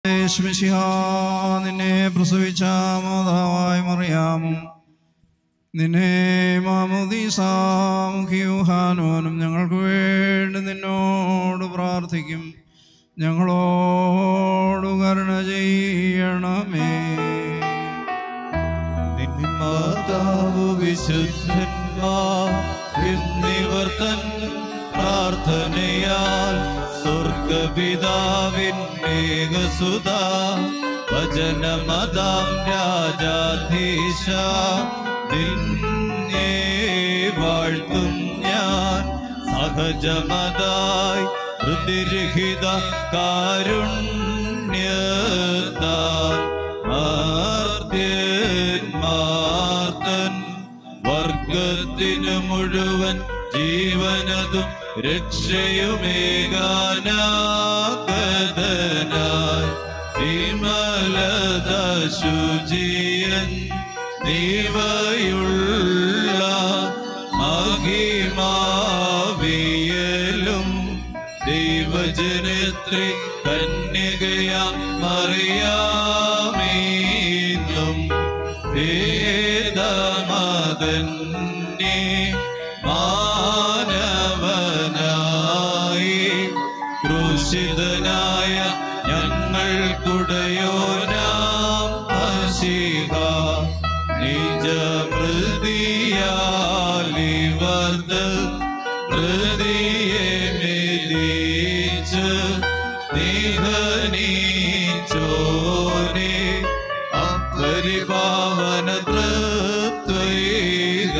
യേശുമിശിഹ നിന്നെ പ്രസവിച്ച മാതാവായി മറിയാമും നിന്നെ മാമുദീസാമുഖിയുഹാനോനും ഞങ്ങൾക്ക് വേണ്ടി നിന്നോട് പ്രാർത്ഥിക്കും ഞങ്ങളോട് കരുണ ചെയ്യണമേ മാതാവ് വിശുദ്ധന്മാർ എന്നിവർ തൻ പ്രാർത്ഥനയാൽ സ്വർഗപിതാവിന്നേകസുത വചനമതാം രാജാധീശ നിന്നെ വാഴ്ത്തും ഞാൻ സഹജമതായി ഹൃദിരഹിത കാരുണ്യത്താൽ മാർത്യന്മാർത്തൻ വർഗത്തിനു മുഴുവൻ ജീവനതും രക്ഷയുമേകാനാഗതനായി വിമലത ശുചിയൻ ദീവയുള്ള മഹിമാവിയലും ദൈവജനത്രി കന്യകയാം മറിയാമീന്നും വേദമതന്നെ മാനവനായി ക്രൂശിതനായ ഞങ്ങൾക്കുടയോനാം ഹസിഹ നിജമൃതിയാലിവർദ്ധ ഹൃദയെ മെതിച്ച് നിഹനീച്ചോനെ അപരിപാവന തൃത്വൈക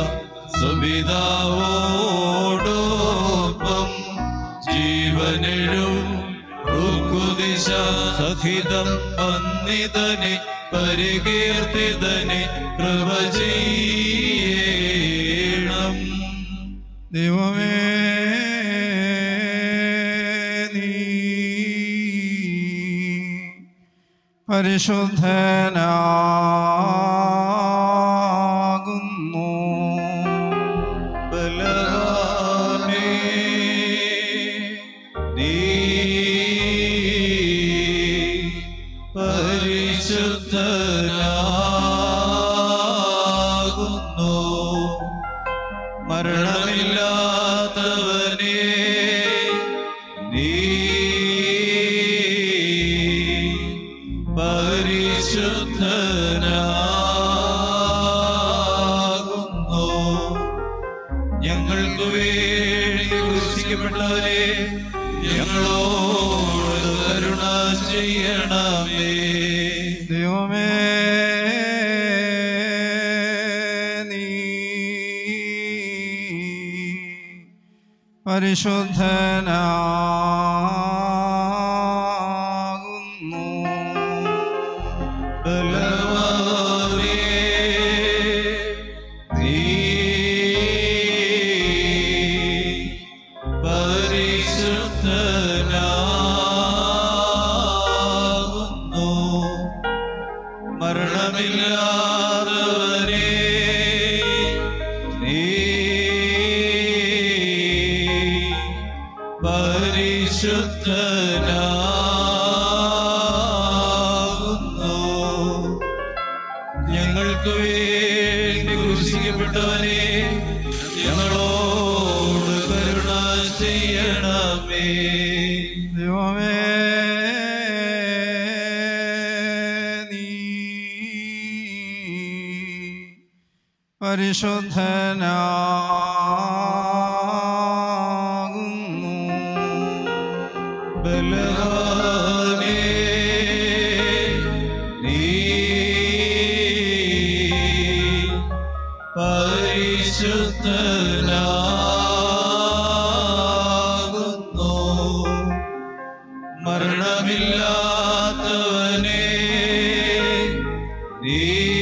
സുവിതാവോടൊപ്പം ജീവനെഴും ഋക്കുദിശ സഹിതം വന്നിതനെ പരികീർത്തിതനെ കൃപ ചെയ്യണം ദൈവമേ നീ പരിശുദ്ധനാകുന്നു ബലവാനേ, നീ പരിശുദ്ധനാകുന്നു മരണമില്ലാത്തവനേ നീ പരിശുദ്ധനാകുന്നു ഞങ്ങൾക്ക് വേണ്ടി ക്രൂശിക്കപ്പെട്ടവരെ ഞങ്ങളോട് കരുണ ചെയ്യണമേ ദൈവമേ നീ പരിശുദ്ധനാകുന്നു ബലവാനേ, നീ പരിശുദ്ധനാകുന്നു മരണമില്ലാത്തവരേ നീ പരിശുദ്ധനാകുന്നു ഞങ്ങൾക്ക് വേണ്ടി ക്രൂശിക്കപ്പെട്ടവനെ ഞങ്ങളോട് കരുണ ചെയ്യണമേ ദൈവമേ നീ പരിശുദ്ധനാകുന്നു ബലവാനേ, നീ പരിശുദ്ധനാകുന്നു മരണമില്ലാത്തവനേ നീ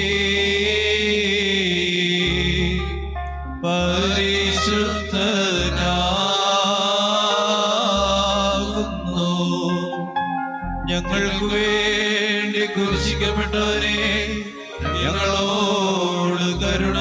പരിശുദ്ധനാകുന്നു ഞങ്ങൾക്ക് വേണ്ടി കുരിശിക്കപ്പെട്ടവരെ ഞങ്ങളോട് കരുണ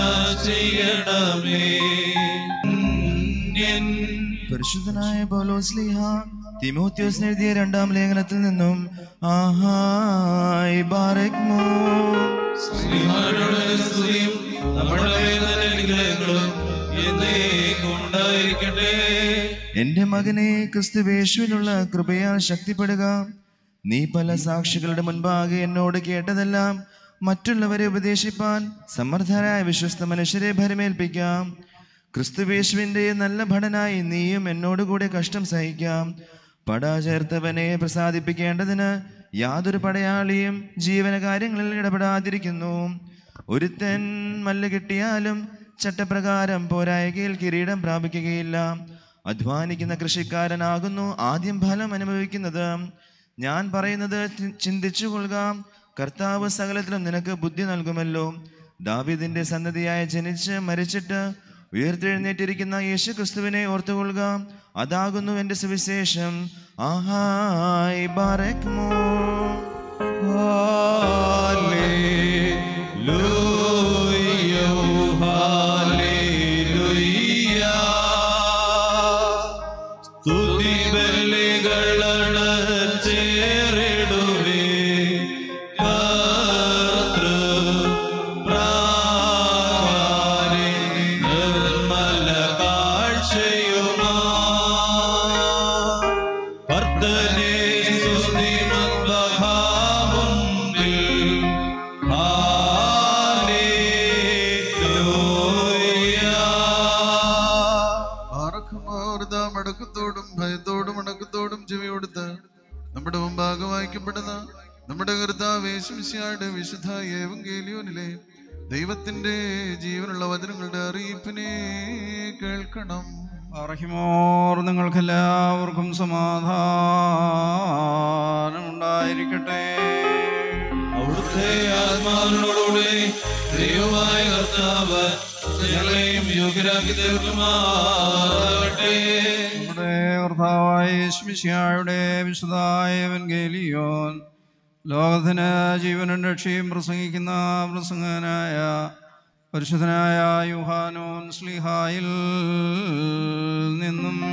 ചെയ്യണമേ ധന്യൻ പരിശുദ്ധനായ പൗലോസ്ലിഹ തിമോത്യോസിന് എഴുതിയ രണ്ടാം ലേഖനത്തിൽ നിന്നും ആഹായ് ബാരക്മോ ശ്രീമാരുടെ സ്തുതിയും നമ്മുടെ മേൽ തന്നെ അനുഗ്രഹങ്ങളും എന്നേക്കും ഉണ്ടായിരിക്കട്ടെ എന്റെ മകനെ ക്രിസ്തുവേശുവിലുള്ള കൃപയാൽ ശക്തിപ്പെടുക നീ പല സാക്ഷികളുടെ മുൻപാകെ എന്നോട് കേട്ടതെല്ലാം മറ്റുള്ളവരെ ഉപദേശിപ്പാൻ സമർത്ഥരായ വിശ്വസ്ത മനുഷ്യരെ ഭരമേൽപ്പിക്കാം ക്രിസ്തുവേശുവിന്റെ നല്ല ഭടനായി നീയും എന്നോടുകൂടെ കഷ്ടം സഹിക്കാം പട ചേർത്തവനെ പ്രസാദിപ്പിക്കേണ്ടതിന് യാതൊരു പടയാളിയും ജീവനകാര്യങ്ങളിൽ ഇടപെടാതിരിക്കുന്നു ഒരുത്തൻ മല്ല് കിട്ടിയാലും ചട്ടപ്രകാരം പോരായകയിൽ കിരീടം പ്രാപിക്കുകയില്ല അധ്വാനിക്കുന്ന കൃഷിക്കാരനാകുന്നു ആദ്യം ഫലം അനുഭവിക്കുന്നത് ഞാൻ പറയുന്നത് ചി- ചിന്തിച്ചു കൊള്ളുക കർത്താവ് സകലത്തിലും നിനക്ക് ബുദ്ധി നൽകുമല്ലോ ദാവീദിന്റെ സന്നദ്ധിയായ ജനിച്ച് മരിച്ചിട്ട് ഉയർത്തെഴുന്നേറ്റിരിക്കുന്ന യേശു ക്രിസ്തുവിനെ ഓർത്തുകൊള്ളുക അതാകുന്നു എൻ്റെ സുവിശേഷം ആഹായ് ബാരക്മോ ഹല്ലേലൂയ, ഹല്ലേലൂയ. സ്തുതിബലികളണച്ചേറിടുവേ, കർത്തൃപ്രാകാരെ നിർമ്മല കാഴ്ചയുമാ കർത്തനെ സ്തുതിമദ്വഹാമുണ്ടിൽ ഹാലേലൂയ ആർക്കുമാർദ മടക്കത്തോടും ഭയത്തോടും അടക്കത്തോടും ചെവിയോടുത്ത് നമ്മുടെ മുമ്പാകെ വായിക്കപ്പെടുന്ന നമ്മുടെ കർത്താവേശംശിയായുടെ വിശുദ്ധ ഏവങ്കേലിയോനിലെ ദൈവത്തിന്റെ ജീവനുള്ള വചനങ്ങളുടെ അറിയിപ്പിനെ കേൾക്കണം അർഹിമോർ നിങ്ങൾക്കെല്ലാവർക്കും സമാധാനമുണ്ടായിരിക്കട്ടെ അവിടുത്തെ ആത്മാവിനോടുകൂടി ദൈവമായ കർത്താവ് ഞങ്ങളെയും യോഗ്യരാക്കി തീർക്കുമാറാകട്ടെ നമ്മുടെ കർത്താവായ യേശുമിശിഹായുടെ വിശുദ്ധായ എവൻഗേലിയോൻ ലോകത്തിന് ജീവനും രക്ഷയും പ്രസംഗിക്കുന്ന പ്രസംഗനായ പരിശുദ്ധനായ യുഹാനോൻ സ്ലിഹായിൽ നിന്നും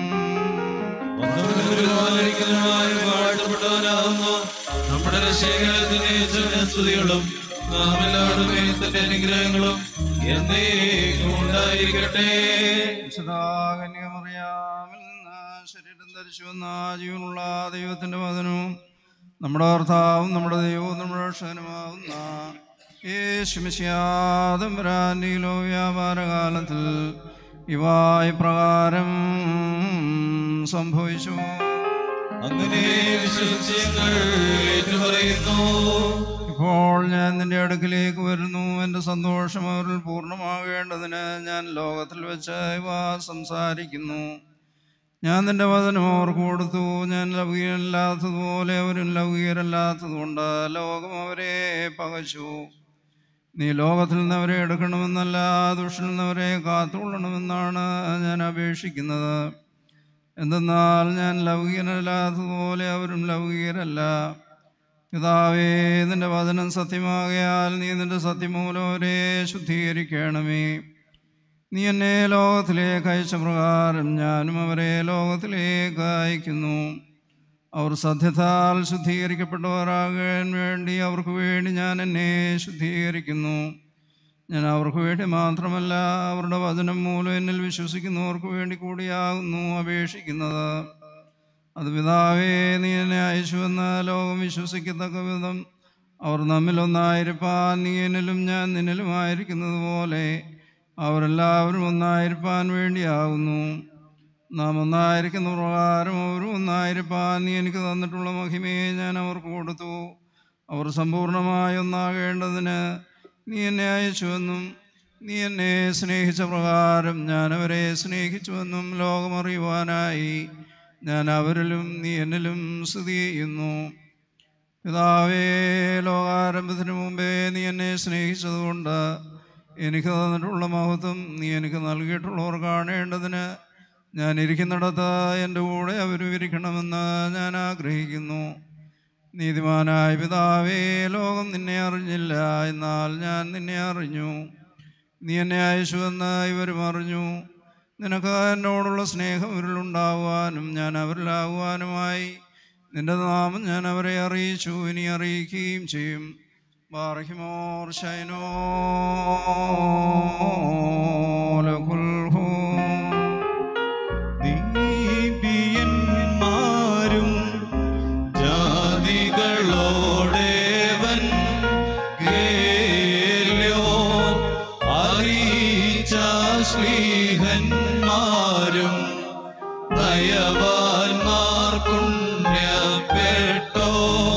ബഹുമാനിക്കുന്നതുമായ വാഴ്ത്തപ്പെട്ടവനാകുന്നു നമ്മുടെ രക്ഷകരത്തിന്റെ സ്തുതികളും നാം എല്ലാവരുടെ മേൽ തന്റെ അനുഗ്രഹങ്ങളും എന്നേക്കും ഉണ്ടായിരിക്കട്ടെ വിശുദ്ധാകന്യമറിയാമിൽ നിന്ന് ശരീരം ധരിച്ചു വന്ന ജീവനുള്ള ദൈവത്തിന്റെ വചനവും നമ്മുടെ കർത്താവും നമ്മുടെ ദൈവവും നമ്മുടെ രക്ഷകനുമാവുന്ന യേശുമിശിയാതമ്പരാന്റിയിലോ വ്യാപാരകാലത്തിൽ ഇവ ഇപ്രകാരം സംഭവിച്ചു അങ്ങനെ വിശ്വസിച്ച് ഞങ്ങൾ ഏറ്റുപറയുന്നു ഇപ്പോൾ ഞാൻ നിന്റെ അടുക്കിലേക്ക് വരുന്നു എൻ്റെ സന്തോഷം അവരിൽ പൂർണ്ണമാകേണ്ടതിന് ഞാൻ ലോകത്തിൽ വെച്ച് ഇവ സംസാരിക്കുന്നു ഞാൻ നിന്റെ വചനം അവർക്ക് കൊടുത്തു ഞാൻ ലൗകികരല്ലാത്തതുപോലെ അവരും ലൗകികരല്ലാത്തതുകൊണ്ട് ലോകം അവരെ പകച്ചു നീ ലോകത്തിൽ നിന്ന് അവരെ എടുക്കണമെന്നല്ല ദുഷ്ടനിൽ നിന്ന് അവരെ കാത്തുകൊള്ളണമെന്നാണ് ഞാൻ അപേക്ഷിക്കുന്നത് എന്തെന്നാൽ ഞാൻ ലൗകികനല്ലാത്തതുപോലെ അവരും ലൗകികരല്ല പിതാവേ നിന്റെ വചനം സത്യമാകയാൽ നീ നിന്റെ സത്യമൂലം അവരെ ശുദ്ധീകരിക്കണമേ നീ എന്നെ ലോകത്തിലേക്ക് അയച്ച പ്രകാരം ഞാനും അവരെ ലോകത്തിലേക്ക് അയക്കുന്നു അവർ സത്യത്താൽ ശുദ്ധീകരിക്കപ്പെട്ടവരാകാൻ വേണ്ടി അവർക്ക് വേണ്ടി ഞാൻ എന്നെ ശുദ്ധീകരിക്കുന്നു ഞാൻ അവർക്ക് വേണ്ടി മാത്രമല്ല അവരുടെ വചനം മൂലം എന്നിൽ വിശ്വസിക്കുന്നവർക്ക് വേണ്ടി കൂടിയാകുന്നു അപേക്ഷിക്കുന്നത് അത് പിതാവേ നീ എന്നെ അയച്ചുവെന്ന ലോകം വിശ്വസിക്കത്തക്ക വിധം അവർ നമ്മിലൊന്നായിരിക്കാൻ നീ എന്നിലും ഞാൻ നിന്നിലുമായിരിക്കുന്നത് പോലെ അവരെല്ലാവരും ഒന്നായിരിക്കാൻ വേണ്ടിയാകുന്നു നാം ഒന്നായിരിക്കുന്ന പ്രകാരം അവരും ഒന്നായിരിക്കാൻ നീ എനിക്ക് തന്നിട്ടുള്ള മഹിമയെ ഞാൻ അവർക്ക് കൊടുത്തു അവർ സമ്പൂർണ്ണമായി ഒന്നാകേണ്ടതിന് നീ എന്നെ അയച്ചുവെന്നും നീ എന്നെ സ്നേഹിച്ച പ്രകാരം ഞാൻ അവരെ സ്നേഹിച്ചുവെന്നും ലോകമറിയുവാനായി ഞാൻ അവരിലും നീ എന്നിലും സ്ഥിതി ചെയ്യുന്നു പിതാവേ ലോകാരംഭത്തിന് മുമ്പേ നീ എന്നെ സ്നേഹിച്ചതുകൊണ്ട് എനിക്ക് തന്നിട്ടുള്ള മഹത്വം നീ എനിക്ക് നൽകിയിട്ടുള്ളവർ കാണേണ്ടതിന് ഞാൻ ഇരിക്കുന്നിടത്ത് എൻ്റെ കൂടെ അവരും ഇരിക്കണമെന്ന് ഞാൻ ആഗ്രഹിക്കുന്നു നീതിമാനായ പിതാവേ ലോകം നിന്നെ അറിഞ്ഞില്ല എന്നാൽ ഞാൻ നിന്നെ അറിഞ്ഞു നീ എന്നെ അയച്ചുവെന്ന് ഇവരും അറിഞ്ഞു നിനക്ക് എന്നോടുള്ള സ്നേഹം ഇവരിലുണ്ടാകുവാനും ഞാൻ അവരിലാകുവാനുമായി നിന്റെ നാമം ഞാൻ അവരെ അറിയിച്ചു ഇനി അറിയിക്കുകയും ചെയ്യും ബാറഹിമോർ ശൈനോ ദീപിയന്മാരും ജാതികളോടേവൻ കേൾയോ അറിയിച്ച ശ്ലീഹന്മാരും ദയവാൻമാർ പുണ്യപ്പെട്ടോ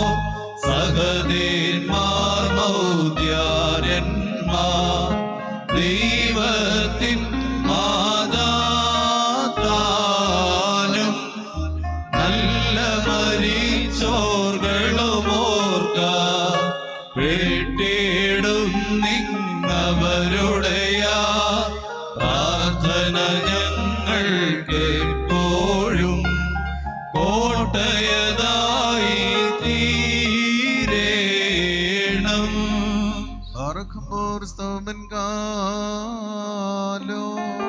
സഹദേന്മാർ മൗദ്യാരന്മാർ ദൈവത്തിൻ മാതാത്താനും നല്ല മരിച്ചോർകളുമോർക്ക പെട്ടിടും നിങ്ങവരുടെയ പ്രാർത്ഥന ഞങ്ങൾക്ക് എപ്പോഴും കോട്ടയതായി തീരേണം Arkhambor Stomen Galo.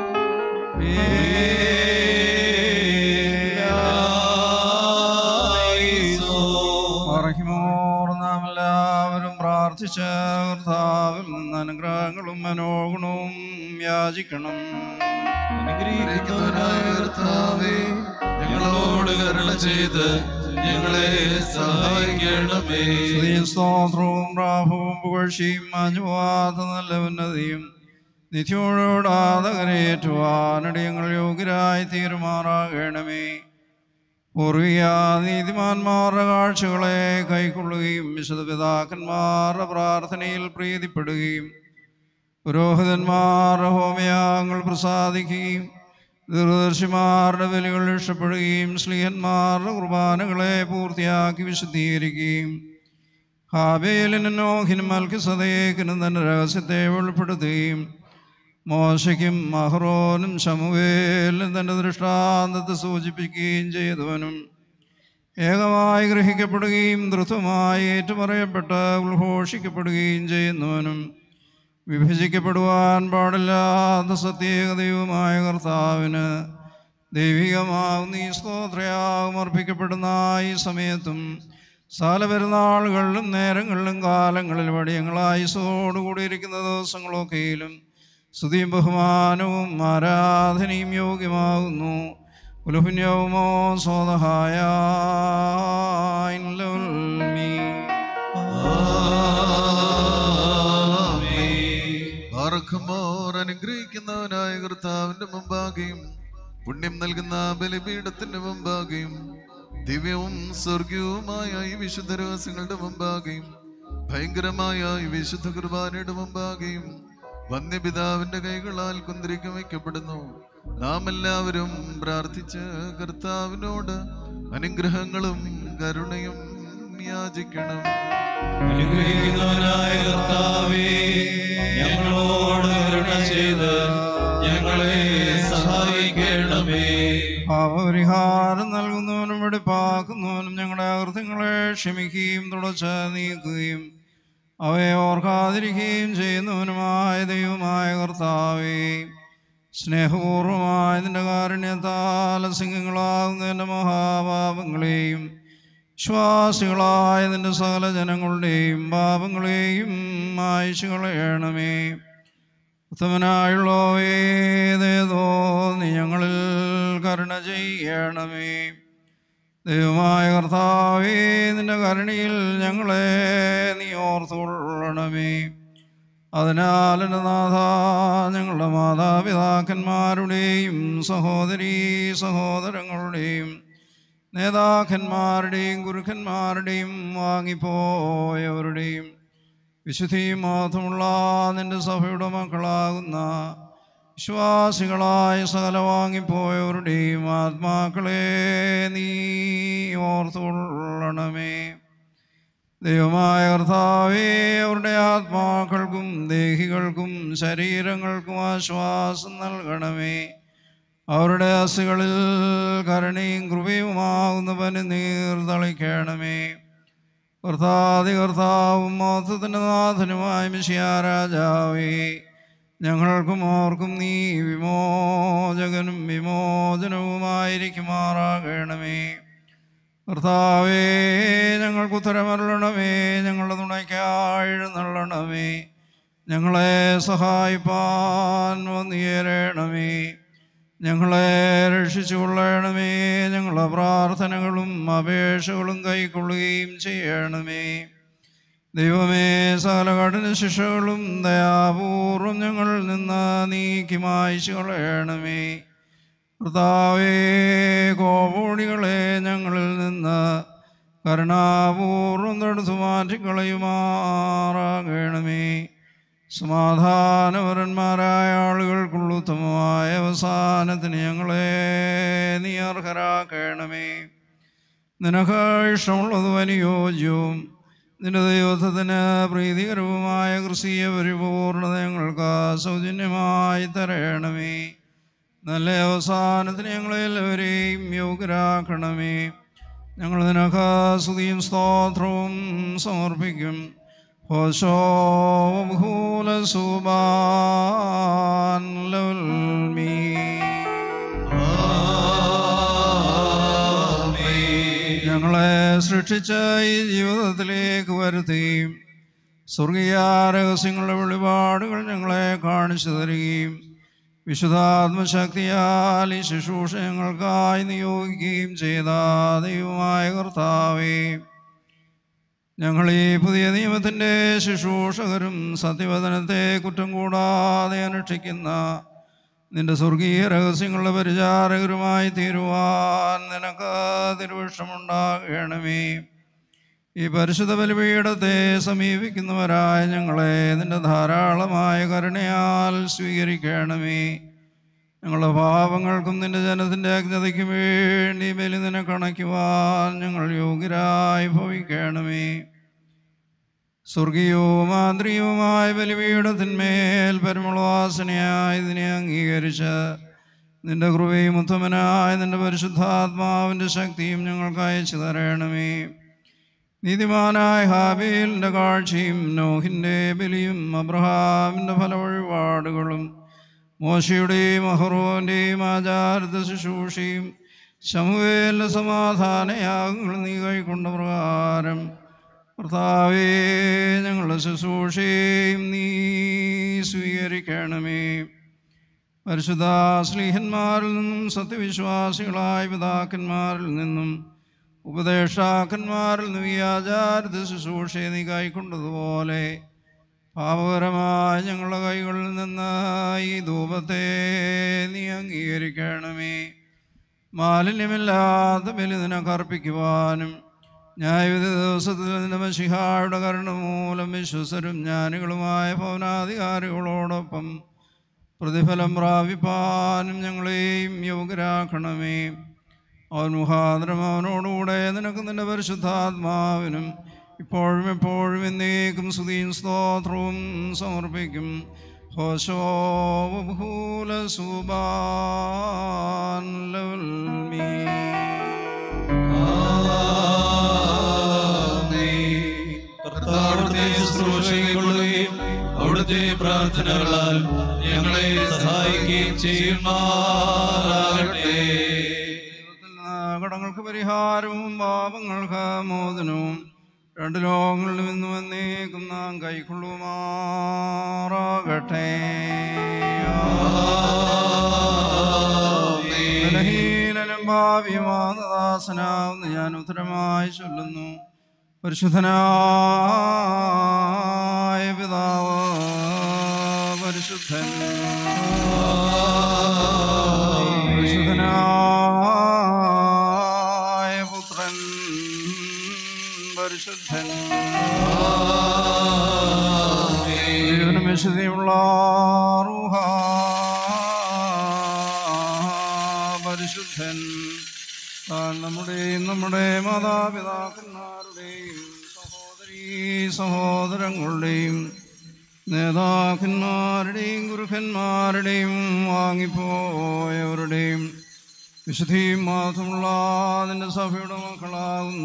പറഹിമോർ നാം എല്ലാവരും പ്രാർത്ഥിച്ച കർത്താവിൽ നിന്ന് അനുഗ്രഹങ്ങളും മനോഗുണവും യാചിക്കണം അനുഗ്രഹിക്കുന്നവനായ കർത്താവേ, ഞങ്ങളോട് കരുണ ചെയ്ത് ഞങ്ങളെ സഹായിക്കണമേ സ്തുതിയും സ്തോത്രവും പ്രാഭവും പുകഴ്ചയും മാഞ്ഞുപോകാത്ത നല്ല ഉന്നതിയും നിത്യോടാതെ കരയേറ്റുവാനടിയങ്ങൾ യോഗ്യരായി തീരുമാറാകണമേ പൂർവിക നീതിമാന്മാരുടെ കാഴ്ചകളെ കൈക്കൊള്ളുകയും വിശുദ്ധ പിതാക്കന്മാരുടെ പ്രാർത്ഥനയിൽ പ്രീതിപ്പെടുകയും പുരോഹിതന്മാരുടെ ഹോമയാഗങ്ങൾ പ്രസാദിക്കുകയും ദീർഘദർശിമാരുടെ ബലികൾ ഇഷ്ടപ്പെടുകയും സ്ലീഹന്മാരുടെ കുർബാനകളെ പൂർത്തിയാക്കി വിശുദ്ധീകരിക്കുകയും ഹാബേലിനും നോഹിനും മൽക്കിസതേക്കിനും തന്റെ രഹസ്യത്തെ വെളിപ്പെടുത്തുകയും മോശയ്ക്കും മഹ്റോനും ശമുവേലിനും തന്റെ ദൃഷ്ടാന്തത്തെ സൂചിപ്പിക്കുകയും ചെയ്തവനും ഏകമായി ഗ്രഹിക്കപ്പെടുകയും ധൃതമായി ഏറ്റുപറയപ്പെട്ട് ഉദ്ഘോഷിക്കപ്പെടുകയും ചെയ്യുന്നവനും വിഭജിക്കപ്പെടുവാൻ പാടില്ലാത്ത സത്യേകതയുമായ കർത്താവിന് ദൈവികമാവുന്ന ഈ സ്തോത്രയാഗം അർപ്പിക്കപ്പെടുന്ന ഈ സമയത്തും സാല പെരുന്നാളുകളിലും നേരങ്ങളിലും കാലങ്ങളിലും അടിയങ്ങളായുസോടുകൂടിയിരിക്കുന്ന ദിവസങ്ങളൊക്കെയിലും സ്തുതിയും ബഹുമാനവും ആരാധനയും യോഗ്യമാകുന്നു ഉലുഹുന്യവുമോ സ്വതഹായ ആർക്കുമോർ അനുഗ്രഹിക്കുന്നവനായ കർത്താവിന്റെ മുമ്പാകെയും പുണ്യം നൽകുന്ന ബലിപീഠത്തിന്റെ മുമ്പാകെയും ദിവ്യവും സ്വർഗീയവുമായ ഈ വിശുദ്ധ രഹസ്യങ്ങളുടെ മുമ്പാകെയും ഭയങ്കരമായ ഈ വിശുദ്ധ കുർബാനയുടെ മുമ്പാകെയും വന്യപിതാവിന്റെ കൈകളാൽ കുന്തിരിക്കം വയ്ക്കപ്പെടുന്നു നാം എല്ലാവരും പ്രാർത്ഥിച്ച് കർത്താവിനോട് അനുഗ്രഹങ്ങളും കരുണയും യാചിക്കണം അനുഗ്രഹിക്കുന്നവനായ കർത്താവേ ഞങ്ങളോട് കരുണ ചെയ്ത് ഞങ്ങളെ സഹായിക്കണമേ പാപപരിഹാരം നൽകുന്നവനും വെടിപ്പാക്കുന്നവനും ഞങ്ങളുടെ അകൃത്യങ്ങളെ ക്ഷമിക്കുകയും തുടച്ച് നീക്കുകയും അവയെ ഓർക്കാതിരിക്കുകയും ചെയ്യുന്നവനുമായ ദൈവമായ കർത്താവേ സ്നേഹപൂർവമായ നിന്റെ കാരുണ്യത്താൽ സിംഹങ്ങളാകുന്ന എൻ്റെ മഹാപാപങ്ങളെയും വിശ്വാസികളായ നിന്റെ സകല ജനങ്ങളുടെയും പാപങ്ങളെയും മായ്ച്ചു കളയണമേ ഉത്തമനായുള്ളവേതേതോ നീ ഞങ്ങളിൽ കരുണ ചെയ്യണമേ ദൈവമായ കർത്താവേ നിന്റെ കരുണയിൽ ഞങ്ങളെ നീ ഓർത്തുകൊള്ളണമേ അതിനാൽ എൻ്റെ നാഥ ഞങ്ങളുടെ മാതാപിതാക്കന്മാരുടെയും സഹോദരീ സഹോദരങ്ങളുടെയും നേതാക്കന്മാരുടെയും ഗുരുക്കന്മാരുടെയും വാങ്ങിപ്പോയവരുടെയും വിശുദ്ധിയും മാത്രമുള്ള നിന്റെ സഭയുടെ മക്കളാകുന്ന വിശ്വാസികളായ സകല വാങ്ങിപ്പോയവരുടെയും ആത്മാക്കളെ നീ ഓർത്തുകൊള്ളണമേ ദൈവമായ കർത്താവേ അവരുടെ ആത്മാക്കൾക്കും ദേഹികൾക്കും ശരീരങ്ങൾക്കും ആശ്വാസം നൽകണമേ അവരുടെ അസുകളിൽ കരുണയും കൃപയുമാകുന്ന പനി നീർ തളിക്കണമേ കർത്താതി കർത്താവും മഹത്വത്തിൻ്റെ നാഥനുമായ മിശിയ രാജാവേ ഞങ്ങൾക്കും ഓർക്കും നീ വിമോചകനും വിമോചനവുമായിരിക്കുമാറാകണമേ കർത്താവേ ഞങ്ങൾക്ക് ഉത്തരമരുളണമേ ഞങ്ങളുടെ തുണയ്ക്കാഴ്ന്നള്ളണമേ ഞങ്ങളെ സഹായിപ്പാൻ വന്നിയേരണമേ ഞങ്ങളെ രക്ഷിച്ചു കൊള്ളണമേ ഞങ്ങളുടെ പ്രാർത്ഥനകളും അപേക്ഷകളും കൈക്കൊള്ളുകയും ചെയ്യണമേ ദൈവമേ സകല കഠിന ശിക്ഷകളും ദയാപൂർവം ഞങ്ങളിൽ നിന്ന് നീക്കി മായ്ച്ചു കളയണമേ കർത്താവേ കോപോടികളെ ഞങ്ങളിൽ നിന്ന് കരുണാപൂർവം തടുത്തു മാറ്റിക്കളയുമാറാകണമേ സമാധാനപരന്മാരായ ആളുകൾക്കുള്ള ഉത്തമമായ അവസാനത്തിന് ഞങ്ങളെ നീ അർഹരാക്കണമേ നിനക്ക് ഇഷ്ടമുള്ളതും അനുയോജ്യവും നിന്റെ ദൈവത്തിന് പ്രീതികരവുമായ ക്രിസ്തീയ പരിപൂർണത ഞങ്ങൾക്ക് സൗജന്യമായി തരണമേ നല്ല അവസാനത്തിന് ഞങ്ങളെല്ലാവരെയും യോഗ്യരാക്കണമേ ഞങ്ങൾ നിനക്ക് സ്തുതിയും സ്തോത്രവും സമർപ്പിക്കും ഹോശോ ഭൂല സുബാൻ ലൗൽമീ ഞങ്ങളെ സൃഷ്ടിച്ച ഈ ജീവിതത്തിലേക്ക് വരുത്തുകയും സ്വർഗീയ രഹസ്യങ്ങളുടെ വെളിപാടുകൾ ഞങ്ങളെ കാണിച്ചു തരികയും വിശുദ്ധാത്മശക്തിയാൽ ഈ ശുശ്രൂഷ ഞങ്ങൾക്കായി നിയോഗിക്കുകയും ചെയ്ത ദൈവമായ കർത്താവേ ഞങ്ങൾ ഈ പുതിയ നിയമത്തിൻ്റെ ശുശ്രൂഷകരും സത്യവചനത്തെ കുറ്റം കൂടാതെ അനുഷ്ഠിക്കുന്ന നിന്റെ സ്വർഗീയ രഹസ്യങ്ങളുടെ പരിചാരകരുമായി തീരുവാൻ നിനക്ക് തിരുവക്ഷമുണ്ടാകണമേ ഈ പരിശുദ്ധ ബലിപീഠത്തെ സമീപിക്കുന്നവരായ ഞങ്ങളെ നിന്റെ ധാരാളമായ കരുണയാൽ സ്വീകരിക്കണമേ ഞങ്ങളുടെ പാപങ്ങൾക്കും നിന്റെ ജനത്തിൻ്റെ അജ്ഞതയ്ക്കും വേണ്ടി ബലി നിനക്കണയ്ക്കുവാൻ ഞങ്ങൾ യോഗ്യരായി ഭവിക്കണമേ സ്വർഗീയവും ആന്തരികവുമായ ബലിപീഠത്തിന്മേൽ പരിമളവാസനയായി ഇതിനെ അംഗീകരിച്ച് നിന്റെ കൃപയും ഉത്തമനായ നിന്റെ പരിശുദ്ധാത്മാവിൻ്റെ ശക്തിയും ഞങ്ങൾക്ക് അയച്ചു തരണമേ നീതിമാനായ ഹാബേലിൻ്റെ കാഴ്ചയും നോഹിൻ്റെ ബലിയും അബ്രഹാമിൻ്റെ ഫലവഴിപാടുകളും മോശയുടെയും അഹ്റോൻ്റെയും ആചാരത്തെ ശുശ്രൂഷയും ശമുവേലിൻ്റെ സമാധാനയാഗങ്ങൾ നീ കൈക്കൊണ്ട പ്രകാരം കർത്താവേ ഞങ്ങളുടെ ശുശ്രൂഷയും നീ സ്വീകരിക്കണമേ പരിശുദ്ധ സ്ലീഹന്മാരിൽ നിന്നും സത്യവിശ്വാസികളായ പിതാക്കന്മാരിൽ നിന്നും ഉപദേഷ്ടാക്കന്മാരിൽ നിന്നും ഈ ആചാരത്തെ ശുശ്രൂഷയെ നീ കൈക്കൊണ്ടതുപോലെ പാപകരമായ ഞങ്ങളുടെ കൈകളിൽ നിന്ന് ഈ ധൂപത്തെ നീ അംഗീകരിക്കണമേ മാലിന്യമില്ലാത്ത ബലി നിനക്കർപ്പിക്കുവാനും ന്യായവിധി ദിവസത്തിൽ നിന്റെ മഷിഹായുടെ കരുണ മൂലം വിശ്വസരും ജ്ഞാനികളുമായ ഭവനാധികാരികളോടൊപ്പം പ്രതിഫലം പ്രാപിപ്പാനും ഞങ്ങളെയും യോഗ്യരാക്കണമേ അവൻ മുഖാന്തരം അവനോടുകൂടെ നിനക്ക് നിന്റെ പരിശുദ്ധാത്മാവിനും ഇപ്പോഴും എപ്പോഴും എന്നേക്കും സ്തുതിയും സ്തോത്രവും സമർപ്പിക്കും ഹോശോ ഭൂല സുബാൻ ലൗൽമീ. കർത്താവിന്റെ ശുശ്രൂഷകളെയും അവിടുത്തെ പ്രാർത്ഥനകളാൽ ഞങ്ങളെ സഹായിക്കുകയും ചെയ്യുമാറാകട്ടെ ദൈവത്തിൽ നിന്ന് കടങ്ങൾക്ക് പരിഹാരവും പാപങ്ങൾക്ക് മോചനവും രണ്ട് ലോകങ്ങളിൽ നിന്നും എന്നേക്കും നാം കൈക്കൊള്ളുമാറാകട്ടെ ബലഹീനനും ഭാവിയുമാദാസനാവുന്ന ഞാൻ ഉത്തരമായി ചൊല്ലുന്നു പരിശുദ്ധനായ പിതാവ് പരിശുദ്ധൻ പരിശുദ്ധനായ പുത്രൻ പരിശുദ്ധൻ ജീവനും വിശുദ്ധിയുള്ള റൂഹ പരിശുദ്ധൻ താൻ നമ്മുടെയും നമ്മുടെ മാതാപിതാക്കന്മാരുടെയും സഹോദരീ സഹോദരങ്ങളുടെയും നേതാക്കന്മാരുടെയും ഗുരുക്കന്മാരുടെയും വാങ്ങിപ്പോയവരുടെയും വിശുദ്ധിയും മാത്രമുള്ള നിന്റെ സഭയുടെ മക്കളാകുന്ന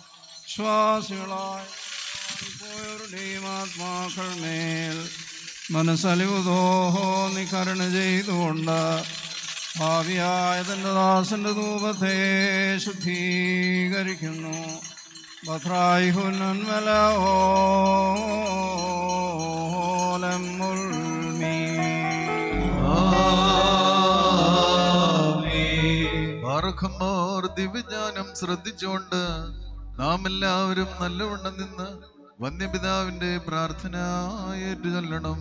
വിശ്വാസികളായ പോയവരുടെയും ആത്മാക്കൾ മേൽ മനസ്സലിവുതോഹോ നീ കരുണ ചെയ്തുകൊണ്ട് ഭാവിയായ തൻ്റെ ദാസന്റെ ധൂപത്തെ ശുദ്ധീകരിക്കുന്നു ബത്രായിഹുന്നൻമലോലം മുൽമീ ബാറഖമ്മോർ ദിവ്യജ്ഞാനം ശ്രദ്ധിച്ചുകൊണ്ട് നാം എല്ലാവരും നല്ലവണ്ണം നിന്ന് വന്യപിതാവിന്റെ പ്രാർത്ഥന ഏറ്റുചൊല്ലണം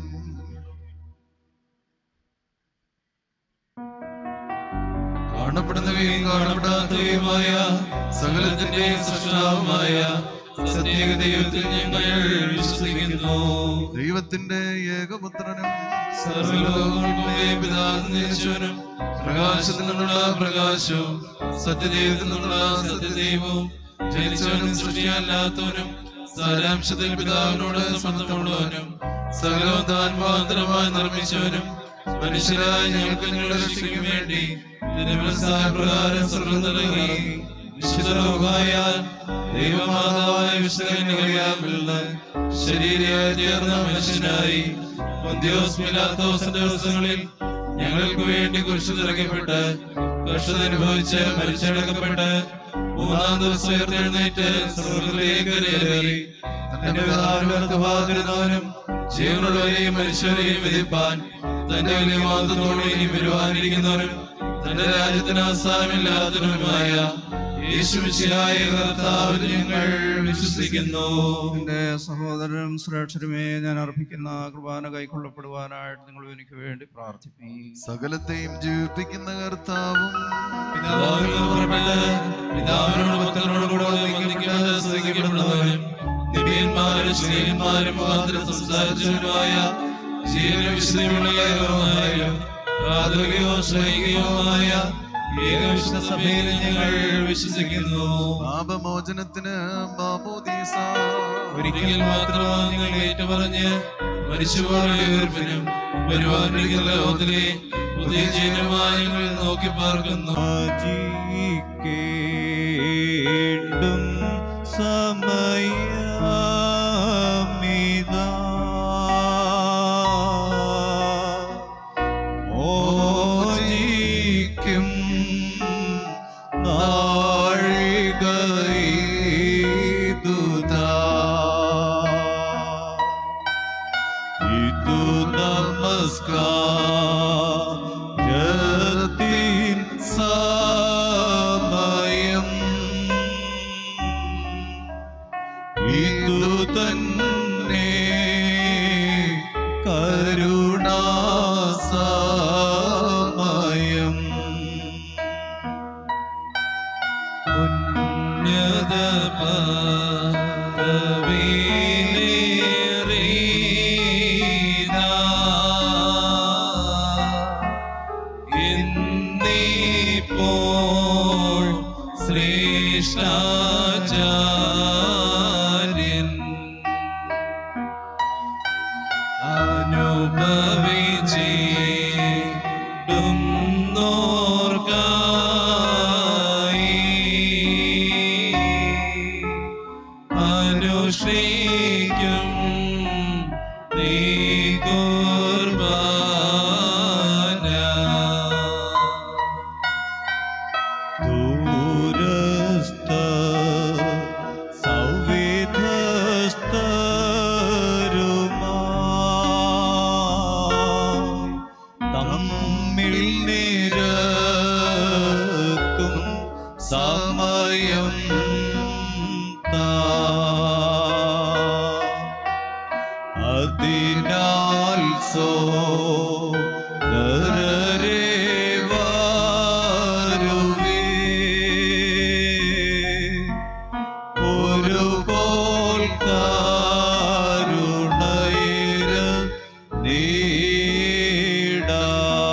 കാണപ്പെടുന്നവയും കാണപ്പെടാത്തവയുമായ സകലത്തിന്റെ സൃഷ്ടാവുമായ സത്യേക ദൈവത്തിൽ ഞങ്ങൾ വിശ്വസിക്കുന്നു ദൈവത്തിന്റെ ഏകപുത്രനും സർവലോകങ്ങളുടെ പിതാവ് ജനിച്ചവനും പ്രകാശത്തിൽ നിന്നുള്ള പ്രകാശവും സത്യദൈവത്തിൽ നിന്നുള്ള സത്യദൈവവും ജനിച്ചവനും സൃഷ്ടിയല്ലാത്തവനും സാരാംശത്തിൽ പിതാവിനോട് സമത്വമുള്ളവനും സകലവും താൻ മുഖാന്തരമായി നിർമ്മിച്ചവനും മനുഷ്യരായ ഞങ്ങൾക്ക് ഞങ്ങളുടെ രക്ഷയ്ക്ക് വേണ്ടി തിരുമനസ്സായ പ്രകാരം സ്വർഗം നൽകി വിശുദ്ധ ദൈവമാതാവായ വിശുദ്ധ ശരീരയായി തീർന്ന മനുഷ്യനായി പൊന്തിയോസ് പിലാത്തോസിന്റെ ദിവസങ്ങളിൽ ഞങ്ങൾക്ക് വേണ്ടി കുരിശു തിറക്കപ്പെട്ട് കഷ്ടത അനുഭവിച്ച് മരിച്ചടക്കപ്പെട്ട് മൂന്നാം ദിവസം ഉയർത്തെഴുന്നേറ്റ് സ്വർഗത്തിലേക്ക് കയറി തന്റെ പിതാവിനവനും ജീവനുള്ളവരെയും മനുഷ്യരെയും വിധിപ്പാൻ തന്റെ വലിയ വാദത്തോടെ ഇനി വരുവാനിരിക്കുന്നവരും തന്റെ രാജ്യത്തിന് അവസാനമില്ലാത്തവനുമായ യേശുമിശിഹായ കർത്താവിൽ ഞങ്ങൾ വിശ്വസിക്കുന്നു എൻ്റെ സഹോദരനും ശ്രേഷ്ഠരുമേ ഞാൻ അർപ്പിക്കുന്ന കുർബാന കൈക്കൊള്ളപ്പെടുവാനായിട്ട് നിങ്ങൾ എനിക്ക് വേണ്ടി പ്രാർത്ഥിപ്പീ സകലത്തെയും ജീവിപ്പിക്കുന്ന കർത്താവും പിതാവിൽ നിന്ന് പുറപ്പെട്ട് പിതാവിനോട് പുത്രനോട് കൂടെ വന്ദിക്കപ്പെട്ട് സ്തുതിക്കപ്പെടുന്നവനും നിബിയന്മാരും ശ്രീയന്മാരും മുഖാന്തരം സംസാരിച്ചവരുമായ ജീവന വിശുദ്ധിയുള്ളവരുമായ പ്രാഥമികവും ശ്രൈകികവുമായ ഏകവിശുദ്ധ സഭയിൽ ഞങ്ങൾ വിശ്വസിക്കുന്നു പാപമോചനത്തിന് മാമോദീസ ഒരിക്കൽ മാത്രമാണ് നിങ്ങൾ ഏറ്റുപറഞ്ഞ് മരിച്ചുപോലുള്ള ഉയർപ്പിനും വരുവാനിരിക്കുന്ന ലോകത്തിലെ പുതിയ ജീവനുമായി ഞങ്ങൾ നോക്കി പാർക്കുന്നു യാചിക്കേണ്ടും സമയമിതാ മോചിക്കും നാഴികയിതുതാ ഇതു നമസ്കാരത്തിൻ സമയം ഇതു തന്നെ കരുണാസമയം ഉന്നത പദവിയിലേറിനാ ഇന്നിപ്പോൾ ശ്രേഷ്ഠാചാര്യൻ അനുഭവിച്ചിടും അനുഷ്ഠിക്കും നീ കുർബാന ദൂരസ്ഥ സൗവിധസ്ഥരുമായി തമ്മിൽ നിരക്കും സമയം താ അതിനാൽ സോ നരരെ വരുവേ ഒരു പോൽ കാരുണയിര നീടാ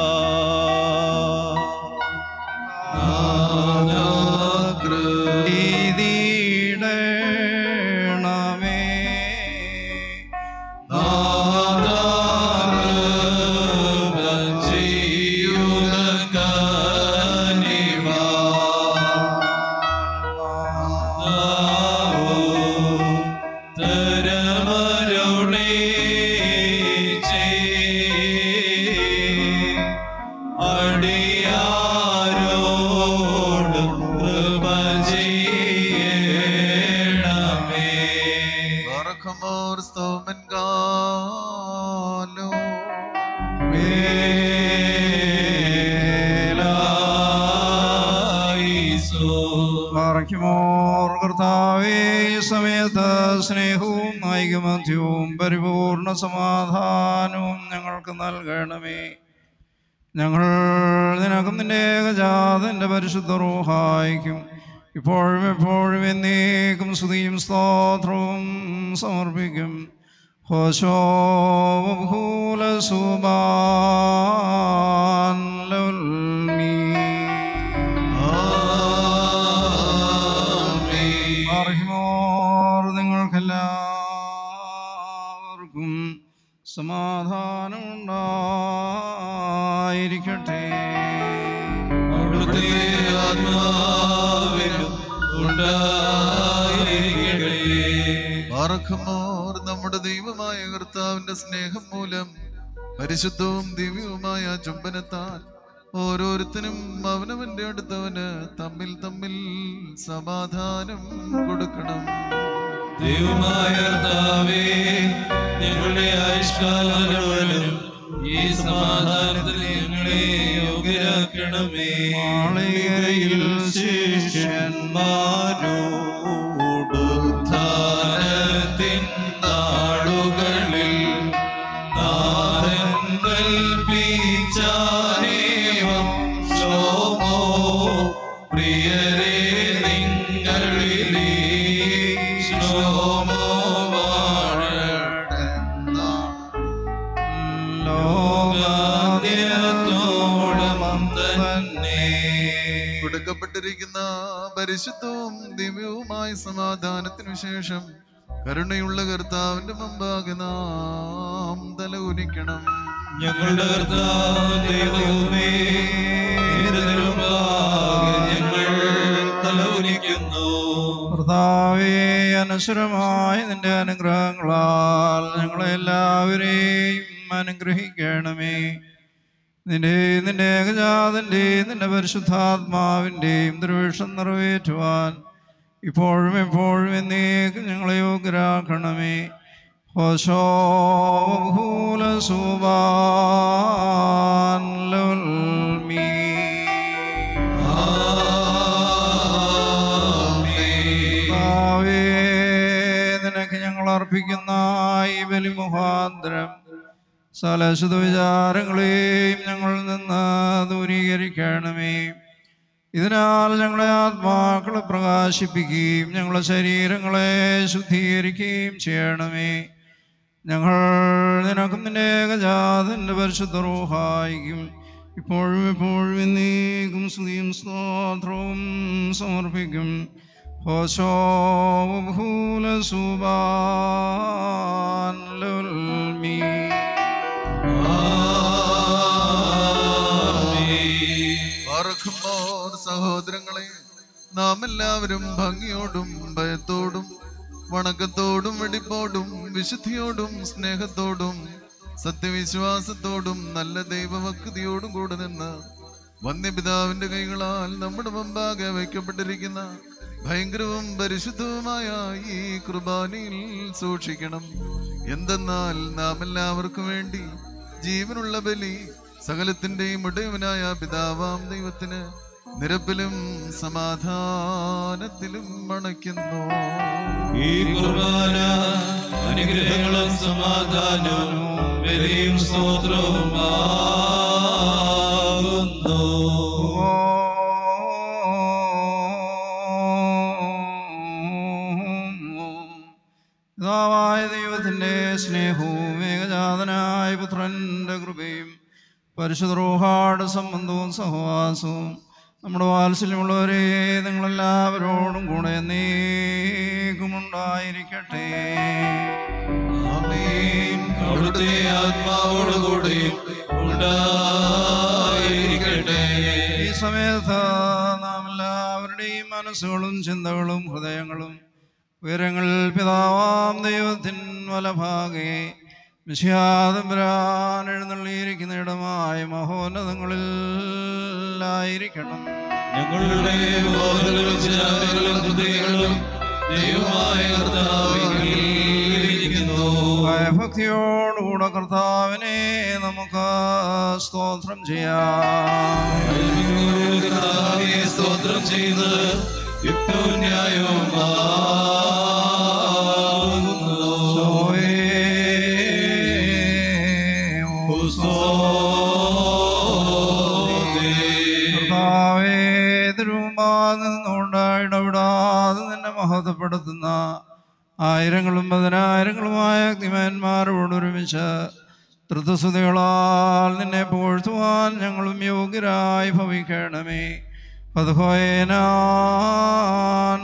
നീതിയിടണമേ തരമരുളേ ചെയ്യണമേ ബാറഖമോർ സ്തോമൻ ഗാലോ പാറയ്ക്കുമോർ കർത്താവേ ഈ സമയത്ത് സ്നേഹവും ഐകമധ്യവും പരിപൂർണ സമാധാനവും ഞങ്ങൾക്ക് നൽകണമേ ഞങ്ങൾ നിനക്കും നിന്റെ ഏകജാതന്റെ പരിശുദ്ധ റൂഹായിക്കും ഇപ്പോഴും എപ്പോഴും എന്നേക്കും സ്തുതിയും സ്തോത്രവും സമർപ്പിക്കും ഹോശോ ബഹൂല സുബാൻ ലൗൽമീ. അറിയുമോർ നിങ്ങൾക്കെല്ലാവർക്കും സമാധാനം ഉണ്ടായിരിക്കട്ടെ അവിടുത്തെ ആത്മാവിനും ഉണ്ടായിരിക്കട്ടെ ബാറഖമോർ നമ്മുടെ ദൈവമായ കർത്താവിന്റെ സ്നേഹം മൂലം പരിശുദ്ധവും ദിവ്യവുമായ ചുംബനത്താൽ ഓരോരുത്തരും അവനവന്റെ അടുത്തവന് തമ്മിൽ തമ്മിൽ സമാധാനം കൊടുക്കണം ദൈവമായ കർത്താവേ ഞങ്ങളുടെ ആയുഷ്കാലം ഈ സമാധാനത്തിൽ ഞങ്ങളെ യോഗ്യരാക്കണമേ മാളികയിൽ ശിഷ്യന്മാരോടുദ്ധാരത്തിൻ നാളുകളിൽ നാഥൻ കൽപ്പിച്ചാരേവം ശ്ലോമോ പ്രിയരേ നിങ്ങളിലേ ശ്ലോമോ വാഴട്ടെന്ന ലോകാദ്യത്തോളം തന്നെ കൊടുക്കപ്പെട്ടിരിക്കുന്ന പരിശുദ്ധവും ദിവ്യവുമായ സമാധാനത്തിനു ശേഷം കരുണയുള്ള കർത്താവിന്റെ മുമ്പാകെ നാം തല ഉനിക്കണം ഞങ്ങളുടെ കർത്താവ് ദൈവമേ നിന്റെ മുമ്പാകെ ഞങ്ങൾ തലകുനിക്കുന്നു കർത്താവേ അനശ്വരമായ നിന്റെ അനുഗ്രഹങ്ങളാൽ ഞങ്ങളെ എല്ലാവരെയും അനുഗ്രഹിക്കണമേ നിന്റെ നിന്റെ ഏകജാതന്റെയും നിന്റെ പരിശുദ്ധാത്മാവിൻ്റെയും ദുർവേഷം നിറവേറ്റുവാൻ ഇപ്പോഴും എപ്പോഴും എന്നേക്കും ഞങ്ങളെ യോഗ്യരാക്കണമേ ഹോശോ ഭൂല സുബാൻ ലുൽമീ. കർത്താവേ, നിനക്ക് ഞങ്ങൾ അർപ്പിക്കുന്ന ഈ ബലി മുഖാന്തരം സലശുദ്ധ വിചാരങ്ങളെയും ഞങ്ങളിൽ നിന്ന് ദൂരീകരിക്കണമേ ഇതിനാൽ ഞങ്ങളെ ആത്മാക്കളെ പ്രകാശിപ്പിക്കുകയും ഞങ്ങളെ ശരീരങ്ങളെ ശുദ്ധീകരിക്കുകയും ചെയ്യണമേ ഞങ്ങൾ നിനക്കും നിന്റെ ഏകജാതന്റെ പരിശുദ്ധ റൂഹായിക്കും ഇപ്പോഴും എപ്പോഴും എന്നേക്കും സ്തുതിയും സ്തോത്രവും സമർപ്പിക്കും ഹോശോ ഭൂല സുബാൻ ലുൽമീ. പാറക്കുമ്പോൾ സഹോദരങ്ങളെ നാം എല്ലാവരും ഭംഗിയോടും ഭയത്തോടും വണക്കത്തോടും വെടിപ്പോടും വിശുദ്ധിയോടും സ്നേഹത്തോടും സത്യവിശ്വാസത്തോടും നല്ല ദൈവഭക്തിയോടും കൂടെ നിന്ന് വന്യപിതാവിന്റെ കൈകളാൽ നമ്മുടെ മുമ്പാകെ വയ്ക്കപ്പെട്ടിരിക്കുന്ന ഭയങ്കരവും പരിശുദ്ധവുമായ ഈ കുർബാനയിൽ സൂക്ഷിക്കണം എന്തെന്നാൽ നാം എല്ലാവർക്കും വേണ്ടി ജീവനുള്ള ബലി സകലത്തിന്റെയും ഉടയവനായ പിതാവാം ദൈവത്തിന് നിരപ്പിലും സമാധാനത്തിലും മണയ്ക്കുന്നു ഈ കുർബാന അനുഗ്രഹങ്ങളും സമാധാനവും ബലിയും സ്തോത്രവും ആകുന്നു പിതാവായ ദൈവത്തിൻ്റെ സ്നേഹവും ഏകജാതനായ പുത്രൻ്റെ കൃപയും പരിശുദ്ധ റൂഹാട് സംബന്ധവും സഹവാസവും നമ്മുടെ വാത്സല്യമുള്ളവരെ നിങ്ങളെല്ലാവരോടും കൂടെ എന്നേക്കും ഉണ്ടായിരിക്കട്ടെ ആമേൻ അവിടുത്തെ ആത്മാവോടുകൂടിയും ഉണ്ടായിരിക്കട്ടെ ഈ സമയത്ത് നാം എല്ലാവരുടെയും മനസ്സുകളും ചിന്തകളും ഹൃദയങ്ങളും ഉയരങ്ങൾ പിതാവാം ദൈവത്തിൻ വലഭാഗെ വിശ്യാതമ്പരാൻ എഴുന്നള്ളിയിരിക്കുന്ന ഇടമായ മഹോന്നതങ്ങളിൽ ആയിരിക്കണം ഞങ്ങളുടെ ബോധങ്ങളും ചിന്താഗതികളും ഹൃദയങ്ങളും ദൈവമായ കർത്താവിൽ ഭയഭക്തിയോടുകൂടെ കർത്താവിനെ നമുക്ക് സ്തോത്രം ചെയ്യാം കർത്താവേ, സ്തോത്രം ചെയ്ത് യുക്തവും ന്യായവുമാകുന്നു. കർത്താവേ തിരുമുമ്പാകുന്നുകൊണ്ട് ഇടപെടാതെ നിന്നെ മഹത്വപ്പെടുത്തുന്ന ആയിരങ്ങളും പതിനായിരങ്ങളുമായ അഗ്നിമാന്മാരോട് ഒരുമിച്ച് ധൃതസുതികളാൽ നിന്നെ പുകഴ്ത്തുവാൻ ഞങ്ങളും യോഗ്യരായി ഭവിക്കണമേ പതുഹോയനാൻ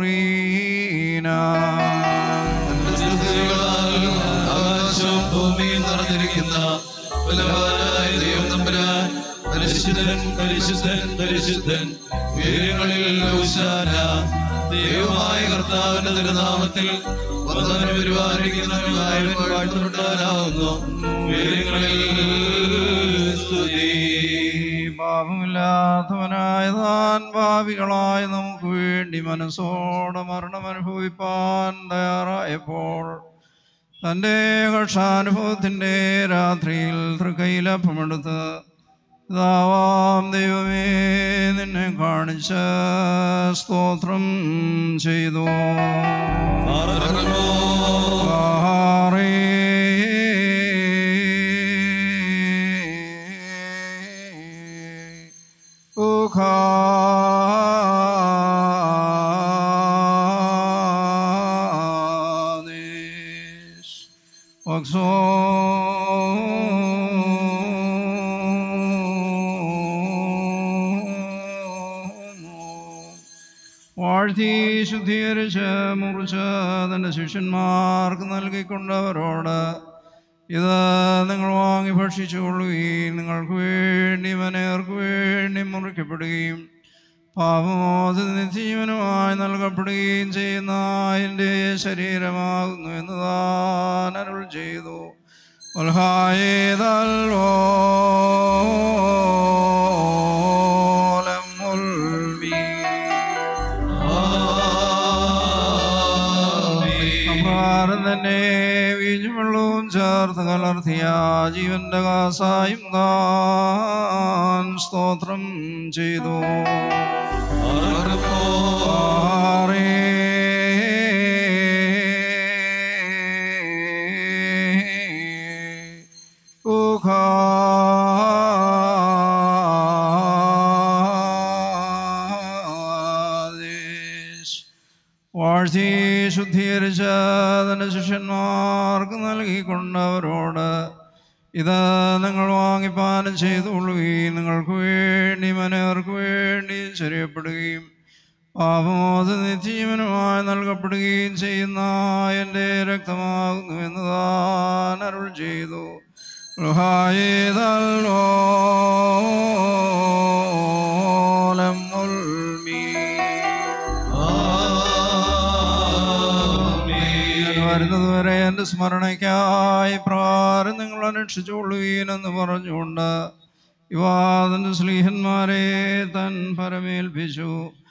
സ്തുതികളാൽ ആകാശവും ഭൂമിയും നിറഞ്ഞിരിക്കുന്ന ബലവാനായ ദൈവം തമ്പുരാൻ പരിശുദ്ധൻ പരിശുദ്ധൻ പരിശുദ്ധൻ ഉയരങ്ങളിൽ ഊശാന ദൈവമായ കർത്താവിന്റെ തിരുനാമത്തിൽ വന്നവന് പരിപാലിക്കുന്നവനായവൻ വാഴ്ത്തുണ്ടാകുന്നു ഉയരങ്ങളിൽ സ്തുതി പാപമില്ലാത്തവനായ താൻ ഭാവികളായ നമുക്ക് വേണ്ടി മനസ്സോടെ മരണം അനുഭവിപ്പാൻ തയ്യാറായപ്പോൾ തൻ്റെ കക്ഷാനുഭവത്തിൻ്റെ രാത്രിയിൽ തൃക്കൈലപ്പമെടുത്ത് പിതാവാം ദൈവമേ നിന്നെ കാണിച്ച് സ്തോത്രം ചെയ്തു വാഴ്ത്തി ശുദ്ധീകരിച്ച് മുറിച്ച് തൻ്റെ ശിഷ്യന്മാർക്ക് നൽകിക്കൊണ്ടവരോട് ഇത് നിങ്ങൾ വാങ്ങി ഭക്ഷിച്ചുകൊള്ളുകയും നിങ്ങൾക്ക് വേണ്ടി മനേർക്ക് വേണ്ടി മുറിക്കപ്പെടുകയും പാപമോചന നിത്യജീവനുമായി നൽകപ്പെടുകയും ചെയ്യുന്ന എൻ്റെ ശരീരമാകുന്നു എന്ന് താൻ അരുൾ ചെയ്തു ഉൽഹായേതല്ലോലം ഉൽമീ അപ്രകാരം തന്നെ വീഞ്ഞും വെള്ളവും ചേർത്ത് കലർത്തിയ ജീവന്റെ കാസായും താൻ സ്തോത്രം ചെയ്തു ആറേ. ഉഖാദേശ്. വാഴ്ത്തി ശുദ്ധീകരിച്ച തന്റെ ശിഷ്യന്മാർക്ക് നൽകിക്കൊണ്ടവരോട് ഇത് നിങ്ങൾ വാങ്ങിപ്പാനം ചെയ്തുകൊള്ളുകയും നിങ്ങൾക്ക് വേണ്ടി മനേർക്ക് വേണ്ടി ശരീരപ്പെടുകയും പാപമോച നിത്യജീവനുമായി നൽകപ്പെടുകയും ചെയ്യുന്ന എൻ്റെ രക്തമാകുന്നു എന്ന് താൻ അരുൾ ചെയ്തു ും ഞാൻ വരുന്നതുവരെ എൻ്റെ സ്മരണയ്ക്കായി പ്രകാരം നിങ്ങൾ അന്വേഷിച്ചുകൊള്ളുകയെന്ന് പറഞ്ഞുകൊണ്ട് യുവാതൻ്റെ സ്ലീഹന്മാരെ തൻ പരമേൽപ്പിച്ചു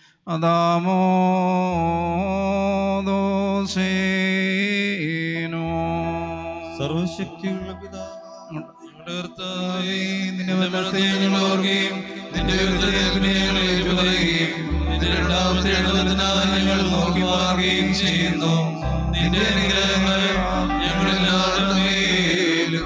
അതാമോദോസേനോ സർവശക്തിയുള്ള പിതാവ് ഞങ്ങളുടെ കർത്താവേ, നിന്റെ വലത്തെ ഞങ്ങൾ ഓർക്കുകയും നിന്റെ വിരുദ്ധതയെ ഞങ്ങൾ ഏറ്റുപറയുകയും നിന്റെ രണ്ടാമത്തെ എഴുന്നള്ളത്തിനായി ഞങ്ങൾ നോക്കി മാറുകയും ചെയ്യുന്നു നിന്റെ അനുഗ്രഹങ്ങൾ ഞങ്ങളെല്ലാവരുടെ മേലും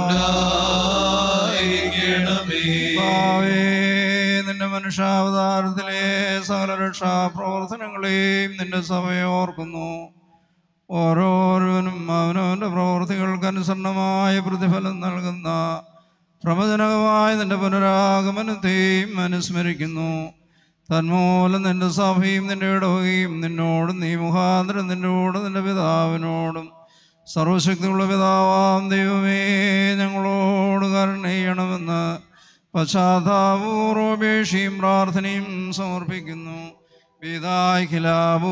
ഉണ്ടായിരിക്കണമേ കർത്താവേ, നിന്റെ മനുഷ്യാവതാരത്തിലെ സകല രക്ഷാപ്രവർത്തനങ്ങളെയും നിന്റെ സഭയെ ഓർക്കുന്നു ഓരോരുവനും അവനവൻ്റെ പ്രവൃത്തികൾക്കനുസരണമായ പ്രതിഫലം നൽകുന്ന പ്രവചനകമായ നിന്റെ പുനരാഗമനത്തെയും അനുസ്മരിക്കുന്നു തന്മൂലം നിന്റെ സഭയും നിന്റെ ഇടവകയും നിന്നോടും നീ മുഖാന്തരം നിന്നോടും നിന്റെ പിതാവിനോടും സർവശക്തിയുള്ള പിതാവാം ദൈവമേ ഞങ്ങളോട് കരുണ ചെയ്യണമെന്ന് പശ്ചാത്താപൂർവപേക്ഷയും പ്രാർത്ഥനയും സമർപ്പിക്കുന്നു പിതായ് ഖിലാബൂ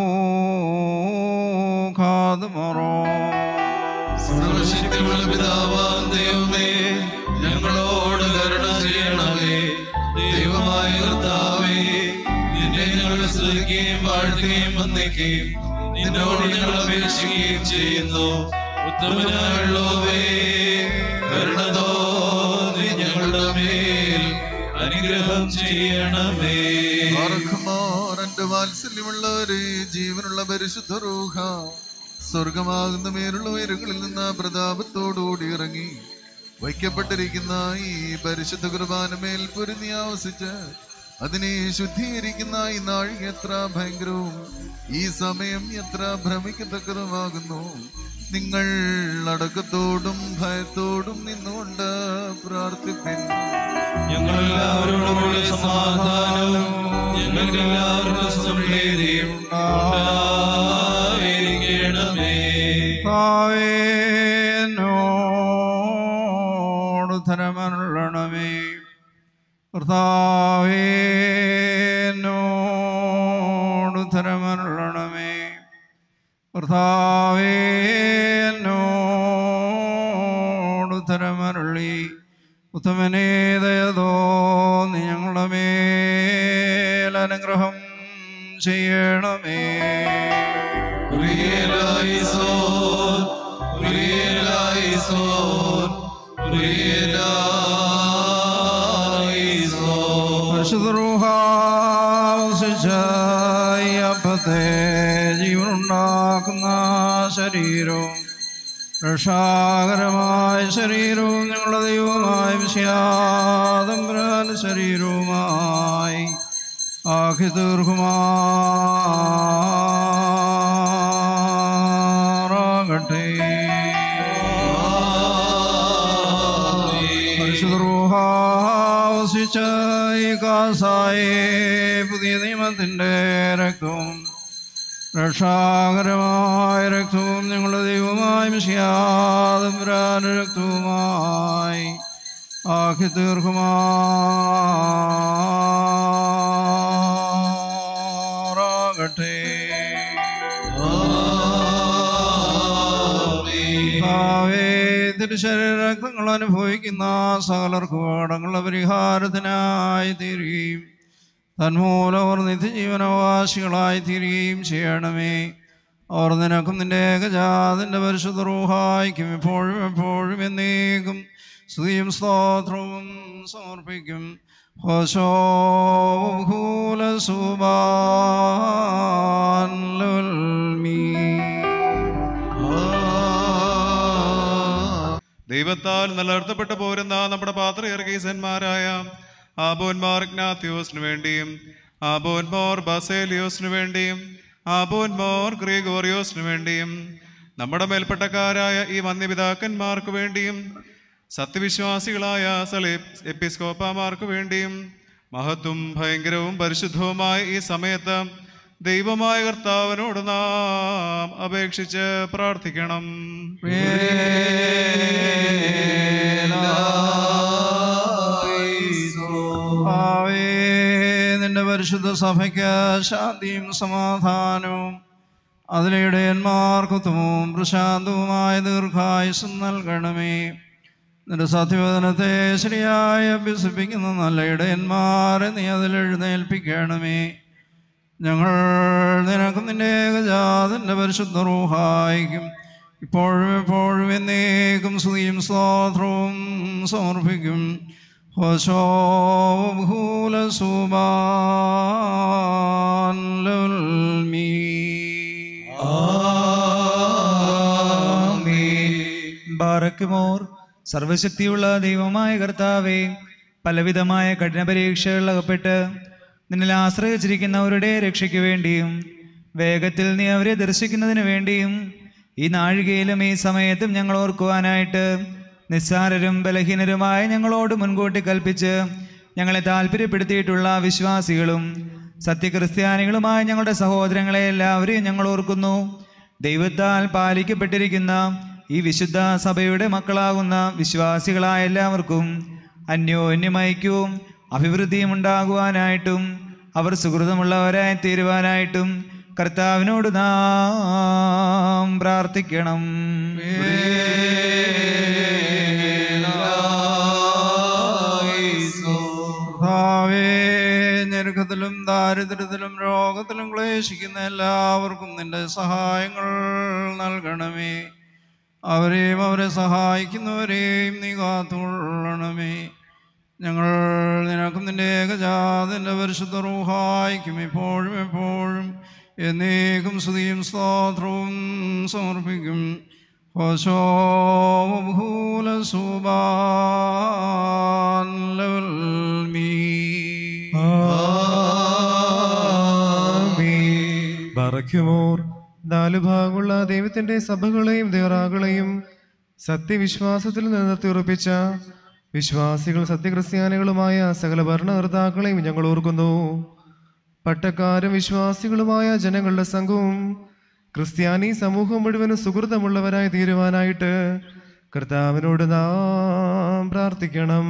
ഖാദ്മറോ സർവശക്തിയുള്ള പിതാവാം ദൈവമേ ഞങ്ങളോട് കരുണ ചെയ്യണമേ ദൈവമായ കർത്താവേ നിന്നെ ഞങ്ങൾ സ്തുതിക്കുകയും വാഴ്ത്തുകയും വന്ദിക്കുകയും നിന്നോട് ഞങ്ങൾ അപേക്ഷിക്കുകയും ചെയ്യുന്നു ഉത്തമനായുള്ളവേ കരുണ തോന്നി ഞങ്ങളുടെ മേൽ അനുഗ്രഹം ചെയ്യണമേ ആർക്കുമോർ എന്റെ വാത്സല്യമുള്ളവരെ ജീവനുള്ള പരിശുദ്ധ റൂഹ സ്വർഗമാകുന്ന മേലുള്ള ഉയരങ്ങളിൽ നിന്ന് പ്രതാപത്തോടുകൂടി ഇറങ്ങി വയ്ക്കപ്പെട്ടിരിക്കുന്ന ഈ പരിശുദ്ധ കുർബാനമേൽ പൊരുന്നി ആവസിച്ച് അതിനെ ശുദ്ധീകരിക്കുന്ന ഈ നാഴിക എത്ര ഭയങ്കരവും ഈ സമയം എത്ര ഭ്രമിക്കത്തക്കതുമാകുന്നു നിങ്ങൾ അടക്കത്തോടും ഭയത്തോടും നിന്നുകൊണ്ട് പ്രാർത്ഥിപ്പിൻ ഞങ്ങളെല്ലാവരോടും കൂടി സമാധാനവും ഞങ്ങൾക്ക് എല്ലാവർക്കും സമൃദ്ധിയും ഉണ്ടായിരിക്കണമേ കർത്താവേനോട് ധരമരുളണമേ കർത്താവേനോട് ധരമരുളണമേ കർത്താവേനോട് ധരമരുളി ഉത്തമനേ ദയതോ നീ ഞങ്ങളുടെ മേൽ അനുഗ്രഹം ചെയ്യണമേ പ്രിയലായിസോൻ പ്രിയലായിസോൻ പ്രിയലായിസോൻ പരിശുദ്ധൂഹാസിച്ചപ്പത്തെ ജീവനുണ്ടാക്കുന്ന ശരീരവും രക്ഷാകരമായ ശരീരവും ഞങ്ങളുടെ ദൈവമായ വിശ്യാതംബരാൻ ശരീരവുമായി ആഖി തീർക്കുമാറാകട്ടെ പരിശുദ്ധൂഹാസിച്ച ഈ കാസായെ പുതിയ നിയമത്തിൻ്റെ രക്തവും രക്ഷാകരമായ രക്തവും ഞങ്ങളുടെ ദൈവമായ മിഷിയാതമ്പുരാന രക്തവുമായി ആക്കി തീർക്കുമാറാകട്ടെ തിരുശരീരങ്ങൾ അനുഭവിക്കുന്ന സകലർക്ക് പാടങ്ങളുടെ പരിഹാരത്തിനായി തീരുകയും തന്മൂലം അവർ നിത്യജീവനവകാശികളായി തീരുകയും ചെയ്യണമേ അവർ നിനക്കും നിന്റെ ഏകജാതിൻ്റെ പരിശുദ്ധ റൂഹായിക്കും എപ്പോഴും എപ്പോഴും എന്നേക്കും സ്തുതിയും സ്തോത്രവും സമർപ്പിക്കും ഹോശോഭൂല ദൈവത്താൽ നിലനിർത്തപ്പെട്ടു പോരുന്ന നമ്മുടെ പാത്രയർഗീസന്മാരായ ആബോന്മാർ ഇഗ്നാത്യോസിനു വേണ്ടിയും ആബോന്മോർ ബസേലിയോസിനു വേണ്ടിയും ആബോന്മോർ ഗ്രീഗോറിയോസിനു വേണ്ടിയും നമ്മുടെ മേൽപ്പെട്ടക്കാരായ ഈ വന്യപിതാക്കന്മാർക്ക് വേണ്ടിയും സത്യവിശ്വാസികളായ സലേ എപ്പിസ്കോപ്പമാർക്ക് വേണ്ടിയും മഹത്വം ഭയങ്കരവും പരിശുദ്ധവുമായ ഈ സമയത്ത് ദൈവമായ കർത്താവിനോട് നാം അപേക്ഷിച്ച് പ്രാർത്ഥിക്കണം ആവേ നിന്റെ പരിശുദ്ധ സഭയ്ക്ക് ശാന്തിയും സമാധാനവും അതിലെ ഇടയന്മാർക്കുത്തമവും പ്രശാന്തവുമായ ദീർഘായുസും നൽകണമേ നിന്റെ സത്യവചനത്തെ ശരിയായി അഭ്യസിപ്പിക്കുന്ന നല്ല ഇടയന്മാരെ നീ അതിൽ എഴുന്നേൽപ്പിക്കണമേ ഞങ്ങൾ നിനക്കും നിന്റെ ഏകജാതിൻ്റെ പരിശുദ്ധ റൂഹായിക്കും ഇപ്പോഴും എപ്പോഴും എന്നേക്കും സ്തുതിയും സ്തോത്രവും സമർപ്പിക്കും ഹോശോഭൂല സുബാൻലുൽമീ ബാറക്കുമോർ സർവശക്തിയുള്ള ദൈവമായ കർത്താവേ പലവിധമായ കഠിന പരീക്ഷകളിൽ അകപ്പെട്ട് നിന്നിൽ ആശ്രയിച്ചിരിക്കുന്നവരുടെ രക്ഷയ്ക്ക് വേണ്ടിയും വേഗത്തിൽ നീ അവരെ ദർശിക്കുന്നതിന് വേണ്ടിയും ഈ നാഴികയിലും ഈ സമയത്തും ഞങ്ങൾ ഓർക്കുവാനായിട്ട് നിസ്സാരരും ബലഹീനരുമായ ഞങ്ങളോട് മുൻകൂട്ടി കൽപ്പിച്ച് ഞങ്ങളെ താല്പര്യപ്പെടുത്തിയിട്ടുള്ള വിശ്വാസികളും സത്യക്രിസ്ത്യാനികളുമായ ഞങ്ങളുടെ സഹോദരങ്ങളെ എല്ലാവരെയും ഞങ്ങൾ ഓർക്കുന്നു ദൈവത്താൽ പാലിക്കപ്പെട്ടിരിക്കുന്ന ഈ വിശുദ്ധ സഭയുടെ മക്കളാകുന്ന വിശ്വാസികളായ എല്ലാവർക്കും അന്യോന്യം ഐക്യവും അഭിവൃദ്ധിയും ഉണ്ടാകുവാനായിട്ടും അവർ സുഹൃതമുള്ളവരായി തീരുവാനായിട്ടും കർത്താവിനോട് നാം പ്രാർത്ഥിക്കണം കർത്താവേ ഞെരുക്കത്തിലും ദാരിദ്ര്യത്തിലും രോഗത്തിലും ക്ലേശിക്കുന്ന എല്ലാവർക്കും നിന്റെ സഹായങ്ങൾ നൽകണമേ അവരെയും അവരെ സഹായിക്കുന്നവരെയും നീ കാത്തുകൊള്ളണമേ ഞങ്ങൾ നിനക്കും നിന്റെ ഏകജാതിൻ്റെ പരിശുദ്ധ റൂഹായിക്കും ഇപ്പോഴും എപ്പോഴും എന്നേക്കും സ്തുതിയും സ്തോത്രവും സമർപ്പിക്കും ബറയ്ക്കുമോർ നാലു ഭാഗമുള്ള ദൈവത്തിന്റെ സഭകളെയും ദേറാകളെയും സത്യവിശ്വാസത്തിൽ നിലനിർത്തി ഉറപ്പിച്ച വിശ്വാസികൾ സത്യക്രിസ്ത്യാനികളുമായ സകല ഭരണകർത്താക്കളെയും ഞങ്ങൾ ഓർക്കുന്നു പട്ടക്കാരും വിശ്വാസികളുമായ ജനങ്ങളുടെ സംഘവും ക്രിസ്ത്യാനി സമൂഹം മുഴുവനും സുഹൃതമുള്ളവരായി തീരുവാനായിട്ട് കർത്താവിനോട് നാം പ്രാർത്ഥിക്കണം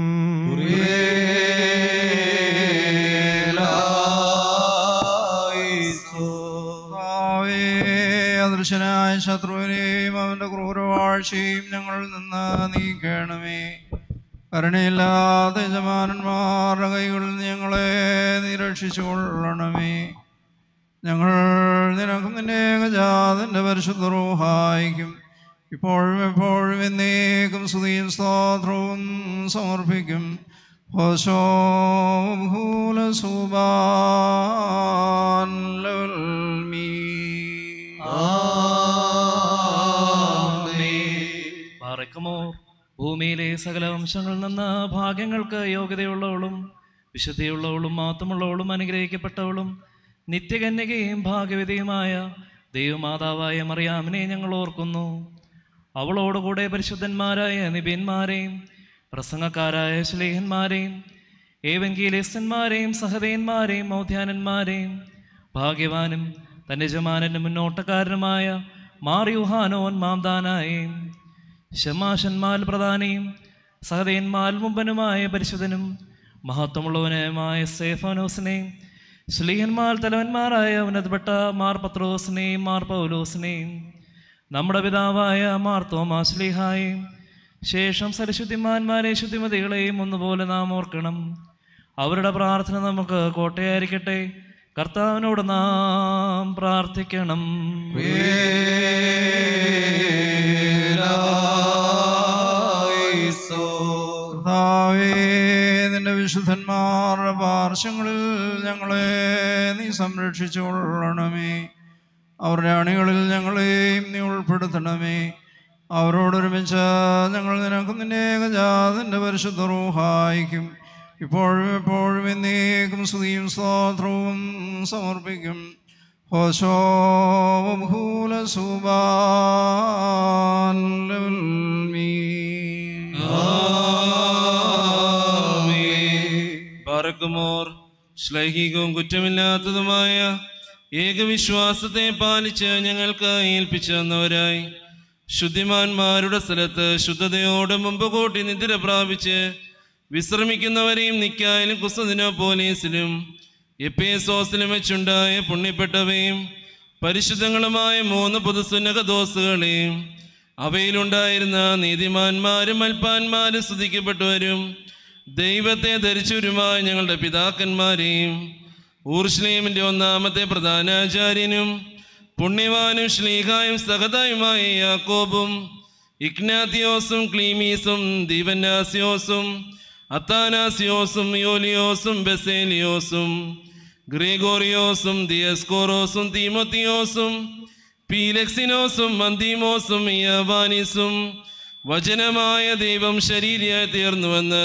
കർത്താവേ, അദൃശ്യനായ ശത്രുവിനെയും അവന്റെ ക്രൂരവാഴ്ചയും ഞങ്ങളിൽ നിന്ന് നീക്കണമേ കരുണയില്ലാത്ത യജമാനന്മാരുടെ കൈകളിൽ നിന്ന് ഞങ്ങളെ നീ രക്ഷിച്ചു കൊള്ളണമേ ഞങ്ങൾ നിനക്കും നിന്റെ ഏകജാതിൻ്റെ പരിശുദ്ധ റൂഹായിക്കും ഇപ്പോഴും എപ്പോഴും എന്നേക്കും സ്തുതിയും സ്തോത്രവും സമർപ്പിക്കും ഹോശോ ഭൂല സുബാൻ പാറയ്ക്കുമോ ഭൂമിയിലെ സകല വംശങ്ങളിൽ നിന്ന് ഭാഗ്യങ്ങൾക്ക് യോഗ്യതയുള്ളവളും വിശുദ്ധിയുള്ളവളും മാത്രമുള്ളവളും അനുഗ്രഹിക്കപ്പെട്ടവളും നിത്യകന്യകയും ഭാഗ്യവതിയുമായ ദൈവമാതാവായ മറിയാമിനെ ഞങ്ങൾ ഓർക്കുന്നു അവളോടുകൂടെ പരിശുദ്ധന്മാരായ നിബിയന്മാരെയും പ്രസംഗക്കാരായ ശ്ലീഹന്മാരെയും ഏവൻകീലേസ്തന്മാരെയും സഹതയന്മാരെയും മൗധ്യാനന്മാരെയും ഭാഗ്യവാനും തൻ്റെ യജമാനൻ്റെ മുന്നോട്ടക്കാരനുമായ മാറിയുഹാനോൻ മാംദാനായും ശമാശന്മാൽ പ്രധാനിയും സഹതയന്മാൽ മുമ്പനുമായ പരിശുദ്ധനും മഹത്വമുള്ളവനുമായ സേഫാനോസിനെയും ശ്ലീഹന്മാർ തലവന്മാരായ ഉന്നതപ്പെട്ട മാർ പത്രോസിനെയും മാർ പൗലോസിനെയും നമ്മുടെ പിതാവായ മാർ തോമാശ്ലീഹായും ശേഷം സരശുദ്ധിമാന്മാരെ ശുദ്ധിമതികളെയും ഒന്നുപോലെ നാം ഓർക്കണം അവരുടെ പ്രാർത്ഥന നമുക്ക് കോട്ടയായിരിക്കട്ടെ കർത്താവിനോട് നാം പ്രാർത്ഥിക്കണം കർത്താവേ നിന്റെ വിശുദ്ധന്മാരുടെ പാർശ്വങ്ങളിൽ ഞങ്ങളെ നീ സംരക്ഷിച്ചു കൊള്ളണമേ അവരുടെ അണികളിൽ ഞങ്ങളെയും നീ ഉൾപ്പെടുത്തണമേ അവരോടൊരുമിച്ച് ഞങ്ങൾ നിനക്കും നിന്റെ ഏകജാതിൻ്റെ പരിശുദ്ധ റൂഹായിക്കും ഇപ്പോഴും എപ്പോഴും എന്നേക്കും സ്തുതിയും സ്തോത്രവും സമർപ്പിക്കും ഹോശോ ഭൂല സുബാൻ പറക്കുമോർ ശ്ലൈഹികവും കുറ്റമില്ലാത്തതുമായ ഏകവിശ്വാസത്തെ പാലിച്ച് ഞങ്ങൾക്ക് ഏൽപ്പിച്ചു തന്നവരായി ശുദ്ധിമാന്മാരുടെ സ്ഥലത്ത് ശുദ്ധതയോടെ മുമ്പ് കൂട്ടി നിദ്ര പ്രാപിച്ച് വിശ്രമിക്കുന്നവരെയും നിക്കായാലും കുസ്തദിനോ പോലീസിലും എപ്പേസോസിലും വെച്ചുണ്ടായ പുണ്യപ്പെട്ടവയും പരിശുദ്ധങ്ങളുമായ മൂന്ന് പൊതുസുന്നക ദോസുകളെയും അവയിലുണ്ടായിരുന്ന നീതിമാന്മാരും അൽപ്പാന്മാരും സ്തുതിക്കപ്പെട്ടവരും ദൈവത്തെ ധരിച്ചവരുമായ ഞങ്ങളുടെ പിതാക്കന്മാരെയും ഊർഷ്ലേമിൻ്റെ ഒന്നാമത്തെ പ്രധാനാചാര്യനും പുണ്യവാനും ശ്ലീഹായും സഹതായുമായ യാക്കോബും ഇഗ്നാത്തിയോസും ക്ലീമീസും ദീപന്നാസിയോസും അത്താനാസിയോസും യോലിയോസും ബെസേലിയോസും ഗ്രിഗോറിയോസും ദിയസ്കോറോസും തീമോത്തിയോസും പീലക്സിനോസും മന്ദീമോസും യവാനിസും വചനമായ ദൈവം ശരീരയായി തീർന്നുവെന്ന്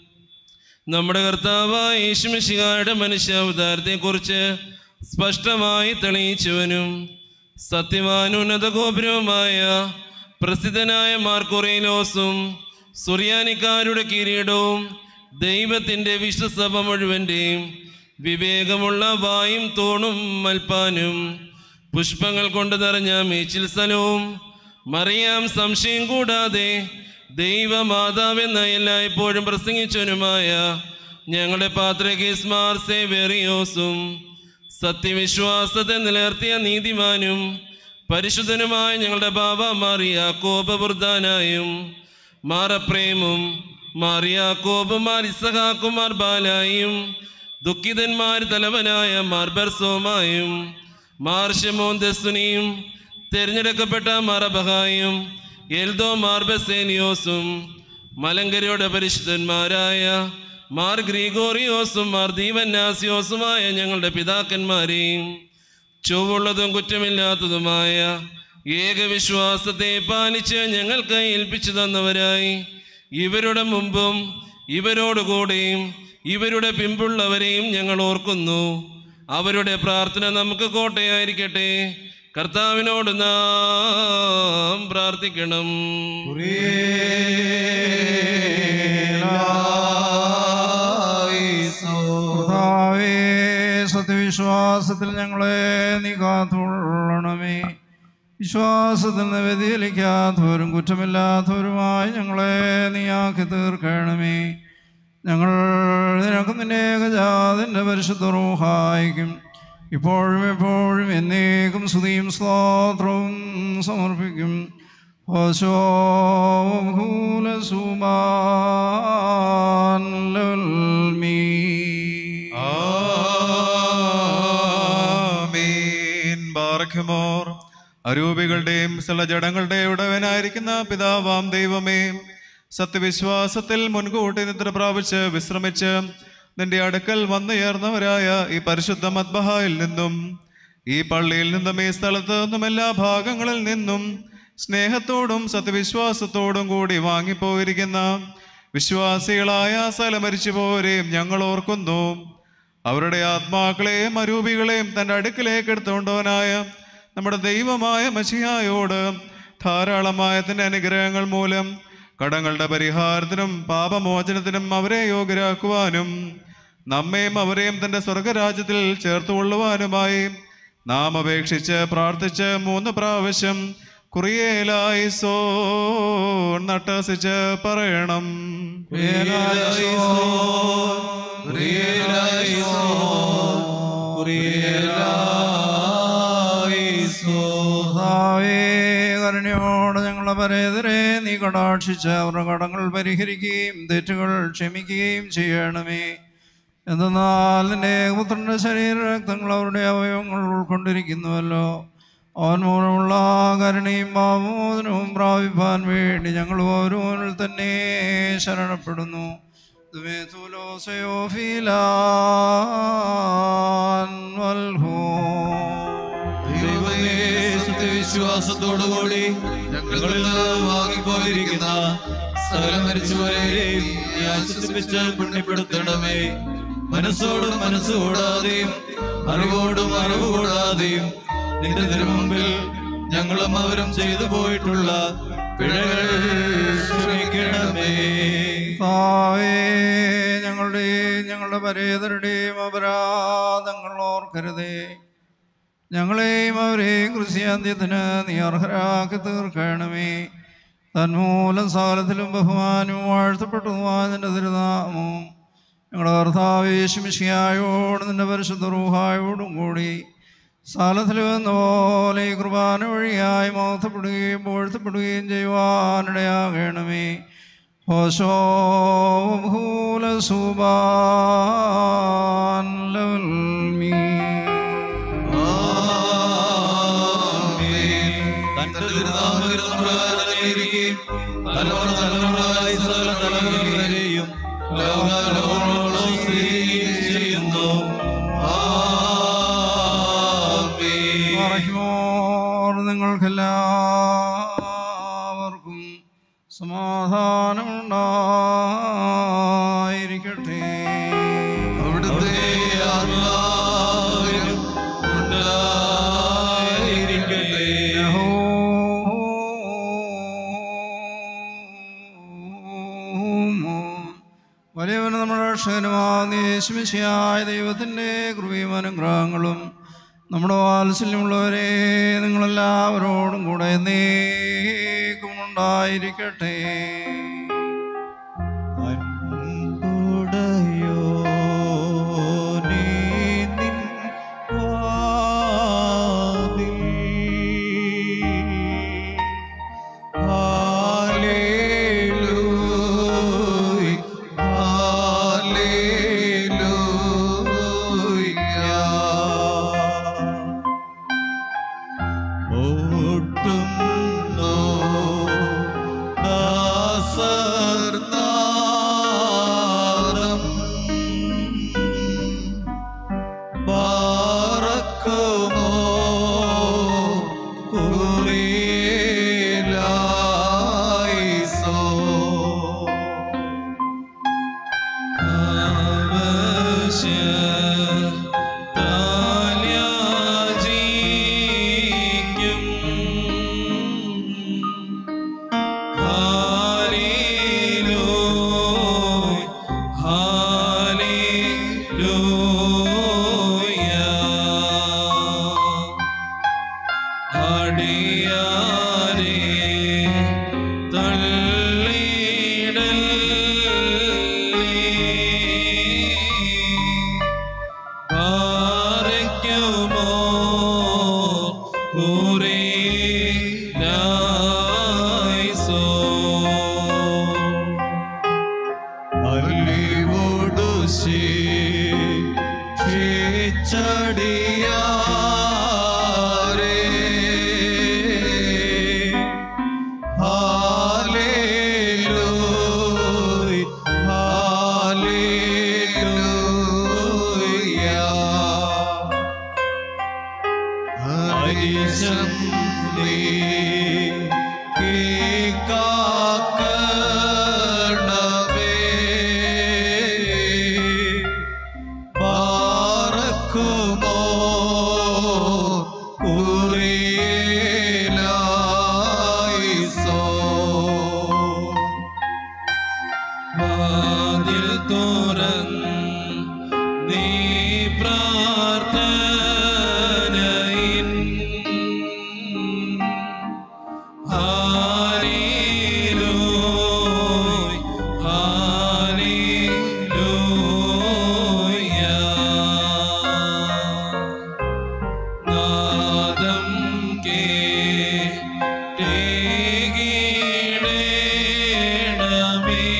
നമ്മുടെ കർത്താവായ യേശുമിശിഹായുടെ മനുഷ്യാവതാരത്തെക്കുറിച്ച് സ്പഷ്ടമായി തെളിയിച്ചവനും സത്യവാനുന്നത ഗോപുരവുമായ പ്രസിദ്ധനായ മാർക്കൊറേലോസും സുറിയാനിക്കാരുടെ കിരീടവും ദൈവത്തിൻ്റെ വിശ്വസഭ മുഴുവൻ്റെയും വിവേകമുള്ള വായും തൂണും മൽപ്പാനും പുഷ്പങ്ങൾ കൊണ്ട് നിറഞ്ഞ മേച്ചിൽ സ്ഥലവും മറിയാം സംശയം കൂടാതെ ദൈവമാതാവെന്ന എല്ലായ്പ്പോഴും പ്രസംഗിച്ചവനുമായ ഞങ്ങളുടെ പാത്രകീസ്മാർ സേവേറിയോസും സത്യവിശ്വാസത്തെ നിലനിർത്തിയ നീതിമാനും പരിശുദ്ധനുമായ ഞങ്ങളുടെ ബാബ മാറിയാക്കോപവൃദ്ധാനായും മാറപ്രേമും മാറിയാക്കോബും മാർ ഇസഹാക്കും മാർ ബാലായും ദുഃഖിതന്മാർ തലവനായ മാർ ബർസോമായും മാർ ഷെമോൻ ദസ്തുനിയും തിരഞ്ഞെടുക്കപ്പെട്ട മറബഹായും എൽദോ മാർ ബസേനിയോസും മലങ്കരയുടെ പരിശുദ്ധന്മാരായ മാർ ഗ്രിഗോറിയോസും മാർ ദീവന്നാസിയോസുമായ ഞങ്ങളുടെ പിതാക്കന്മാരെയും ചൊവ്വുള്ളതും കുറ്റമില്ലാത്തതുമായ ഏകവിശ്വാസത്തെ പാലിച്ച് ഞങ്ങൾക്ക് ഏൽപ്പിച്ചു തന്നവരായി ഇവരുടെ മുമ്പും ഇവരോടുകൂടെയും ഇവരുടെ പിമ്പുള്ളവരെയും ഞങ്ങൾ ഓർക്കുന്നു അവരുടെ പ്രാർത്ഥന നമുക്ക് കോട്ടയായിരിക്കട്ടെ കർത്താവിനോട് നാം പ്രാർത്ഥിക്കണം കർത്താവേ സത്യവിശ്വാസത്തിൽ ഞങ്ങളെ നീ കാത്തുകൊള്ളണമേ വിശ്വാസത്തിൽ നിന്ന് വ്യതിചലിക്കാത്തവരും കുറ്റമില്ലാത്തവരുമായി ഞങ്ങളെ നീ ആക്കി തീർക്കണമേ ഞങ്ങൾ നിനക്ക് നിന്റെ ഏകജാതിൻ്റെ പരിശുദ്ധ റൂഹായിക്കും ഇപ്പോഴും എപ്പോഴും എന്നേക്കും സ്തുതിയും സ്തോത്രവും സമർപ്പിക്കും ആമീൻ ബാറഖ്യമോർ അരൂപികളുടെയും ജഡങ്ങളുടെ ഉടവനായിരിക്കുന്ന പിതാവാം ദൈവമേ സത്യവിശ്വാസത്തിൽ മുൻകൂട്ടി നിദ്ര പ്രാപിച്ച് വിശ്രമിച്ച് നിന്റെ അടുക്കൽ വന്നുയർന്നവരായ ഈ പരിശുദ്ധ മദ്ബഹായിൽ നിന്നും ഈ പള്ളിയിൽ നിന്നും ഈ സ്ഥലത്ത് നിന്നും എല്ലാ ഭാഗങ്ങളിൽ നിന്നും സ്നേഹത്തോടും സത്യവിശ്വാസത്തോടും കൂടി വാങ്ങിപ്പോയിരിക്കുന്ന വിശ്വാസികളായ സ്ഥലം മരിച്ചുപോരെയും ഞങ്ങൾ ഓർക്കുന്നു അവരുടെ ആത്മാക്കളെയും അരൂപികളെയും തൻ്റെ അടുക്കിലേക്ക് എടുത്തുകൊണ്ടവനായ നമ്മുടെ ദൈവമായ മഷിയായോട് ധാരാളമായ തൻ്റെ അനുഗ്രഹങ്ങൾ മൂലം കടങ്ങളുടെ പരിഹാരത്തിനും പാപമോചനത്തിനും അവരെ യോഗ്യരാക്കുവാനും നമ്മയും അവരെയും തൻ്റെ സ്വർഗരാജ്യത്തിൽ ചേർത്തുകൊള്ളുവാനുമായി നാം അപേക്ഷിച്ച് പ്രാർത്ഥിച്ച് മൂന്ന് പ്രാവശ്യം കുറിയേലായി സോ നട്ടസിച്ച് പറയണം കർത്താവേ, കരുണയോട് ഞങ്ങളെ പരേതരെ നീ കടാക്ഷിച്ച് അവരുടെ കടങ്ങൾ പരിഹരിക്കുകയും തെറ്റുകൾ ക്ഷമിക്കുകയും ചെയ്യണമേ എന്തെന്നാൽ നിന്റെ പുത്രന്റെ ശരീരരക്തങ്ങൾ അവരുടെ അവയവങ്ങൾ ഉൾക്കൊണ്ടിരിക്കുന്നുവല്ലോ അവൻ മൂലമുള്ള കരുണയും പാമോദനവും പ്രാപിപ്പാൻ വേണ്ടി ഞങ്ങൾ ഓരോനിൽ തന്നെ ശരണപ്പെടുന്നു ദുമേ തുലോസയോ ഫീലാൻ വൽഹോ ദൈവമേ സത്യവിശ്വാസത്തോടുകൂടി ഞങ്ങളിൽ നിന്ന് വാങ്ങിപ്പോയിരിക്കുന്ന സകല മരിച്ചുപോരെയും നീ ആശ്വസിപ്പിച്ച് പുണ്യപ്പെടുത്തണമേ മനസ്സോടും മനസ്സ് കൂടാതെയും അറിവോടും അറിവ് കൂടാതെയും നിന്റെ തിരുമുമ്പിൽ ഞങ്ങളും അവരും ചെയ്തു പോയിട്ടുള്ള പിഴകൾ ക്ഷമിക്കണമേ കർത്താവേ, ഞങ്ങളുടെയും ഞങ്ങളുടെ പരേതരുടെയും അപരാധങ്ങൾ ഓർക്കരുതേ ഞങ്ങളെയും അവരെയും കൃഷിയാന്ത്യത്തിന് നീ അർഹരാക്കി തീർക്കണമേ തന്മൂലം സകലത്തിലും ബഹുമാനവും വാഴ്ത്തപ്പെട്ടതുമായ നിന്റെ തിരുനാമവും ഞങ്ങളുടെ കർത്താവേശുമിഷിയായോട് നിന്റെ പരിശുദ്ധ റൂഹായോടും കൂടി സ്ഥലത്തിൽ വന്ന പോലെ ഈ കുർബാന വഴിയായി മഹത്വപ്പെടുകയും വാഴ്ത്തപ്പെടുകയും ചെയ്യുവാനിടയാകണമേ ഹോശോ ഭൂലസുബാൻ ലവൽമീ തന്റെ തിരുനാമകൃതപ്രകാരമായിരിക്കും തലമുറ തലമുറയായി സകല തലമുറ വരെയും ലോകാലോകങ്ങളോളം സ്ഥിതിയും ചെയ്യുന്നു ആമേൻ. പറയ്ക്കുമോർ നിങ്ങൾക്കെല്ലാവർക്കും സമാധാനമുണ്ടായിരിക്കട്ടെ അവിടുത്തെ ആത്മാവിനും ഉണ്ടായിരിക്കട്ടെ വലിയവന് നമ്മുടെ രക്ഷകനുമാശിയായ ദൈവത്തിൻ്റെ കൃപയും അനുഗ്രഹങ്ങളും നമ്മുടെ വാത്സല്യമുള്ളവരെ നിങ്ങളെല്ലാവരോടും കൂടെ എന്നേക്കും ഉണ്ടായിരിക്കട്ടെ ഉടയോനേ നിൻ വാതിൽ ഹല്ലേലൂയ ഹല്ലേലൂയ ഓട്ടുന്നു വാതിൽ തുറന്ന് നീ പ്രാർത്ഥനയിൻ ഹാലേലൂയ ഹാലേലൂയ നാദം കേടേണമേ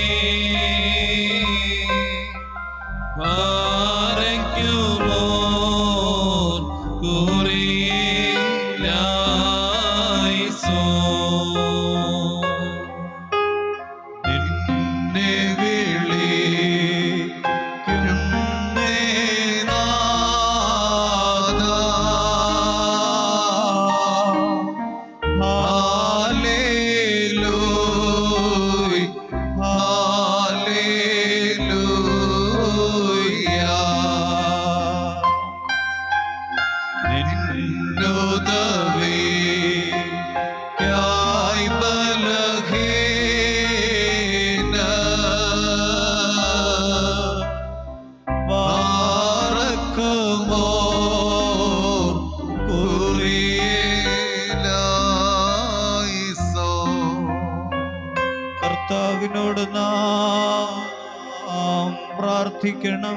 പാറയ്ക്കുമോ കുറിയിലായിസോ നിന്നെ വിളിക്കുന്നേ Hallelujah. Hallelujah. നിന്നുദവേ യായി ബലഹീന പാറക്കുമോ കുറിയിലായിസോ കർത്താവിനോട് നാം പ്രാർത്ഥിക്കണം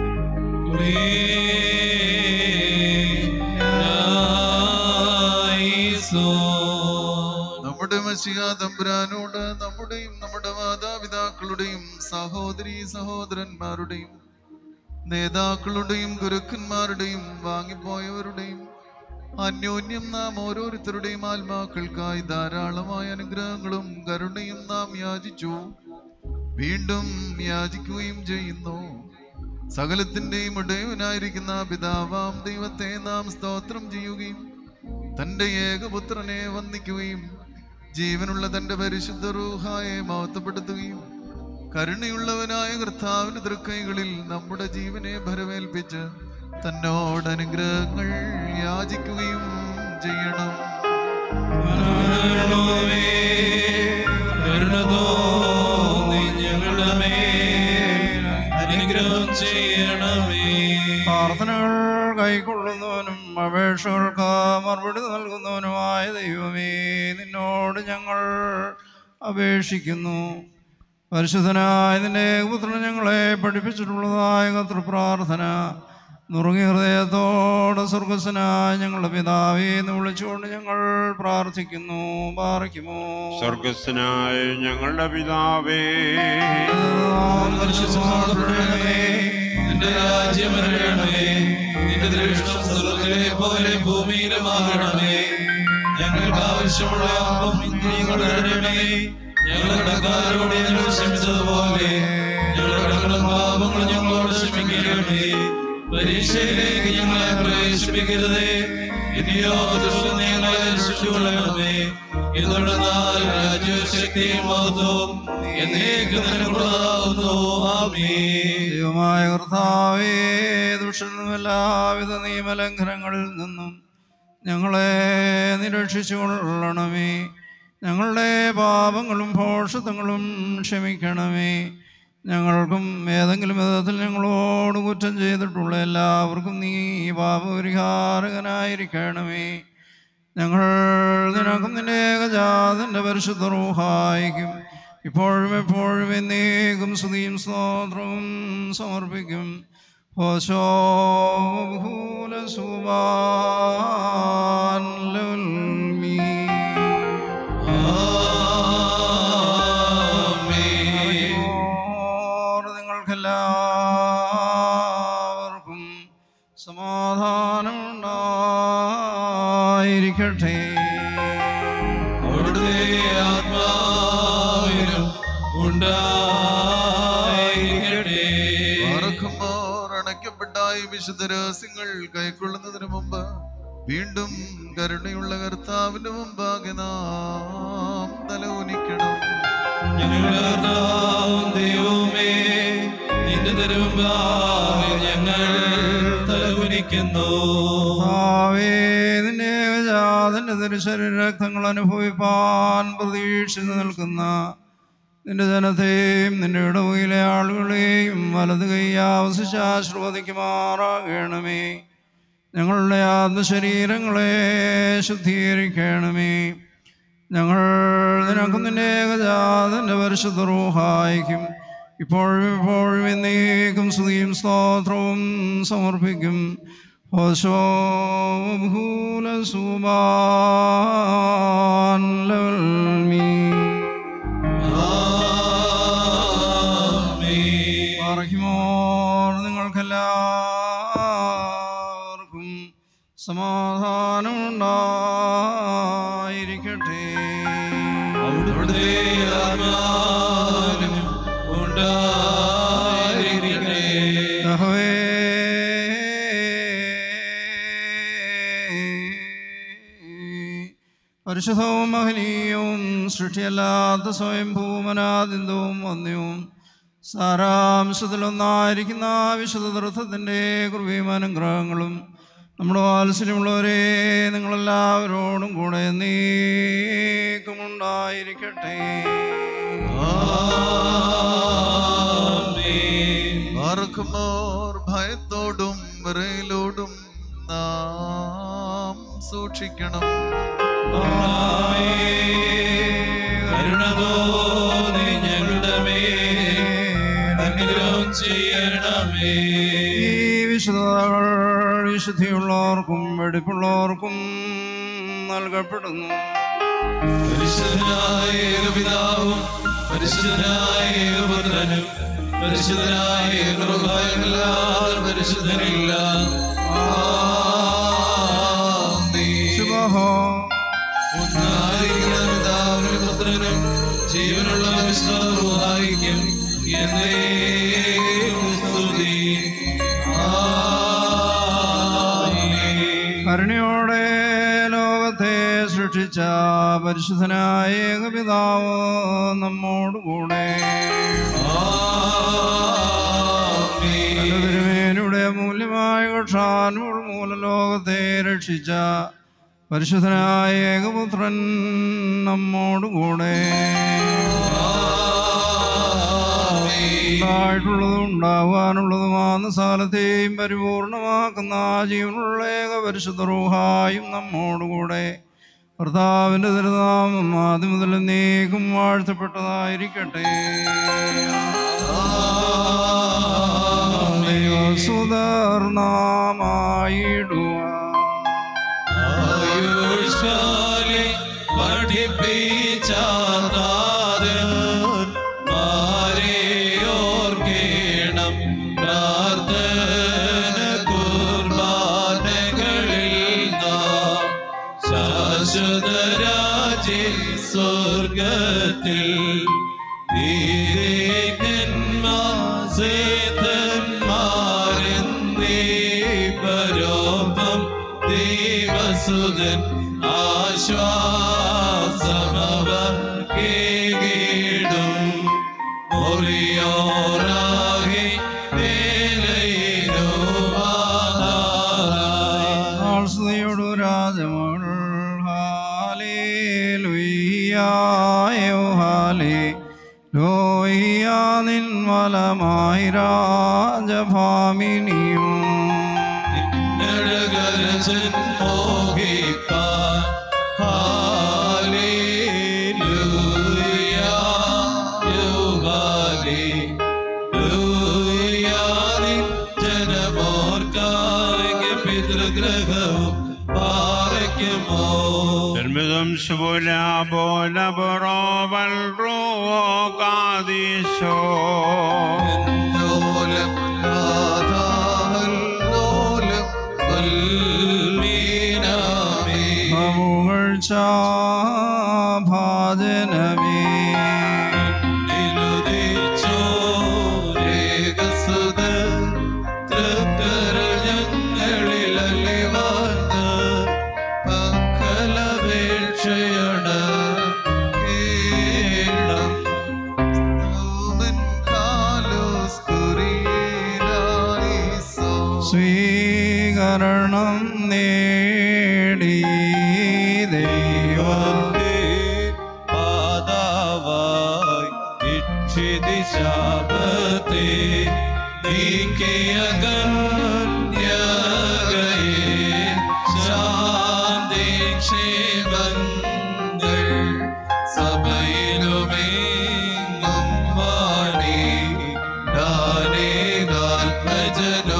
നമ്മുടെ മഷിക തമ്പുരാനോട് നമ്മുടെയും നമ്മുടെ മാതാപിതാക്കളുടെയും സഹോദരി സഹോദരന്മാരുടെയും നേതാക്കളുടെയും ഗുരുക്കന്മാരുടെയും വാങ്ങിപ്പോയവരുടെയും അന്യോന്യം നാം ഓരോരുത്തരുടെയും ആത്മാക്കൾക്കായി ധാരാളമായ അനുഗ്രഹങ്ങളും കരുണയും നാം യാചിച്ചു വീണ്ടും യാചിക്കുകയും ചെയ്യുന്നു സകലത്തിന്റെയും ഇടയവനായിരിക്കുന്ന പിതാവാം ദൈവത്തെ നാം സ്തോത്രം ചെയ്യുകയും തന്റെ ഏകപുത്രനെ വന്ദിക്കുകയും ജീവനുള്ള തന്റെ പരിശുദ്ധ റൂഹായെ മഹത്വപ്പെടുത്തുകയും കരുണയുള്ളവനായ കർത്താവിന്റെ തൃക്കൈകളിൽ നമ്മുടെ ജീവനെ ഭരമേൽപ്പിച്ച് തന്നോട് അനുഗ്രഹങ്ങൾ യാചിക്കുകയും ചെയ്യണം ഞങ്ങളുടെ മേൽ അനുഗ്രഹം ചെയ്യണമേ പ്രാർത്ഥനകൾ കൈക്കൊള്ളുന്നവനും അപേക്ഷകൾക്ക് മറുപടി നൽകുന്നവനുമായ ദൈവമേ നിന്നോട് ഞങ്ങൾ അപേക്ഷിക്കുന്നു പരിശുദ്ധനായ നിന്റെ പുത്രൻ ഞങ്ങളെ പഠിപ്പിച്ചിട്ടുള്ളതായ കർത്തൃപ്രാർത്ഥന നുറുങ്ങിയ ഹൃദയത്തോടെ സ്വർഗസ്വനായ ഞങ്ങളുടെ പിതാവേ എന്ന് വിളിച്ചുകൊണ്ട് ഞങ്ങൾ പ്രാർത്ഥിക്കുന്നു പാർക്കുമോ സ്വർഗസ്വനായ ഞങ്ങളുടെ പിതാവേ പരിശുദ്ധമാകണമേ നിന്റെ രാജ്യം വരണമേ നിന്റെ ദൃഷ്ടം സ്വർഗത്തിലെ പോലെ ഭൂമിയിലുമാകണമേ ഞങ്ങൾക്ക് ആവശ്യമുള്ള അപ്പം ഇന്ന് ഞങ്ങൾ തരണമേ ഞങ്ങളുടെ കടക്കാരോട് ഞങ്ങൾ ക്ഷമിച്ചതുപോലെ ഞങ്ങളുടെ കടകളും പാപങ്ങളും ഞങ്ങളോട് ക്ഷമിക്കണമേ പരീക്ഷയിലേക്ക് ഞങ്ങളെ പ്രവേശിപ്പിക്കരുതേ ഇനിയോ ദുഷ്ടം ഞങ്ങളെ രക്ഷിച്ചുകൊള്ളണമേ ഇതുടർന്നാൽ രാജ്യശക്തിയും മഹത്വവും എന്നേക്കും നിനക്കുള്ളതാവുന്നു ആമേ ദൈവമായ കർത്താവേ ദുഷ്ടനും എല്ലാവിധ നിയമലംഘനങ്ങളിൽ നിന്നും ഞങ്ങളെ നിരക്ഷിച്ചുകൊള്ളണമേ ഞങ്ങളുടെ പാപങ്ങളും ഭോഷത്വങ്ങളും ക്ഷമിക്കണമേ ഞങ്ങൾക്കും ഏതെങ്കിലും വിധത്തിൽ ഞങ്ങളോട് കുറ്റം ചെയ്തിട്ടുള്ള എല്ലാവർക്കും നീ പാപപരിഹാരകനായിരിക്കണമേ ഞങ്ങൾ നിനക്കും നിന്റെ ഏകജാതന്റെ പരിശുദ്ധ റൂഹായിക്കും ഇപ്പോഴും എപ്പോഴും എന്നേക്കും സ്തുതിയും സ്തോത്രവും സമർപ്പിക്കും ഹോശോ ബഹൂല സുബാൻ ലുൽമീ. ഓർ നിങ്ങൾക്കെല്ലാവർക്കും സമാധാനം ഉണ്ടായിരിക്കട്ടെ അവിടുത്തെ ആത്മാവിനും ഉണ്ടായിരിക്കട്ടെ പാറക്കുമ്പോൾ അണയ്ക്കപ്പെട്ട ഈ വിശുദ്ധ രഹസ്യങ്ങൾ കൈക്കൊള്ളുന്നതിന് മുമ്പ് വീണ്ടും കരുണയുള്ള കർത്താവിന്റെ മുമ്പാകെ നാം തലകുനിക്കണം ഞങ്ങളുടെ കർത്താവും ദൈവമേ നിന്റെ തിരുമുമ്പാകെ ഞങ്ങൾ തലകുനിക്കുന്നു ആവേ നിന്റെ ഏകജാതന്റെ തിരുശരീരക്തങ്ങൾ അനുഭവിപ്പാൻ പ്രതീക്ഷിച്ചു നിൽക്കുന്ന നിന്റെ ജനത്തെയും നിന്റെ ഇടവയിലെ ആളുകളെയും വലത് കൈയാവസിച്ച് ആശ്രവദിക്കുമാറാകണമേ ഞങ്ങളുടെ ആത്മശരീരങ്ങളെ ശുദ്ധീകരിക്കണമേ ഞങ്ങൾ നിനക്കും നിന്റെ ഏകജാതന്റെ പരിശുദ്ധ റൂഹായിക്കും ഇപ്പോഴും ഇപ്പോഴും എന്നേക്കും സ്തുതിയും സ്തോത്രവും സമർപ്പിക്കും ഹോശോ ഭൂല സുബാൻ ലൽമീ. പാറയ്ക്കുമോർ നിങ്ങൾക്കെല്ലാവർക്കും സമാധാനം ഉണ്ടായിരിക്കട്ടെ അവിടുത്തെ ആത്മാവിനും ഉണ്ടായിരിക്കട്ടെ യഹോവേ, പരിശുദ്ധവും മഹനീയവും സൃഷ്ടിയല്ലാത്ത സ്വയംഭൂമനാദിന്തവും വന്യവും സാരാംശത്തിലൊന്നായിരിക്കുന്ന ആ വിശുദ്ധ തീർത്ഥത്തിൻ്റെ കൃപയും അനുഗ്രഹങ്ങളും നമ്മുടെ വാത്സല്യമുള്ളവരെ നിങ്ങളെല്ലാവരോടും കൂടെ നീക്കുമുണ്ടായിരിക്കട്ടെ പാറക്കുമ്പോൾ ഭയത്തോടും വിറയിലോടും നാം സൂക്ഷിക്കണം കരുണ തോന്നി ഞങ്ങളുടെ മേൽ അനുഗ്രഹം ചെയ്യണമേ ഈ വിശുദ്ധതകൾ വിശുദ്ധിയുള്ളവർക്കും വെടിപ്പുള്ളവർക്കും നൽകപ്പെടുന്നു പരിശുദ്ധനായ ഏകപിതാവും പരിശുദ്ധനായ ഏകപുത്രനും പരിശുദ്ധനായ ഏകൃപായല്ലാതെ പരിശുദ്ധനില്ല ആമേൻ. ശുഭഹോ ഒന്നായിരിക്കുന്ന പിതാവിനും പുത്രനും ജീവനുള്ള വിശ്വാസം എന്നേക്കും സ്തുതി ആമേൻ. കരുണയോടെ ലോകത്തെ സൃഷ്ടിച്ച പരിശുദ്ധനായ ഏകപിതാവ് നമ്മോടുകൂടെ തിരുമേനിയുടെ മൂല്യമായ കക്ഷാനുൾ മൂലം ലോകത്തെ രക്ഷിച്ച പരിശുദ്ധനായ ഏകപുത്രൻ നമ്മോടുകൂടെ ഉണ്ടായിട്ടുള്ളതും ഉണ്ടാവാനുള്ളതുമാകുന്ന സാലത്തെയും പരിപൂർണമാക്കുന്ന ആ ജീവനുള്ള ഏക പരിശുദ്ധ റൂഹായും നമ്മോടുകൂടെ കർത്താവിൻ്റെ തിരുനാമം ആദ്യം മുതൽ നീക്കും വാഴ്ത്തപ്പെട്ടതായിരിക്കട്ടെ സുധർനാമായിടുക ആയുഷ്കാലെ പഠിപ്പിച്ചാതാരൻ മാരെയോർക്കേണം പ്രാർത്ഥന കുർബാനകളിൽ നാം ശാശ്വതരാജി സ്വർഗത്തിൽ പരോപം ദൈവസുതൻ ആശ്വാസമവർ കേടും ഒറിയോറാകെ വേലയിലോ സ്തുതിയോടു രാജമകൾ ഹാലേലുയ്യ ഹാലേ ലോയ്യ നിൻ വലമായി രാജഭാമിനിയും നരകരജൻ മോഹിപ്പാൻ ഹാലേലൂയ യുഹാലേലൂയ നിൻ ജനമോർക്കായ പിതൃഗ്രഹവും പാറയ്ക്കുമോ നിർമ്മിതം ശുഭുല പോല ബറോവൽ റൂവോ കാദീശോ ലോലം നാഥാവൽ ലോലം വൽമീനാമേ പുകഴ്ച ഭാജനമേ നിലുദിച്ചോരേകസുത തൃക്കരൾ ഞങ്ങളിൽ അലിവാർന്ന് പക്കലപേക്ഷയാണ് കേണം ൂമൻ കാലോസ് കുറിയിലായിസോ സ്വീകരണം നേടി ദൈവം പാതാവായി ഇക്ഷിതി ശാപത്തെ നീക്കിയ കന്യകയെ ശാന്തി ക്ഷേമങ്ങൾ സഭയിലുമേങ്ങും വാണി ദാനേകാത്മജനോ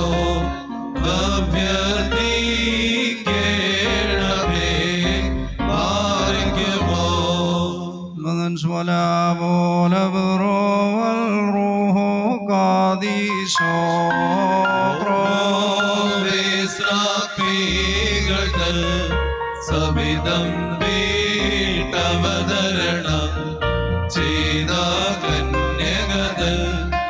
അഭ്യർത്ഥിക്കേണമേ ഭാഗ്യമോ മദൻ സ്വല പോല ബറോവൽ റൂഹോ കാദീശോ ോസ്രാപ്പികൾ സവിധം വീട്ടവതരണം ചെയ്ത കന്യകകൾ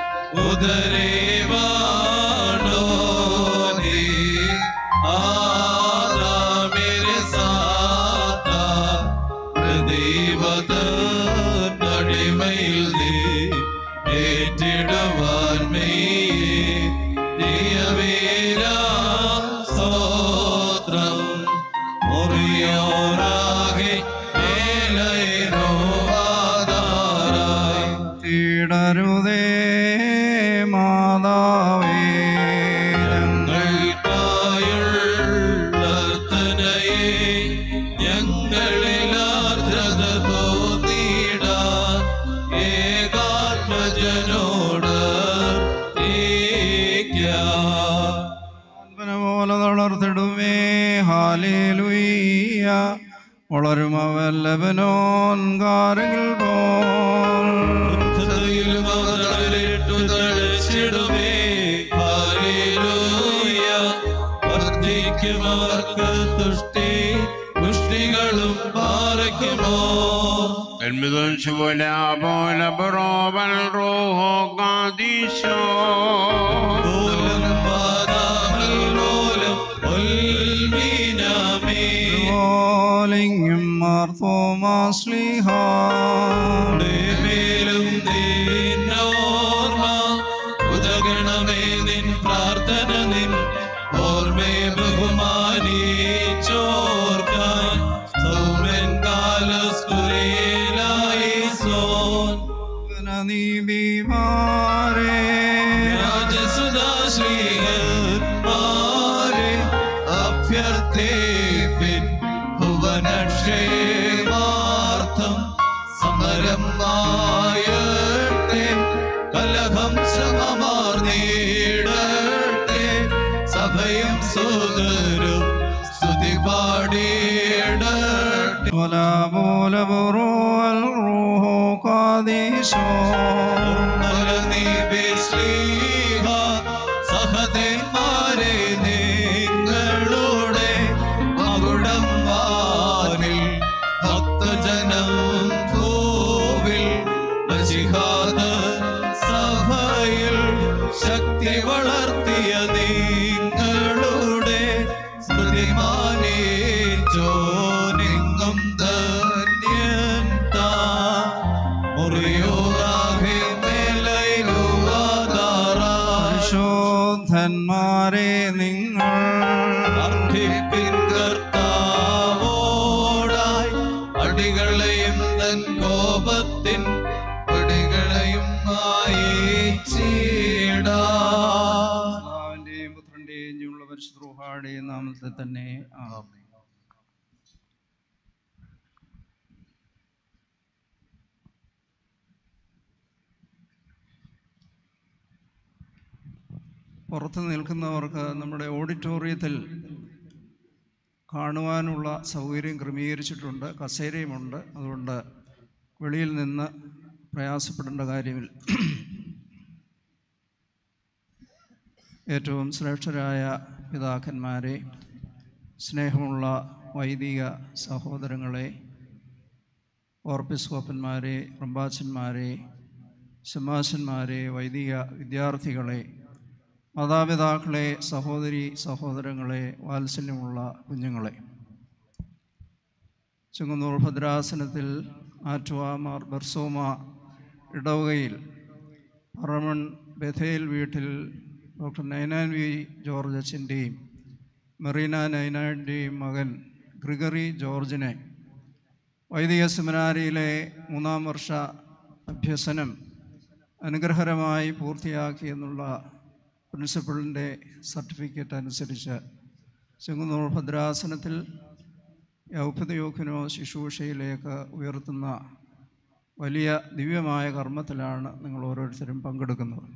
ഉദരേവാണോ നീ ആദാമിരെ സാത്ത പ്രദീപത നടിമയിൽ നീ ഏറ്റിടുവാൻ മെയ്യേ ദിയവേരാ സ്തോത്രം മുറിയോരാകെ മേലൈനോ ആധാരായി തീടരുതേ മാതാവേ ഞങ്ങൾക്കായുള്ളർത്തനയെ ഞങ്ങളിൽ ആർദ്രത തോന്നിടാൻ ഏകാത്മജനോട് ആത്മന പോലെ തളർത്തിടുമേ ഹാലേലുയ്യ വളരും അവല്ലഭനോൻ കാരങ്ങൾ പോൽ തളിച്ചിടുമേ ഹാലേലൂയ വർദ്ധിക്കുമവർക്ക് തുഷ്ടി പുഷ്ടികളും പാറയ്ക്കുമോ നിർമ്മിതം ശുഭുല പോല ബറോവൽ റൂഹോ കാദീശോ ലോലം പാതാമൽ ലോലം ഒൽമീനാമേ പോലിങ്ങും മാർത്തോമാശ്ലീഹ മേലും നിന്നോർമ്മ ഉദകണമേ നിൻ പ്രാർത്ഥന നിൻ ഓർമ്മയെ ബഹുമാനിച്ചോർക്കാൻ സൗമൻ കാലസ്കുരേലായി സോൻ നീതിമാരേ രാജസുധാശ്രീകന്മാരെ അഭ്യർത്ഥിപ്പിൻ ഭുവനക്ഷേമാർത്ഥം സമരം മായട്ടെ കലഹം ശ്രമമാർന്നീടട്ടെ സഭയും സുതരും സ്തുതി പാടിയിടട്ടെ ولا بول برو الروح قاديشو സഹദേന്മാരെ നിങ്ങളുടെ മകുടം വാനിൽ ഭക്തജനം ഭൂവിൽ നശിഹാത സഭയിൽ ശക്തി വളർത്തിയ നിങ്ങളുടെ സ്മൃതിമാനേച്ചോ നിങ്ങും ധന്യൻ താ മുറിയോറാകെ മേലൈലുവാതാറായി ശോധന്മാരെ നിങ്ങൾ അർപ്പിപ്പിൻ കർത്താവോടായി അടികളെയും തൻ കോപത്തിൻ തന്നെ ആമേൻ പുറത്ത് നിൽക്കുന്നവർക്ക് നമ്മുടെ ഓഡിറ്റോറിയത്തിൽ കാണുവാനുള്ള സൗകര്യം ക്രമീകരിച്ചിട്ടുണ്ട് കസേരയുമുണ്ട് അതുകൊണ്ട് വെളിയിൽ നിന്ന് പ്രയാസപ്പെടേണ്ട കാര്യമില്ല ഏറ്റവും ശ്രേഷ്ഠരായ പിതാക്കന്മാരെ സ്നേഹമുള്ള വൈദിക സഹോദരങ്ങളെ ഓർപ്പിസ്കോപ്പന്മാരെ റമ്പാച്ചന്മാരെ ശമാശന്മാരെ വൈദിക വിദ്യാർത്ഥികളെ മാതാപിതാക്കളെ സഹോദരി സഹോദരങ്ങളെ വാത്സല്യമുള്ള കുഞ്ഞുങ്ങളെ ചെങ്ങന്നൂർ ഭദ്രാസനത്തിൽ ആറ്റുവ മാർ ബർസോമ ഇടവകയിൽ പറമൺ ബഥേൽ വീട്ടിൽ ഡോക്ടർ നൈനാൻ വി ജോർജ് അച്ഛൻ്റെയും മെറീന നൈനാൻ്റെയും മകൻ ഗ്രിഗറി ജോർജിനെ വൈദിക സെമിനാരിയിലെ മൂന്നാം വർഷ അഭ്യസനം അനുഗ്രഹകരമായി പൂർത്തിയാക്കി എന്നുള്ള പ്രിൻസിപ്പളിൻ്റെ സർട്ടിഫിക്കറ്റ് അനുസരിച്ച് ചെങ്ങന്നൂർ ഭദ്രാസനത്തിൽ യൗപതയോഖിനോ ശുശ്രൂഷയിലേക്ക് ഉയർത്തുന്ന വലിയ ദിവ്യമായ കർമ്മത്തിലാണ് നിങ്ങൾ ഓരോരുത്തരും പങ്കെടുക്കുന്നത്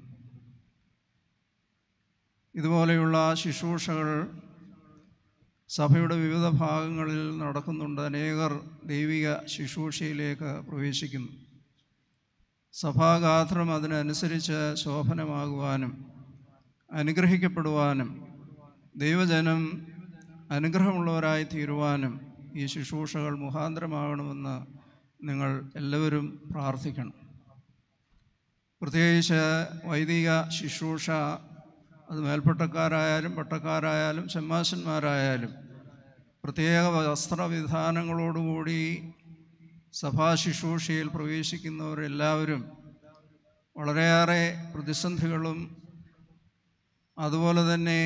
ഇതുപോലെയുള്ള ശുശ്രൂഷകൾ സഭയുടെ വിവിധ ഭാഗങ്ങളിൽ നടക്കുന്നുണ്ട് അനേകർ ദൈവിക ശുശ്രൂഷയിലേക്ക് പ്രവേശിക്കുന്നു സഭാഗാത്രം അതിനനുസരിച്ച് ശോഭനമാകുവാനും അനുഗ്രഹിക്കപ്പെടുവാനും ദൈവജനം അനുഗ്രഹമുള്ളവരായി തീരുവാനും ഈ ശുശ്രൂഷകൾ മുഖാന്തരമാകണമെന്ന് നിങ്ങൾ എല്ലാവരും പ്രാർത്ഥിക്കണം പ്രത്യേകിച്ച് വൈദിക ശുശ്രൂഷ അത് മേൽപ്പട്ടക്കാരായാലും പട്ടക്കാരായാലും ഷമ്മാശന്മാരായാലും പ്രത്യേക വസ്ത്രവിധാനങ്ങളോടുകൂടി സഭാ ശുശ്രൂഷയിൽ പ്രവേശിക്കുന്നവരെല്ലാവരും വളരെയേറെ പ്രതിസന്ധികളും അതുപോലെ തന്നെ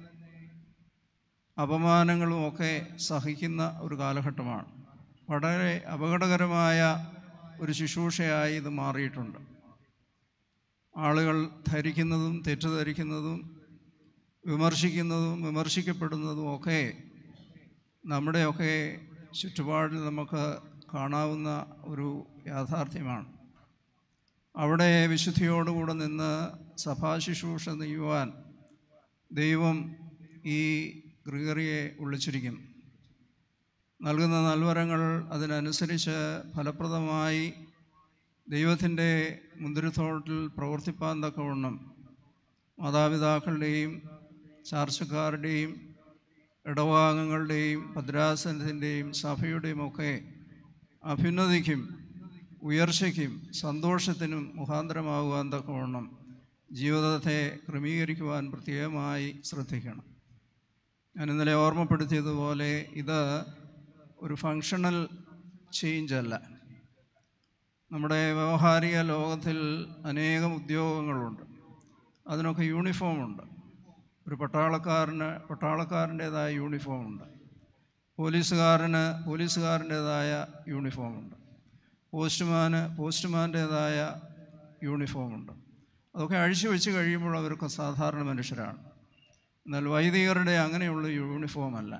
അപമാനങ്ങളും ഒക്കെ സഹിക്കുന്ന ഒരു കാലഘട്ടമാണ് വളരെ അപകടകരമായ ഒരു ശുശ്രൂഷയായി ഇത് മാറിയിട്ടുണ്ട് ആളുകൾ ധരിക്കുന്നതും തെറ്റിദ്ധരിക്കുന്നതും വിമർശിക്കുന്നതും വിമർശിക്കപ്പെടുന്നതും ഒക്കെ നമ്മുടെയൊക്കെ ചുറ്റുപാടിൽ നമുക്ക് കാണാവുന്ന ഒരു യാഥാർത്ഥ്യമാണ് അവിടെ വിശുദ്ധിയോടുകൂടെ നിന്ന് സഭാ ശുശ്രൂഷ നെയ്യുവാൻ ദൈവം ഈ ഗ്രിഗറിയെ വിളിച്ചിരിക്കുന്നു നൽകുന്ന നൽവരങ്ങൾ അതിനനുസരിച്ച് ഫലപ്രദമായി ദൈവത്തിൻ്റെ മുന്തിരിത്തോട്ടിൽ പ്രവർത്തിപ്പാൻ തക്കവണ്ണം മാതാപിതാക്കളുടെയും ചാർച്ചക്കാരുടെയും ഇടവാംഗങ്ങളുടെയും ഭദ്രാസനത്തിൻ്റെയും സഭയുടെയും ഒക്കെ അഭ്യുന്നതിക്കും ഉയർച്ചയ്ക്കും സന്തോഷത്തിനും മുഖാന്തരമാകുവാൻ തക്കവണ്ണം ജീവിതത്തെ ക്രമീകരിക്കുവാൻ പ്രത്യേകമായി ശ്രദ്ധിക്കണം ഞാൻ ഇന്നലെ ഓർമ്മപ്പെടുത്തിയതുപോലെ ഇത് ഒരു ഫങ്ഷണൽ ചേഞ്ച് അല്ല നമ്മുടെ വ്യവഹാരിക ലോകത്തിൽ അനേകം ഉദ്യോഗങ്ങളുണ്ട് അതിനൊക്കെ യൂണിഫോമുണ്ട് ഒരു പട്ടാളക്കാരന് പട്ടാളക്കാരൻ്റേതായ യൂണിഫോമുണ്ട് പോലീസുകാരന് പോലീസുകാരൻ്റേതായ യൂണിഫോമുണ്ട് പോസ്റ്റ്മാന് പോസ്റ്റ്മാൻ്റേതായ യൂണിഫോമുണ്ട് അതൊക്കെ അഴിച്ചു വെച്ച് കഴിയുമ്പോൾ അവരൊക്കെ സാധാരണ മനുഷ്യരാണ് എന്നാൽ വൈദികരുടെ അങ്ങനെയുള്ള യൂണിഫോം അല്ല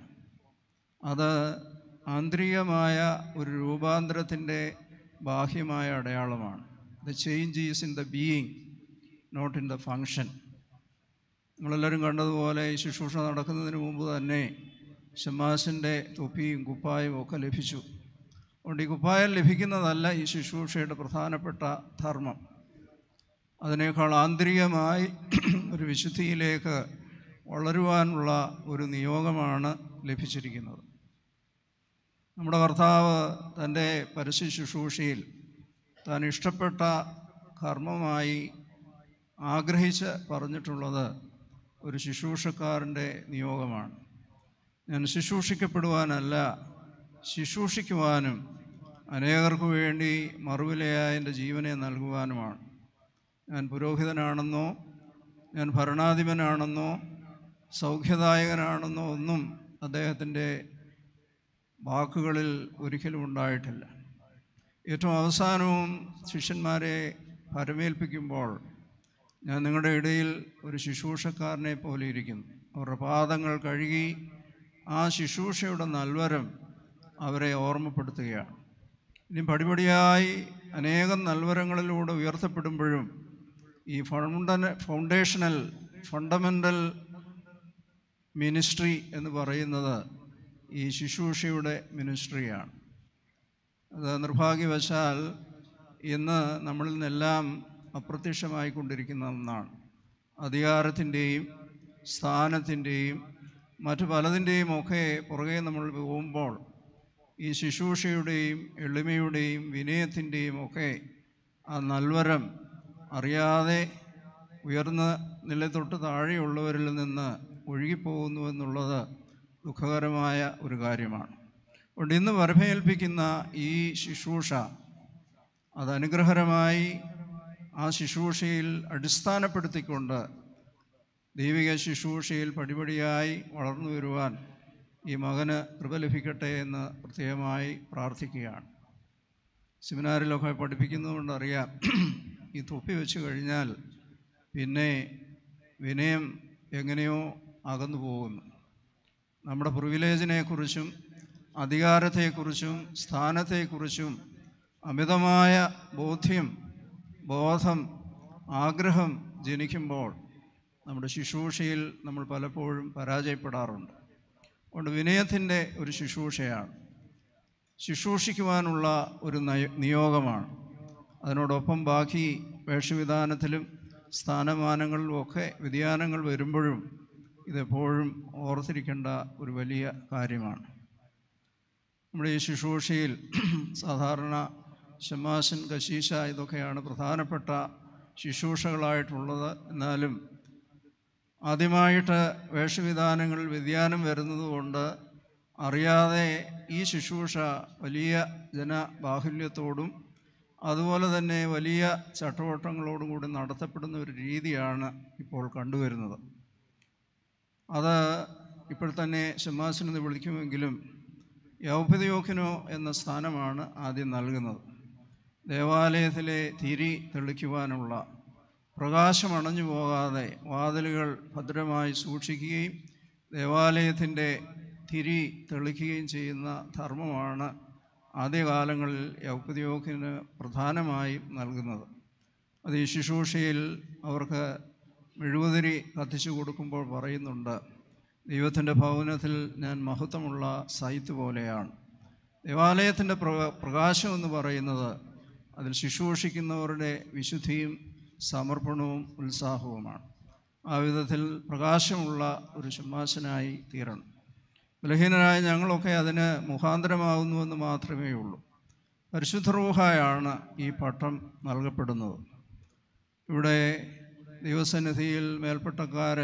അത് ആന്തരികമായ ഒരു രൂപാന്തരത്തിൻ്റെ ബാഹ്യമായ അടയാളമാണ് the change is in the being not in the function നമ്മളെല്ലാവരും കണ്ടതുപോലെ ഈ ശുശ്രൂഷ നടക്കുന്നതിന് മുമ്പ് തന്നെ ഷമാസിൻ്റെ തൊപ്പിയും കുപ്പായും ഒക്കെ ലഭിച്ചു അതുകൊണ്ട് ഈ കുപ്പായം ലഭിക്കുന്നതല്ല ഈ ശുശ്രൂഷയുടെ പ്രധാനപ്പെട്ട ധർമ്മം അതിനേക്കാൾ ആന്തരികമായി ഒരു വിശുദ്ധിയിലേക്ക് വളരുവാനുള്ള ഒരു നിയോഗമാണ് ലഭിച്ചിരിക്കുന്നത് നമ്മുടെ കർത്താവ് തൻ്റെ പരസ്യ ശുശ്രൂഷയിൽ താൻ ഇഷ്ടപ്പെട്ട കർമ്മമായി ആഗ്രഹിച്ച് പറഞ്ഞിട്ടുള്ളത് ഒരു ശുശ്രൂഷക്കാരൻ്റെ നിയോഗമാണ് ഞാൻ ശുശ്രൂഷിക്കപ്പെടുവാനല്ല ശുശ്രൂഷിക്കുവാനും അനേകർക്ക് വേണ്ടി മറുവിലയായ എൻ്റെ ജീവനെ നൽകുവാനുമാണ് ഞാൻ പുരോഹിതനാണെന്നോ ഞാൻ ഭരണാധിപനാണെന്നോ സൗഖ്യദായകനാണെന്നോ ഒന്നും അദ്ദേഹത്തിൻ്റെ വാക്കുകളിൽ ഒരിക്കലും ഉണ്ടായിട്ടില്ല ഏറ്റവും അവസാനവും ശിഷ്യന്മാരെ ഭരമേൽപ്പിക്കുമ്പോൾ ഞാൻ നിങ്ങളുടെ ഇടയിൽ ഒരു ശുശ്രൂഷക്കാരനെ പോലെ ഇരിക്കുന്നു അവരുടെ പാദങ്ങൾ കഴുകി ആ ശുശ്രൂഷയുടെ നൽവരം അവരെ ഓർമ്മപ്പെടുത്തുകയാണ് ഇനി പടിപടിയായി അനേകം നൽവരങ്ങളിലൂടെ ഉയർത്തപ്പെടുമ്പോഴും ഈ ഫൗണ്ടന ഫൗണ്ടേഷണൽ ഫണ്ടമെൻ്റൽ മിനിസ്ട്രി എന്ന് പറയുന്നത് ഈ ശുശ്രൂഷയുടെ മിനിസ്ട്രിയാണ് അത് നിർഭാഗ്യവശാൽ ഇന്ന് നമ്മളിൽ നിന്നെല്ലാം അപ്രത്യക്ഷമായിക്കൊണ്ടിരിക്കുന്ന ഒന്നാണ് അധികാരത്തിൻ്റെയും സ്ഥാനത്തിൻ്റെയും മറ്റു പലതിൻ്റെയും ഒക്കെ പുറകെ നമ്മൾ പോകുമ്പോൾ ഈ ശുശ്രൂഷയുടെയും എളിമയുടെയും വിനയത്തിൻ്റെയും ഒക്കെ ആ നൽവരം അറിയാതെ ഉയർന്ന നിലത്തൊട്ട് താഴെയുള്ളവരിൽ നിന്ന് ഒഴുകിപ്പോകുന്നു എന്നുള്ളത് ദുഃഖകരമായ ഒരു കാര്യമാണ് അതുകൊണ്ട് ഇന്ന് വരഭേൽപ്പിക്കുന്ന ഈ ശുശ്രൂഷ അത് അനുഗ്രഹകരമായി ആ ശുശ്രൂഷയിൽ അടിസ്ഥാനപ്പെടുത്തിക്കൊണ്ട് ദൈവിക ശുശ്രൂഷയിൽ പടിപടിയായി വളർന്നു വരുവാൻ ഈ മകന് കൃപ ലഭിക്കട്ടെ എന്ന് പ്രത്യേകമായി പ്രാർത്ഥിക്കുകയാണ് സെമിനാറിലൊക്കെ പഠിപ്പിക്കുന്നതുകൊണ്ട് അറിയാം ഈ തൊപ്പി വെച്ച് കഴിഞ്ഞാൽ പിന്നെ വിനയം എങ്ങനെയോ അകന്നു പോകുന്നു നമ്മുടെ പ്രിവിലേജിനെക്കുറിച്ചും അധികാരത്തെക്കുറിച്ചും സ്ഥാനത്തെക്കുറിച്ചും അമിതമായ ബോധ്യം ബോധം ആഗ്രഹം ജനിക്കുമ്പോൾ നമ്മുടെ ശുശ്രൂഷയിൽ നമ്മൾ പലപ്പോഴും പരാജയപ്പെടാറുണ്ട് അതുകൊണ്ട് വിനയത്തിൻ്റെ ഒരു ശുശ്രൂഷയാണ് ശുശ്രൂഷിക്കുവാനുള്ള ഒരു നയ നിയോഗമാണ് അതിനോടൊപ്പം ബാക്കി വേഷവിധാനത്തിലും സ്ഥാനമാനങ്ങളിലും ഒക്കെ വ്യതിയാനങ്ങൾ വരുമ്പോഴും ഇതെപ്പോഴും ഓർത്തിരിക്കേണ്ട ഒരു വലിയ കാര്യമാണ് നമ്മുടെ ഈ ശുശ്രൂഷയിൽ സാധാരണ ഷമാശൻ കശീശ ഇതൊക്കെയാണ് പ്രധാനപ്പെട്ട ശുശ്രൂഷകളായിട്ടുള്ളത് എന്നാലും ആദ്യമായിട്ട് വേഷവിധാനങ്ങളിൽ വ്യതിയാനം വരുന്നതുകൊണ്ട് അറിയാതെ ഈ ശുശ്രൂഷ വലിയ ജനബാഹുല്യത്തോടും അതുപോലെ തന്നെ വലിയ ചട്ടവട്ടങ്ങളോടും കൂടി നടത്തപ്പെടുന്ന ഒരു രീതിയാണ് ഇപ്പോൾ കണ്ടുവരുന്നത് അത് ഇപ്പോൾ തന്നെ ഷമാസിനെന്ന് വിളിക്കുമെങ്കിലും യൗപതയോക്കിനോ എന്ന സ്ഥാനമാണ് ആദ്യം നൽകുന്നത് ദേവാലയത്തിലെ തിരി തെളിക്കുവാനുള്ള പ്രകാശം അണഞ്ഞു പോകാതെ വാതിലുകൾ ഭദ്രമായി സൂക്ഷിക്കുകയും ദേവാലയത്തിൻ്റെ തിരി തെളിക്കുകയും ചെയ്യുന്ന ധർമ്മമാണ് ആദ്യകാലങ്ങളിൽ യൗപതിയോക്കിന് പ്രധാനമായും നൽകുന്നത് അത് ഈ ശുശ്രൂഷയിൽ അവർക്ക് മെഴുകുതിരി കത്തിച്ചു കൊടുക്കുമ്പോൾ പറയുന്നുണ്ട് ദൈവത്തിൻ്റെ ഭവനത്തിൽ ഞാൻ മഹത്വമുള്ള സൈത്ത് പോലെയാണ് ദേവാലയത്തിൻ്റെ പ്ര പ്രകാശം എന്ന് പറയുന്നത് അതിൽ ശുശ്രൂഷിക്കുന്നവരുടെ വിശുദ്ധിയും സമർപ്പണവും ഉത്സാഹവുമാണ് ആ വിധത്തിൽ പ്രകാശമുള്ള ഒരു ശുമാശനായി തീരണം ബലഹീനരായ ഞങ്ങളൊക്കെ അതിന് മുഖാന്തരമാകുന്നുവെന്ന് മാത്രമേ ഉള്ളൂ പരിശുദ്ധ റൂഹായാണ് ഈ പട്ടം നൽകപ്പെടുന്നത് ഇവിടെ ദൈവസന്നിധിയിൽ മേൽപ്പട്ടക്കാർ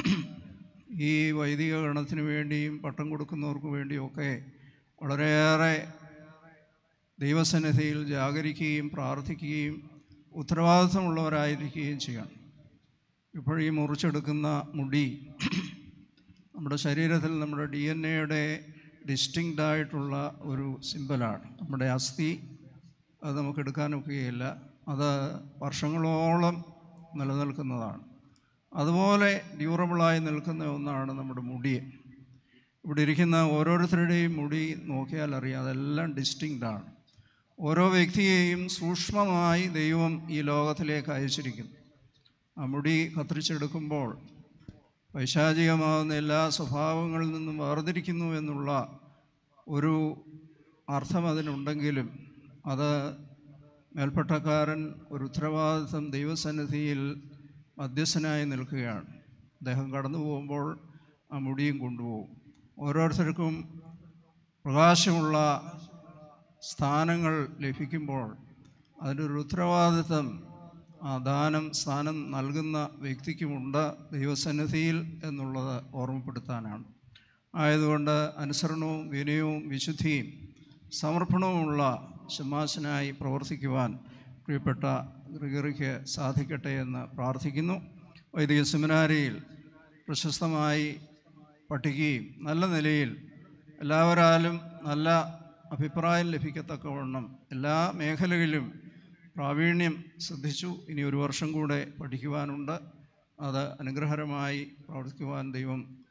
ഈ വൈദിക ഗണത്തിന് വേണ്ടിയും പട്ടം കൊടുക്കുന്നവർക്ക് വേണ്ടിയൊക്കെ വളരെയേറെ ദൈവസന്നിധിയിൽ ജാഗരിക്കുകയും പ്രാർത്ഥിക്കുകയും ഉത്തരവാദിത്തമുള്ളവരായിരിക്കുകയും ചെയ്യണം ഇപ്പോൾ ഈ മുറിച്ചെടുക്കുന്ന മുടി നമ്മുടെ ശരീരത്തിൽ നമ്മുടെ ഡി എൻ എയുടെ ഡിസ്റ്റിങ്ക്റ്റ് ആയിട്ടുള്ള ഒരു സിമ്പലാണ് നമ്മുടെ അസ്ഥി അത് നമുക്ക് എടുക്കാനൊക്കുകയില്ല അത് വർഷങ്ങളോളം നിലനിൽക്കുന്നതാണ് അതുപോലെ ഡ്യൂറബിളായി നിൽക്കുന്ന ഒന്നാണ് നമ്മുടെ മുടി ഇവിടെ ഇരിക്കുന്ന ഓരോരുത്തരുടെയും മുടി നോക്കിയാൽ അറിയാം അതെല്ലാം ഡിസ്റ്റിങ്ക്റ്റ് ആണ് ഓരോ വ്യക്തിയെയും സൂക്ഷ്മമായി ദൈവം ഈ ലോകത്തിലേക്ക് അയച്ചിരിക്കുന്നു ആ മുടി കത്തിരിച്ചെടുക്കുമ്പോൾ പൈശാചികമാകുന്ന എല്ലാ സ്വഭാവങ്ങളിൽ നിന്നും വേർതിരിക്കുന്നു എന്നുള്ള ഒരു അർത്ഥം അതിനുണ്ടെങ്കിലും അത് മേൽപ്പട്ടക്കാരൻ ഒരു ഉത്തരവാദിത്വം ദൈവസന്നിധിയിൽ മധ്യസ്ഥനായി നിൽക്കുകയാണ് അദ്ദേഹം കടന്നു പോകുമ്പോൾ ആ മുടിയും കൊണ്ടുപോകും ഓരോരുത്തർക്കും പ്രകാശമുള്ള സ്ഥാനങ്ങൾ ലഭിക്കുമ്പോൾ അതിൻ്റെ ഒരു ഉത്തരവാദിത്വം ആ ദാനം സ്ഥാനം നൽകുന്ന വ്യക്തിക്കുമുണ്ട് ദൈവസന്നിധിയിൽ എന്നുള്ളത് ഓർമ്മപ്പെടുത്താനാണ് ആയതുകൊണ്ട് അനുസരണവും വിനയവും വിശുദ്ധിയും സമർപ്പണവുമുള്ള ശമാശനായി പ്രവർത്തിക്കുവാൻ പ്രിയപ്പെട്ട ഗ്രിഗറിക്ക് സാധിക്കട്ടെ എന്ന് പ്രാർത്ഥിക്കുന്നു വൈദിക സെമിനാരിയിൽ പ്രശസ്തമായി പഠിക്കുകയും നല്ല നിലയിൽ എല്ലാവരാലും നല്ല അഭിപ്രായം ലഭിക്കത്തക്കവണ്ണം എല്ലാ മേഖലകളിലും പ്രാവീണ്യം ശ്രദ്ധിച്ചു ഇനി ഒരു വർഷം കൂടെ പഠിക്കുവാനുണ്ട് അത് അനുഗ്രഹകരമായി പ്രവർത്തിക്കുവാൻ ദൈവം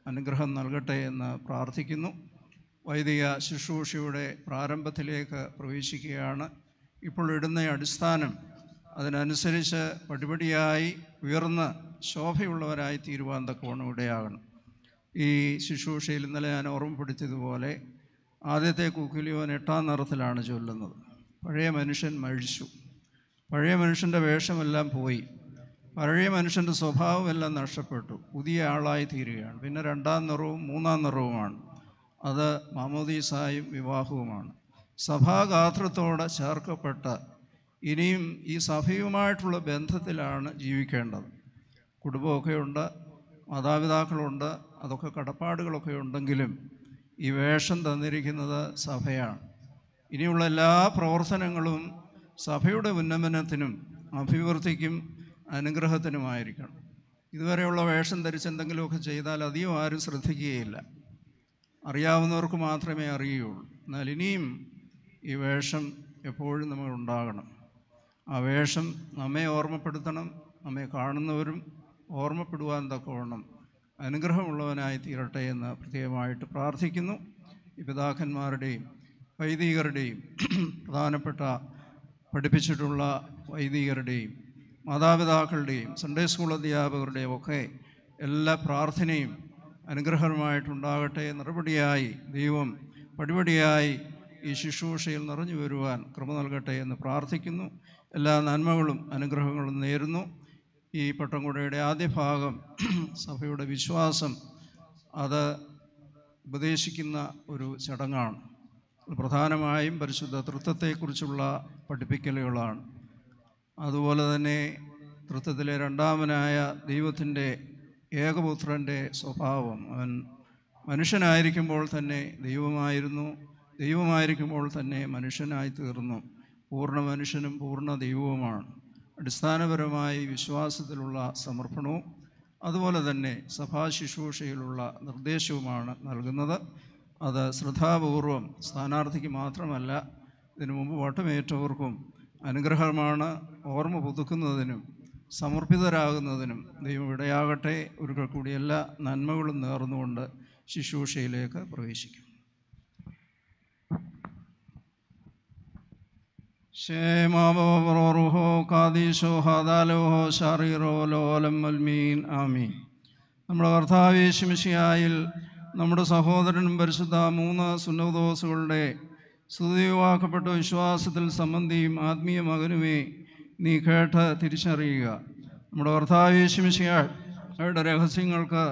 അനുഗ്രഹം നൽകട്ടെ എന്ന് പ്രാർത്ഥിക്കുന്നു വൈദിക ശുശ്രൂഷയുടെ പ്രാരംഭത്തിലേക്ക് പ്രവേശിക്കുകയാണ് ഇപ്പോൾ ഇടുന്ന അടിസ്ഥാനം അതിനനുസരിച്ച് പടിപടിയായി ഉയർന്ന് ശോഭയുള്ളവരായി തീരുവാൻ തക്കവണ്ണം ഇടയാകണം ഈ ശുശ്രൂഷയിൽ ഇന്നലെ ഞാൻ ഓർമ്മപ്പെടുത്തിയതുപോലെ ആദ്യത്തെ കുക്കിലിയോൻ എട്ടാം നിറത്തിലാണ് ചൊല്ലുന്നത് പഴയ മനുഷ്യൻ മഴിച്ചു പഴയ മനുഷ്യൻ്റെ വേഷമെല്ലാം പോയി പഴയ മനുഷ്യൻ്റെ സ്വഭാവമെല്ലാം നഷ്ടപ്പെട്ടു പുതിയ ആളായി തീരുകയാണ് പിന്നെ രണ്ടാം നിറവും മൂന്നാം നിറവുമാണ് അത് മാമോദീസായും വിവാഹവുമാണ് സഭാഗാത്രത്തോടെ ചേർക്കപ്പെട്ട ഇനിയും ഈ സഭയുമായിട്ടുള്ള ബന്ധത്തിലാണ് ജീവിക്കേണ്ടത് കുടുംബമൊക്കെ ഉണ്ട് മാതാപിതാക്കളുണ്ട് അതൊക്കെ കടപ്പാടുകളൊക്കെ ഉണ്ടെങ്കിലും ഈ വേഷം തന്നിരിക്കുന്നത് സഭയാണ് ഇനിയുള്ള എല്ലാ പ്രവർത്തനങ്ങളും സഭയുടെ ഉന്നമനത്തിനും അഭിവൃദ്ധിക്കും അനുഗ്രഹത്തിനുമായിരിക്കണം ഇതുവരെയുള്ള വേഷം ധരിച്ച് എന്തെങ്കിലുമൊക്കെ ചെയ്താൽ അധികം ആരും ശ്രദ്ധിക്കുകയില്ല അറിയാവുന്നവർക്ക് മാത്രമേ അറിയുകയുള്ളൂ എന്നാൽ ഇനിയും ഈ വേഷം എപ്പോഴും നമ്മൾ ഉണ്ടാകണം ആ വേഷം നമ്മെ ഓർമ്മപ്പെടുത്തണം നമ്മെ കാണുന്നവരും ഓർമ്മപ്പെടുവാൻ തക്കവണ്ണം അനുഗ്രഹമുള്ളവനായി തീരട്ടെ എന്ന് പ്രത്യേകമായിട്ട് പ്രാർത്ഥിക്കുന്നു ഈ പിതാക്കന്മാരുടെയും വൈദികരുടെയും പ്രധാനപ്പെട്ട പഠിപ്പിച്ചിട്ടുള്ള വൈദികരുടെയും മാതാപിതാക്കളുടെയും സൺഡേ സ്കൂൾ അധ്യാപകരുടെയും ഒക്കെ എല്ലാ പ്രാർത്ഥനയും അനുഗ്രഹമായിട്ടുണ്ടാകട്ടെ നടപടിയായി ദൈവം പടിപടിയായി ഈ ശുശ്രൂഷയിൽ നിറഞ്ഞു വരുവാൻ കൃപ നൽകട്ടെ എന്ന് പ്രാർത്ഥിക്കുന്നു എല്ലാ നന്മകളും അനുഗ്രഹങ്ങളും നേരുന്നു ഈ പട്ടംകുടയുടെ ആദ്യ ഭാഗം സഭയുടെ വിശ്വാസം അത് ഉപദേശിക്കുന്ന ഒരു ചടങ്ങാണ് പ്രധാനമായും പരിശുദ്ധ തൃത്വത്തെക്കുറിച്ചുള്ള പഠിപ്പിക്കലുകളാണ് അതുപോലെ തന്നെ തൃത്വത്തിലെ രണ്ടാമനായ ദൈവത്തിൻ്റെ ഏകപുത്രൻ്റെ സ്വഭാവം അവൻ മനുഷ്യനായിരിക്കുമ്പോൾ തന്നെ ദൈവമായിരുന്നു ദൈവമായിരിക്കുമ്പോൾ തന്നെ മനുഷ്യനായി തീർന്നു പൂർണ്ണ മനുഷ്യനും പൂർണ്ണ ദൈവവുമാണ് അടിസ്ഥാനപരമായി വിശ്വാസത്തിലുള്ള സമർപ്പണവും അതുപോലെ തന്നെ സഭാ ശുശ്രൂഷയിലുള്ള നിർദ്ദേശവുമാണ് നൽകുന്നത് അത് ശ്രദ്ധാപൂർവം സ്ഥാനാർത്ഥിക്ക് മാത്രമല്ല ഇതിനു മുമ്പ് വട്ടമേറ്റവർക്കും അനുഗ്രഹമാണ് ഓർമ്മ പുതുക്കുന്നതിനും സമർപ്പിതരാകുന്നതിനും ദൈവം ഇടയാകട്ടെ ഒരിക്കൽ കൂടി എല്ലാ നന്മകളും നേർന്നുകൊണ്ട് ശുശ്രൂഷയിലേക്ക് പ്രവേശിക്കും ഷേമാബോറോഹോ കാദീശോ ഹാദാലോഹോ ഷാറീറോ ലോലം മൽമീൻ ആമീൻ നമ്മുടെ കർത്താവേശുമിഷിയായിൽ നമ്മുടെ സഹോദരനും പരിശുദ്ധ മൂന്ന് സുന്നതോസുകളുടെ സ്തുതിയുവാക്കപ്പെട്ട വിശ്വാസത്തിൽ സംബന്ധിയും ആത്മീയ മകനുമേ നീ കേട്ട് തിരിച്ചറിയുക നമ്മുടെ കർത്താവേശുമിഷിയുടെ രഹസ്യങ്ങൾക്ക്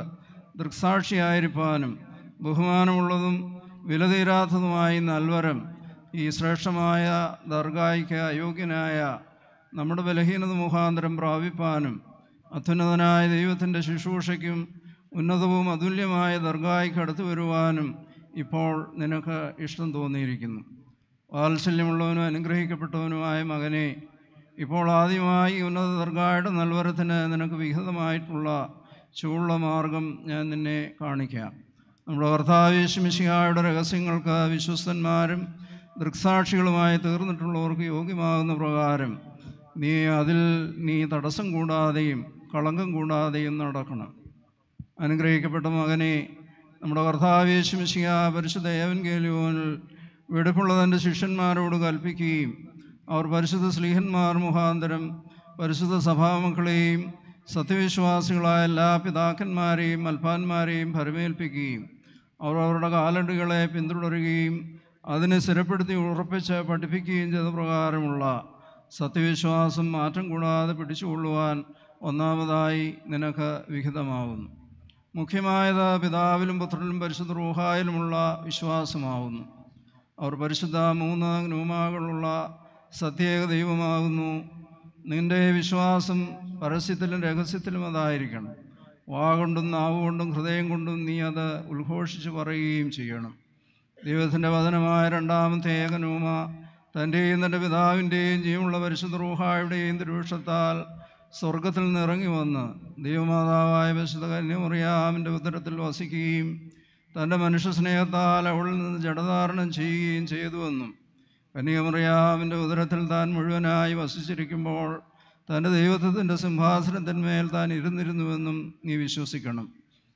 ദൃക്സാക്ഷിയായിരിക്കാനും ബഹുമാനമുള്ളതും വിലതീരാത്തതുമായി നൽവരം ഈ ശ്രേഷ്ഠമായ ദർഗായിക്ക് അയോഗ്യനായ നമ്മുടെ ബലഹീനത മുഖാന്തരം പ്രാപിപ്പാനും അത്യുന്നതനായ ദൈവത്തിൻ്റെ ശുശ്രൂഷയ്ക്കും ഉന്നതവും അതുല്യമായ ദർഗായിക്ക് അടുത്തു വരുവാനും ഇപ്പോൾ നിനക്ക് ഇഷ്ടം തോന്നിയിരിക്കുന്നു വാത്സല്യമുള്ളവനും അനുഗ്രഹിക്കപ്പെട്ടവനുമായ മകനെ ഇപ്പോൾ ആദ്യമായി ഉന്നത ദർഗായുടെ നൽവരത്തിന് നിനക്ക് വിഹിതമായിട്ടുള്ള ചൂടുള്ള മാർഗം ഞാൻ നിന്നെ കാണിക്കാം നമ്മുടെ കർത്താവേശുമിശിഹായുടെ രഹസ്യങ്ങൾക്ക് വിശ്വസ്തന്മാരും ദൃക്സാക്ഷികളുമായി തീർന്നിട്ടുള്ളവർക്ക് യോഗ്യമാകുന്ന പ്രകാരം നീ അതിൽ നീ തടസ്സം കൂടാതെയും കളങ്കം കൂടാതെയും നടക്കണം അനുഗ്രഹിക്കപ്പെട്ട മകനെ നമ്മുടെ കർത്താവേശുമിശിയ പരിശുദ്ധ ഏവൻഗേലിയോനിൽ വെടുപ്പുള്ള തൻ്റെ ശിഷ്യന്മാരോട് കൽപ്പിക്കുകയും അവർ പരിശുദ്ധ സ്ലീഹന്മാർ മുഖാന്തരം പരിശുദ്ധ സഭാമക്കളെയും സത്യവിശ്വാസികളായ എല്ലാ പിതാക്കന്മാരെയും അൽപ്പാന്മാരെയും ഭരമേൽപ്പിക്കുകയും അവർ അവരുടെ കാലണ്ടുകളെ പിന്തുടരുകയും അതിനെ സ്ഥിരപ്പെടുത്തി ഉറപ്പിച്ച് പഠിപ്പിക്കുകയും ചെയ്ത പ്രകാരമുള്ള സത്യവിശ്വാസം മാറ്റം കൂടാതെ പിടിച്ചുകൊള്ളുവാൻ ഒന്നാമതായി നിനക്ക് വിഹിതമാവുന്നു മുഖ്യമായത് പിതാവിലും പുത്രനിലും പരിശുദ്ധ റൂഹായിലുമുള്ള വിശ്വാസമാവുന്നു അവർ പരിശുദ്ധ മൂന്ന് ന്യൂമാകളുള്ള സത്യേക ദൈവമാകുന്നു നിന്റെ വിശ്വാസം പരസ്യത്തിലും രഹസ്യത്തിലും അതായിരിക്കണം വാ കൊണ്ടും നാവ് കൊണ്ടും ഹൃദയം കൊണ്ടും നീ അത് ഉദ്ഘോഷിച്ച് പറയുകയും ചെയ്യണം ദൈവത്തിൻ്റെ വചനമായ രണ്ടാമത്തെ ഏകനൂമ തൻ്റെയും തൻ്റെ പിതാവിൻ്റെയും ജീവനുള്ള പരിശുദ്ധ റൂഹായുടെയും തിരുവൃക്ഷത്താൽ സ്വർഗത്തിൽ നിന്ന് ഇറങ്ങി വന്ന് ദൈവമാതാവായ പരിശുദ്ധ കന്യമറിയാമിൻ്റെ ഉത്തരത്തിൽ വസിക്കുകയും തൻ്റെ മനുഷ്യ സ്നേഹത്താൽ അവളിൽ നിന്ന് ജഡധാരണം ചെയ്യുകയും ചെയ്തുവെന്നും കന്യമറിയാമിൻ്റെ ഉദരത്തിൽ താൻ മുഴുവനായി വസിച്ചിരിക്കുമ്പോൾ തൻ്റെ ദൈവത്വത്തിൻ്റെ സിംഹാസനത്തിന്മേൽ താൻ ഇരുന്നിരുന്നുവെന്നും നീ വിശ്വസിക്കണം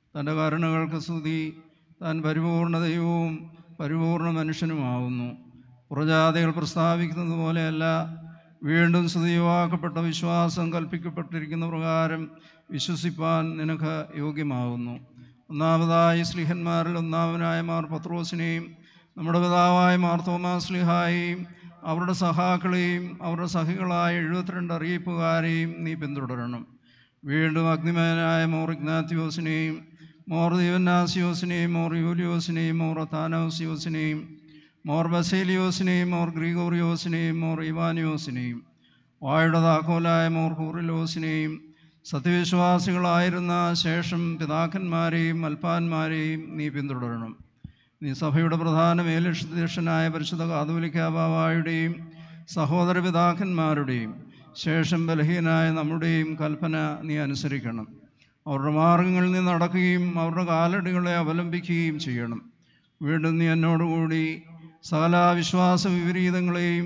തൻ്റെ കരുണകൾക്ക് സ്തുതി താൻ പരിപൂർണ ദൈവവും പരിപൂർണ മനുഷ്യനുമാവുന്നു പുറജാതികൾ പ്രസ്താവിക്കുന്നത് പോലെയല്ല വീണ്ടും സ്തുതിയുവാക്കപ്പെട്ട വിശ്വാസം കൽപ്പിക്കപ്പെട്ടിരിക്കുന്ന പ്രകാരം വിശ്വസിപ്പാൻ നിനക്ക് യോഗ്യമാകുന്നു ഒന്നാമതായി സ്ലിഹന്മാരിൽ ഒന്നാമനായ മാർ പത്രോസിനെയും നമ്മുടെ പിതാവായ മാർ തോമാസ് സ്ലിഹായെയും അവരുടെ സഹാക്കളെയും അവരുടെ സഹികളായ എഴുപത്തിരണ്ട് അറിയിപ്പുകാരെയും നീ പിന്തുടരണം വീണ്ടും അഗ്നിമയനായ മോർ ഇഗ്നാത്യോസിനെയും മോർ ദീവനാസിയോസിനെയും മോർ യൂലിയോസിനെയും മോർ താനോസിയോസിനെയും മോർ ബസേലിയോസിനെയും മോർ ഗ്രിഗോറിയോസിനെയും മോർ ഇവാനിയോസിനെയും വായുടെ താക്കോലായ മോർ ഹൂറിലോസിനെയും സത്യവിശ്വാസികളായിരുന്ന ശേഷം പിതാക്കന്മാരെയും അൽപ്പാന്മാരെയും നീ പിന്തുടരണം നീ സഭയുടെ പ്രധാന മേലധ്യക്ഷനായ പരിശുദ്ധ കാതോലിക്കാബാവായുടെയും സഹോദര പിതാക്കന്മാരുടെയും ശേഷം ബലഹീനായ നമ്മുടെയും കൽപ്പന നീ അനുസരിക്കണം അവരുടെ മാർഗങ്ങളിൽ നിന്ന് നടക്കുകയും അവരുടെ കാലടികളെ അവലംബിക്കുകയും ചെയ്യണം വീണ്ടും നീ എന്നോടുകൂടി സകല വിശ്വാസ വിപരീതങ്ങളെയും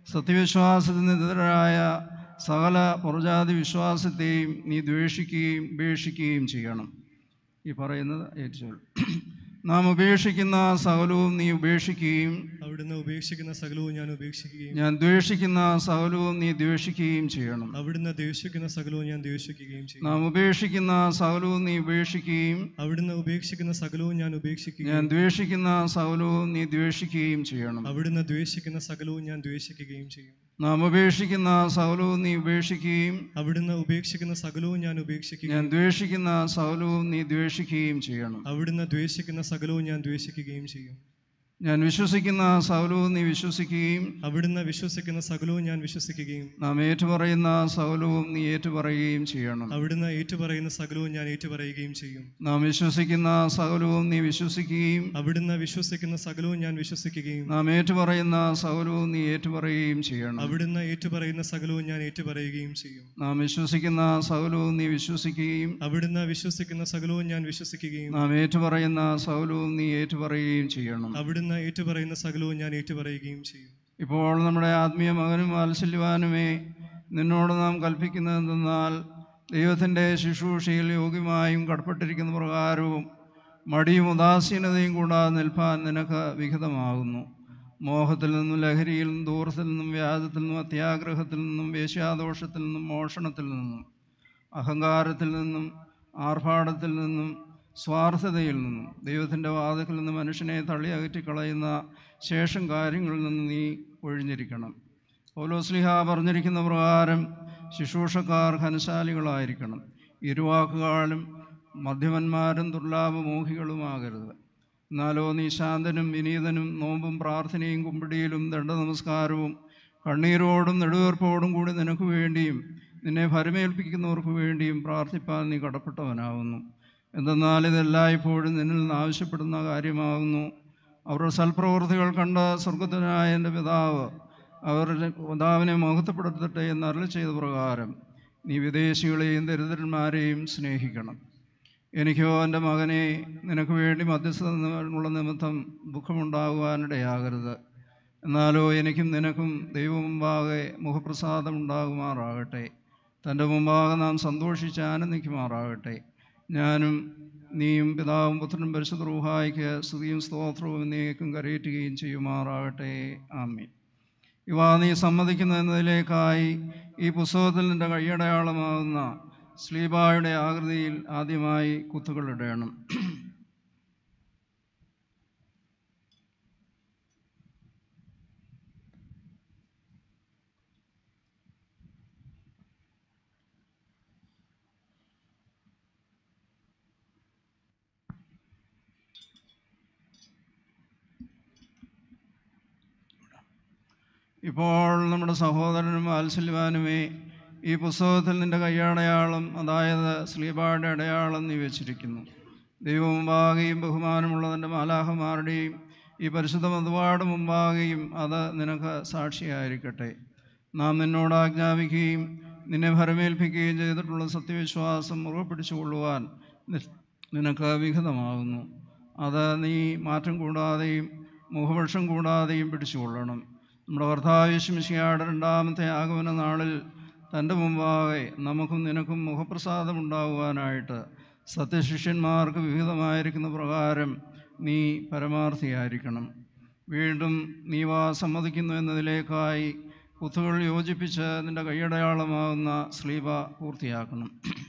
സത്യവിശ്വാസത്തിനെതിരായ സകല പുറജാതി വിശ്വാസത്തെയും നീ ദ്വേഷിക്കുകയും ഉപേക്ഷിക്കുകയും ചെയ്യണം ഈ പറയുന്നത് ഏറ്റവും നാം ഉപേക്ഷിക്കുന്ന സകലവും നീ ഉപേക്ഷിക്കുകയും അവിടുന്ന് ഉപേക്ഷിക്കുന്ന സകലവും ഞാൻ ഉപേക്ഷിക്കുകയും ഞാൻ ദ്വേഷിക്കുന്ന സകലവും നീ ദ്വേഷിക്കുകയും ചെയ്യണം അവിടുന്ന് ദ്വേഷിക്കുന്ന സകലവും ഞാൻ ദ്വേഷിക്കുകയും ചെയ്യും നാം ഉപേക്ഷിക്കുന്ന സകലവും നീ ഉപേക്ഷിക്കുകയും അവിടുന്ന് ഉപേക്ഷിക്കുന്ന സകലവും ഞാൻ ഉപേക്ഷിക്കുകയും ഞാൻ ദ്വേഷിക്കുന്ന സകലവും നീ ദ്വേഷിക്കുകയും ചെയ്യണം അവിടുന്ന് ദ്വേഷിക്കുന്ന സകലവും ഞാൻ ദ്വേഷിക്കുകയും ചെയ്യും നാം ഉപേക്ഷിക്കുന്ന സകലവും നീ ഉപേക്ഷിക്കുകയും അവിടുന്ന് ഉപേക്ഷിക്കുന്ന സകലവും ഞാൻ ഉപേക്ഷിക്കുകയും ഞാൻ ദ്വേഷിക്കുന്ന സകലവും നീ ദ്വേഷിക്കുകയും ചെയ്യണം അവിടുന്ന് ദ്വേഷിക്കുന്ന സകലവും ഞാൻ ദ്വേഷിക്കുകയും ചെയ്യും ഞാൻ വിശ്വസിക്കുന്ന സകലവും നീ വിശ്വസിക്കുകയും അവിടുന്ന് വിശ്വസിക്കുന്ന സകലവും ഞാൻ വിശ്വസിക്കുകയും നാം ഏറ്റുപറയുന്ന സകലവും നീ ഏറ്റുപറയുകയും ചെയ്യണം അവിടുന്ന് ഏറ്റുപറയുന്ന സകലവും ഞാൻ ഏറ്റുപറയുകയും ചെയ്യും നാം വിശ്വസിക്കുന്ന സകലവും നീ വിശ്വസിക്കുകയും അവിടുന്ന് വിശ്വസിക്കുന്ന സകലവും ഞാൻ വിശ്വസിക്കുകയും നാം ഏറ്റുപറയുന്ന സകലവും നീ ഏറ്റുപറയുകയും ചെയ്യണം അവിടുന്ന് ഏറ്റുപറയുന്ന സകലവും ഞാൻ ഏറ്റുപറയുകയും ചെയ്യും നാം വിശ്വസിക്കുന്ന സകലവും നീ വിശ്വസിക്കുകയും അവിടുന്ന് വിശ്വസിക്കുന്ന സകലവും ഞാൻ വിശ്വസിക്കുകയും നാം ഏറ്റുപറയുന്ന സകലവും നീ ഏറ്റുപറയുകയും ചെയ്യണം അവിടുന്ന് ഏറ്റുപറയുന്ന സകലവും ഞാൻ ഏറ്റുപറയുകയും ചെയ്യും ഇപ്പോൾ നമ്മുടെ ആത്മീയ മകനും വാത്സല്യവാനുമേ നിന്നോട് നാം കൽപ്പിക്കുന്നതെന്നാൽ ദൈവത്തിൻ്റെ ശുശ്രൂഷയിൽ യോഗ്യമായും കടപ്പെട്ടിരിക്കുന്ന പ്രകാരവും മടിയും ഉദാസീനതയും കൂടാതെ നിൽപ്പാൻ നിനക്ക് വിഹിതമാകുന്നു മോഹത്തിൽ നിന്നും ലഹരിയിൽ നിന്നും ദൂരത്തിൽ നിന്നും വ്യാജത്തിൽ നിന്നും അത്യാഗ്രഹത്തിൽ നിന്നും വേശ്യാദോഷത്തിൽ നിന്നും മോഷണത്തിൽ നിന്നും അഹങ്കാരത്തിൽ നിന്നും ആർഭാടത്തിൽ നിന്നും സ്വാർത്ഥതയിൽ നിന്നും ദൈവത്തിൻ്റെ വാതിൽ നിന്ന് മനുഷ്യനെ തള്ളി അകറ്റിക്കളയുന്ന ശേഷം കാര്യങ്ങളിൽ നിന്ന് നീ ഒഴിഞ്ഞിരിക്കണം പൗലോസ്ലിഹ പറഞ്ഞിരിക്കുന്ന പ്രകാരം ശുശ്രൂഷക്കാർ ഘനശാലികളായിരിക്കണം ഇരുവാക്കുകാലും മധ്യമന്മാരും ദുർലാഭമോഹികളുമാകരുത് എന്നാലോ നീ ശാന്തനും വിനീതനും നോമ്പും പ്രാർത്ഥനയും കുമ്പിടിയിലും ദണ്ഡനമസ്കാരവും കണ്ണീരോടും നെടുവീർപ്പോടും കൂടി നിനക്ക് വേണ്ടിയും നിന്നെ ഭരമേൽപ്പിക്കുന്നവർക്ക് വേണ്ടിയും പ്രാർത്ഥിപ്പാൻ നീ കടപ്പെട്ടവനാകുന്നു എന്തെന്നാൽ ഇതെല്ലായ്പ്പോഴും നിന്നിൽ നിന്ന് ആവശ്യപ്പെടുന്ന കാര്യമാകുന്നു അവരുടെ സൽപ്രവൃത്തികൾ കണ്ട സ്വർഗത്തിനായ എൻ്റെ പിതാവ് അവരുടെ പിതാവിനെ മഹത്വപ്പെടുത്തട്ടെ എന്ന് അരളി ചെയ്ത പ്രകാരം നീ വിദേശികളെയും ദരിദ്രന്മാരെയും സ്നേഹിക്കണം എനിക്കോ എൻ്റെ മകനെ നിനക്ക് വേണ്ടി മധ്യസ്ഥനുള്ള നിമിത്തം ദുഃഖമുണ്ടാകുവാനിടയാകരുത് എന്നാലോ എനിക്കും നിനക്കും ദൈവം മുമ്പാകെ മുഖപ്രസാദം ഉണ്ടാകുമാറാകട്ടെ തൻ്റെ മുമ്പാകെ നാം സന്തോഷിച്ച് ആനന്ദിക്കുമാറാകട്ടെ ഞാനും നീയും പിതാവും പുത്രനും പരിശുദ്ധ റൂഹായിക്ക് സ്തുതിയും സ്തോത്രവും എന്നേക്കും കരയേറ്റുകയും ചെയ്യുമാറാകട്ടെ ആമീൻ ഇവ നീ സമ്മതിക്കുന്ന എന്നതിലേക്കായി ഈ പുസ്തകത്തിൽ നിൻ്റെ കൈയടയാളമാകുന്ന സ്ലീബായുടെ ആകൃതിയിൽ ആദ്യമായി കുത്തുകളിടണം ഇപ്പോൾ നമ്മുടെ സഹോദരനും വാത്സല്യവാനുമേ ഈ പുസ്തകത്തിൽ നിൻ്റെ കയ്യടയാളം അതായത് സ്ലീബായുടെ അടയാളം നീ വെച്ചിരിക്കുന്നു ദൈവമുമ്പാകെയും ബഹുമാനമുള്ളതിൻ്റെ മാലാഹമാരുടെയും ഈ പരിശുദ്ധ മതവാട് മുമ്പാകെയും അത് നിനക്ക് സാക്ഷിയായിരിക്കട്ടെ നാം നിന്നോട് ആജ്ഞാപിക്കുകയും നിന്നെ ഭരമേൽപ്പിക്കുകയും ചെയ്തിട്ടുള്ള സത്യവിശ്വാസം മുറുകെ പിടിച്ചുകൊള്ളുവാൻ നി- നിനക്ക് വിഹിതമാകുന്നു അത് നീ മാറ്റം കൂടാതെയും മുഖപക്ഷം കൂടാതെയും പിടിച്ചുകൊള്ളണം നമ്മുടെ കർത്താവിശ്മിശിയാട് രണ്ടാമത്തെ ആഗമന നാളിൽ തൻ്റെ മുമ്പാകെ നമുക്കും നിനക്കും മുഖപ്രസാദം ഉണ്ടാകുവാനായിട്ട് സത്യശിഷ്യന്മാർക്ക് വിഹിതമായിരിക്കുന്ന പ്രകാരം നീ പരമാർത്ഥിയായിരിക്കണം വീണ്ടും നീ വാ സമ്മതിക്കുന്നു എന്നതിലേക്കായി കുത്തുകൾ യോജിപ്പിച്ച് നിന്റെ കൈയടയാളമാകുന്ന സ്ലീബ പൂർത്തിയാക്കണം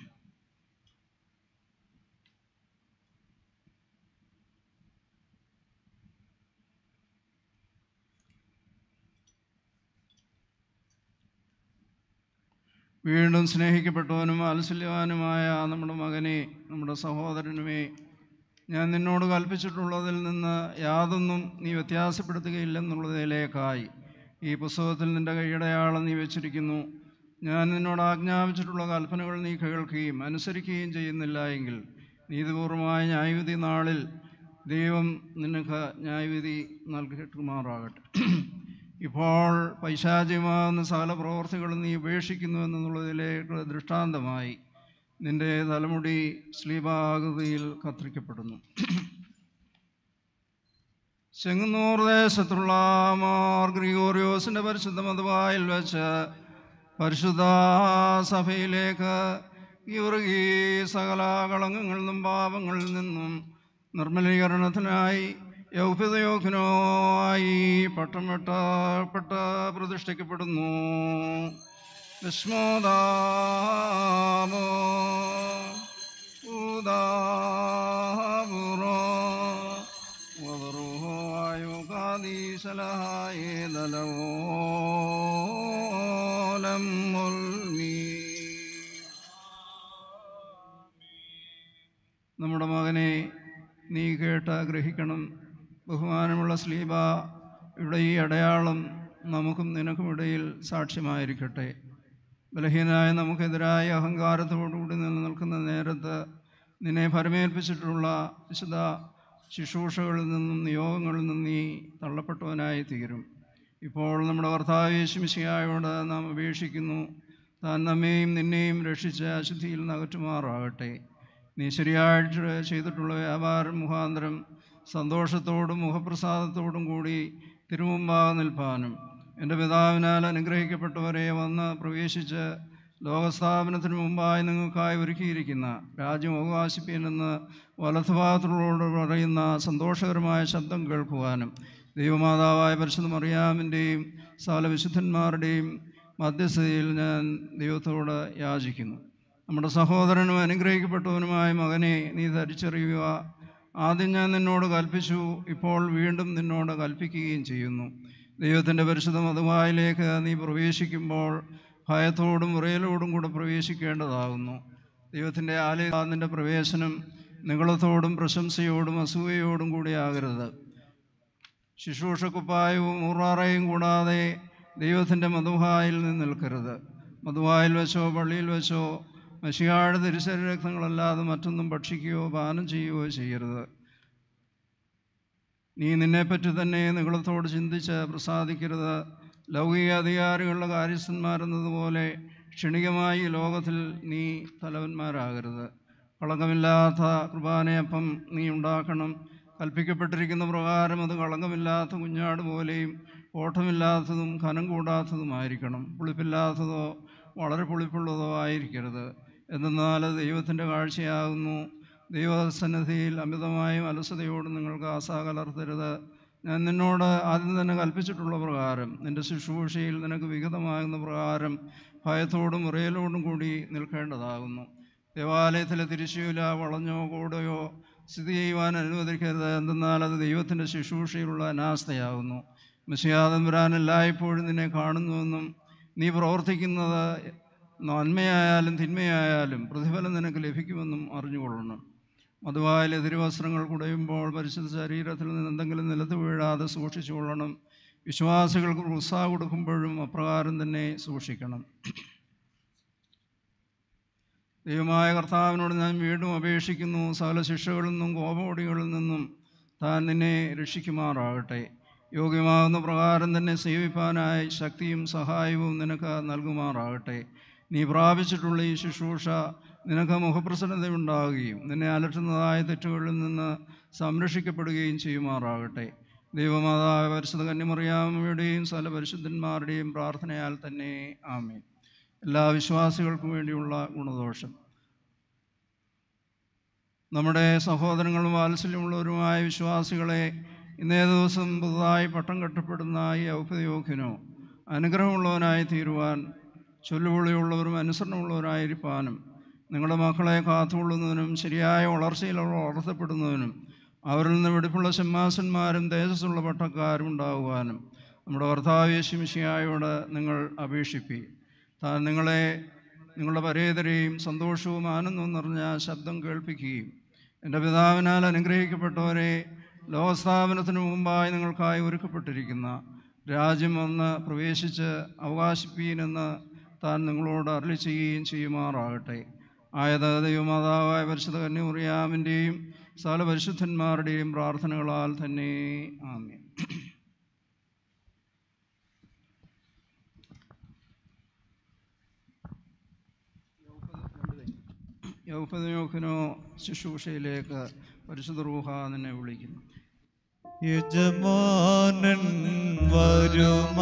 വീണ്ടും സ്നേഹിക്കപ്പെട്ടവനും വാത്സല്യവാനുമായ നമ്മുടെ മകനെ നമ്മുടെ സഹോദരനുമേ ഞാൻ നിന്നോട് കൽപ്പിച്ചിട്ടുള്ളതിൽ നിന്ന് യാതൊന്നും നീ വ്യത്യാസപ്പെടുത്തുകയില്ലെന്നുള്ളതിലേക്കായി ഈ പുസ്തകത്തിൽ നിന്റെ കൈയടയാളം നീ വെച്ചിരിക്കുന്നു ഞാൻ നിന്നോട് ആജ്ഞാപിച്ചിട്ടുള്ള കൽപ്പനകൾ നീ കേൾക്കുകയും അനുസരിക്കുകയും ചെയ്യുന്നില്ല എങ്കിൽ നീതിപൂർവമായ ന്യായവിധി നാളിൽ ദൈവം നിനക്ക് ന്യായവിധി നൽകിയിട്ടുമാറാകട്ടെ ഇപ്പോൾ പൈശാചികമാകുന്ന സകല പ്രവർത്തികളും നീ ഉപേക്ഷിക്കുന്നു എന്നുള്ളതിലേക്ക് ദൃഷ്ടാന്തമായി നിന്റെ തലമുടി ശ്ലീപാകൃതിയിൽ കത്തിരിക്കപ്പെടുന്നു ചെങ്ങന്നൂർ ദേശത്തുള്ള മാർ ഗ്രിഗോറിയോസിൻ്റെ പരിശുദ്ധ മതവായിൽ വെച്ച് പരിശുദ്ധ സഭയിലേക്ക് ഇവർക്ക് ഈ സകല കളങ്കങ്ങളിൽ നിന്നും പാപങ്ങളിൽ നിന്നും നിർമ്മലീകരണത്തിനായി യൗപിതയോഗ്യനായി പട്ടം വെട്ടപ്പെട്ട് പ്രതിഷ്ഠിക്കപ്പെടുന്നു വിസ്മോദാമോ ഊദാപുറോ വദറുഹോവായോ കാദീശലഹായേ ദലവോലം മുൽമീ നമ്മുടെ മകനെ നീ കേട്ട് ഗ്രഹിക്കണം ബഹുമാനമുള്ള സ്ലീബ ഇവിടെ ഈ അടയാളം നമുക്കും നിനക്കും ഇടയിൽ സാക്ഷ്യമായിരിക്കട്ടെ ബലഹീനായ നമുക്കെതിരായ അഹങ്കാരത്തോടുകൂടി നിലനിൽക്കുന്ന നേരത്ത് നിന്നെ ഫലമേൽപ്പിച്ചിട്ടുള്ള വിശുദ്ധ ശുശ്രൂഷകളിൽ നിന്നും നിയോഗങ്ങളിൽ നിന്നും നീ തള്ളപ്പെട്ടവനായി തീരും ഇപ്പോൾ നമ്മുടെ കർത്താവ് യേശുമിശിയായോട് നാം അപേക്ഷിക്കുന്നു താൻ നമ്മെയും നിന്നെയും രക്ഷിച്ച് അശുദ്ധിയിൽ നിന്ന് അകറ്റുമാറാകട്ടെ നീ ശരിയായിട്ട് ചെയ്തിട്ടുള്ള വ്യാപാരം മുഖാന്തരം സന്തോഷത്തോടും മുഖപ്രസാദത്തോടും കൂടി തിരുമുമ്പാകെ നിൽപ്പാനും എൻ്റെ പിതാവിനാൽ അനുഗ്രഹിക്കപ്പെട്ടവരെ വന്ന് പ്രവേശിച്ച് ലോകസ്ഥാപനത്തിന് മുമ്പായി നിങ്ങൾക്കായി ഒരുക്കിയിരിക്കുന്ന രാജ്യം അവകാശിപ്പീനെന്ന് വലതുഭാഗത്തുള്ളവരോട് പറയുന്ന സന്തോഷകരമായ ശബ്ദം കേൾക്കുവാനും ദൈവമാതാവായ പരിശുദ്ധ മറിയാമിൻ്റെയും സകല വിശുദ്ധന്മാരുടെയും മധ്യസ്ഥതയിൽ ഞാൻ ദൈവത്തോട് യാചിക്കുന്നു നമ്മുടെ സഹോദരനും അനുഗ്രഹിക്കപ്പെട്ടവനുമായ മകനെ നീ ധരിച്ചറിയുക ആദ്യം ഞാൻ നിന്നോട് കൽപ്പിച്ചു ഇപ്പോൾ വീണ്ടും നിന്നോട് കൽപ്പിക്കുകയും ചെയ്യുന്നു ദൈവത്തിൻ്റെ പരിശുദ്ധ മതവായിലേക്ക് നീ പ്രവേശിക്കുമ്പോൾ ഭയത്തോടും വിറയലോടും കൂടെ പ്രവേശിക്കേണ്ടതാകുന്നു ദൈവത്തിൻ്റെ ആലയ നിൻ്റെ പ്രവേശനം നിങ്ങളത്തോടും പ്രശംസയോടും അസൂയയോടും കൂടിയാകരുത് ശുശ്രൂഷക്കുപ്പായവും ഊറാറയും കൂടാതെ ദൈവത്തിൻ്റെ മധുവായിൽ നിന്ന് നിൽക്കരുത് മധുവായിൽ വെച്ചോ പള്ളിയിൽ വെച്ചോ മഷിയാട് തിരുശരീരക്തങ്ങളല്ലാതെ മറ്റൊന്നും ഭക്ഷിക്കുകയോ പാനം ചെയ്യുകയോ ചെയ്യരുത് നീ നിന്നെപ്പറ്റി തന്നെ നിങ്ങളത്തോട് ചിന്തിച്ച് പ്രസാദിക്കരുത് ലൗകിക അധികാരികളുടെ കാര്യസ്ഥന്മാരെന്നതുപോലെ ക്ഷണികമായി ഈ ലോകത്തിൽ നീ തലവന്മാരാകരുത് കളങ്കമില്ലാത്ത കുർബാനയപ്പം നീ ഉണ്ടാക്കണം കൽപ്പിക്കപ്പെട്ടിരിക്കുന്ന പ്രകാരം അത് കളങ്കമില്ലാത്ത കുഞ്ഞാട് പോലെയും ഓട്ടമില്ലാത്തതും കനം കൂടാത്തതുമായിരിക്കണം പുളിപ്പില്ലാത്തതോ വളരെ പുളിപ്പുള്ളതോ ആയിരിക്കരുത് എന്തെന്നാൽ അത് ദൈവത്തിൻ്റെ കാഴ്ചയാകുന്നു ദൈവസന്നിധിയിൽ അമിതമായും അലസതയോട് നിങ്ങൾക്ക് ആശ കലർത്തരുത് ഞാൻ നിന്നോട് ആദ്യം തന്നെ കൽപ്പിച്ചിട്ടുള്ള പ്രകാരം നിൻ്റെ ശുശ്രൂഷയിൽ നിനക്ക് വിഹിതമാകുന്ന പ്രകാരം ഭയത്തോടും വിറയലോടും കൂടി നിൽക്കേണ്ടതാകുന്നു ദേവാലയത്തിലെ തിരിശൂല വളഞ്ഞോ കൂടയോ സ്ഥിതി ചെയ്യുവാൻ അനുവദിക്കരുത് എന്തെന്നാൽ അത് ദൈവത്തിൻ്റെ ശുശ്രൂഷയിലുള്ള അനാസ്ഥയാകുന്നു മിശിയാതമ്പുരാൻ എല്ലായ്പ്പോഴും നിന്നെ കാണുന്നുവെന്നും നീ പ്രവർത്തിക്കുന്നത് നന്മയായാലും തിന്മയായാലും പ്രതിഫലം നിനക്ക് ലഭിക്കുമെന്നും അറിഞ്ഞുകൊള്ളണം മധുവായാലെ തിരുവസ്ത്രങ്ങൾ കുടയുമ്പോൾ പരിശുദ്ധ ശരീരത്തിൽ നിന്ന് എന്തെങ്കിലും നിലത്ത് വീഴാതെ സൂക്ഷിച്ചുകൊള്ളണം വിശ്വാസികൾക്ക് ഉത്സാഹം കൊടുക്കുമ്പോഴും അപ്രകാരം തന്നെ സൂക്ഷിക്കണം ദൈവമായ കർത്താവിനോട് ഞാൻ വീണ്ടും അപേക്ഷിക്കുന്നു സകല ശിക്ഷകളിൽ നിന്നും കോപമൊടികളിൽ നിന്നും താൻ നിന്നെ രക്ഷിക്കുമാറാകട്ടെ യോഗ്യമാകുന്ന പ്രകാരം തന്നെ സേവിപ്പാനായി ശക്തിയും സഹായവും നിനക്ക് നൽകുമാറാകട്ടെ നീ പ്രാപിച്ചിട്ടുള്ള ഈ ശുശ്രൂഷ നിനക്ക് മുഖപ്രസന്നതയുണ്ടാകുകയും നിന്നെ അലട്ടുന്നതായ തെറ്റുകളിൽ നിന്ന് സംരക്ഷിക്കപ്പെടുകയും ചെയ്യുമാറാകട്ടെ ദൈവമാതാവ് പരിശുദ്ധ കന്യമറിയാമയുടെയും സകല പരിശുദ്ധന്മാരുടെയും പ്രാർത്ഥനയാൽ തന്നെ ആമേൻ എല്ലാ വിശ്വാസികൾക്കും വേണ്ടിയുള്ള ഗുണദോഷം നമ്മുടെ സഹോദരങ്ങളും വാത്സല്യമുള്ളവരുമായ വിശ്വാസികളെ ഇന്നേ ദിവസം പുതുതായി പട്ടം കെട്ടപ്പെടുന്ന ഈ ഔപയോഗനോ അനുഗ്രഹമുള്ളവനായി തീരുവാൻ ചൊല്ലുപൊളിയുള്ളവരും അനുസരണമുള്ളവരായിരിക്കാനും നിങ്ങളുടെ മക്കളെ കാത്തുകൊള്ളുന്നതിനും ശരിയായ വളർച്ചയിൽ അവർ വളർത്തപ്പെടുന്നതിനും അവരിൽ നിന്ന് വെടിപ്പുള്ള സിംഹാസന്മാരും തേജസ്സുള്ള പട്ടക്കാരും ഉണ്ടാകുവാനും നമ്മുടെ കർത്താവേശിമിശിയായോട് നിങ്ങൾ അപേക്ഷിപ്പി താൻ നിങ്ങളെ നിങ്ങളുടെ പരേതരെയും സന്തോഷവും ആനന്ദവും നിറഞ്ഞ ശബ്ദം കേൾപ്പിക്കുകയും എൻ്റെ പിതാവിനാൽ അനുഗ്രഹിക്കപ്പെട്ടവരെ ലോകസ്ഥാപനത്തിന് മുമ്പായി നിങ്ങൾക്കായി ഒരുക്കപ്പെട്ടിരിക്കുന്ന രാജ്യം വന്ന് പ്രവേശിച്ച് അവകാശിപ്പീനെന്ന് താൻ നിങ്ങളോട് അരളി ചെയ്യുകയും ചെയ്യുമാറാകട്ടെ ആയത് ദൈവമാതാവായ പരിശുദ്ധ കന്യൂറിയാമിൻ്റെയും സകല പരിശുദ്ധന്മാരുടെയും പ്രാർത്ഥനകളാൽ തന്നെ ആമേൻ യൗപദയോഖനോ ശുശ്രൂഷയിലേക്ക് പരിശുദ്ധ റൂഹ നിന്നെ വിളിക്കുന്നു യജമാനൻ വരുമന്നേര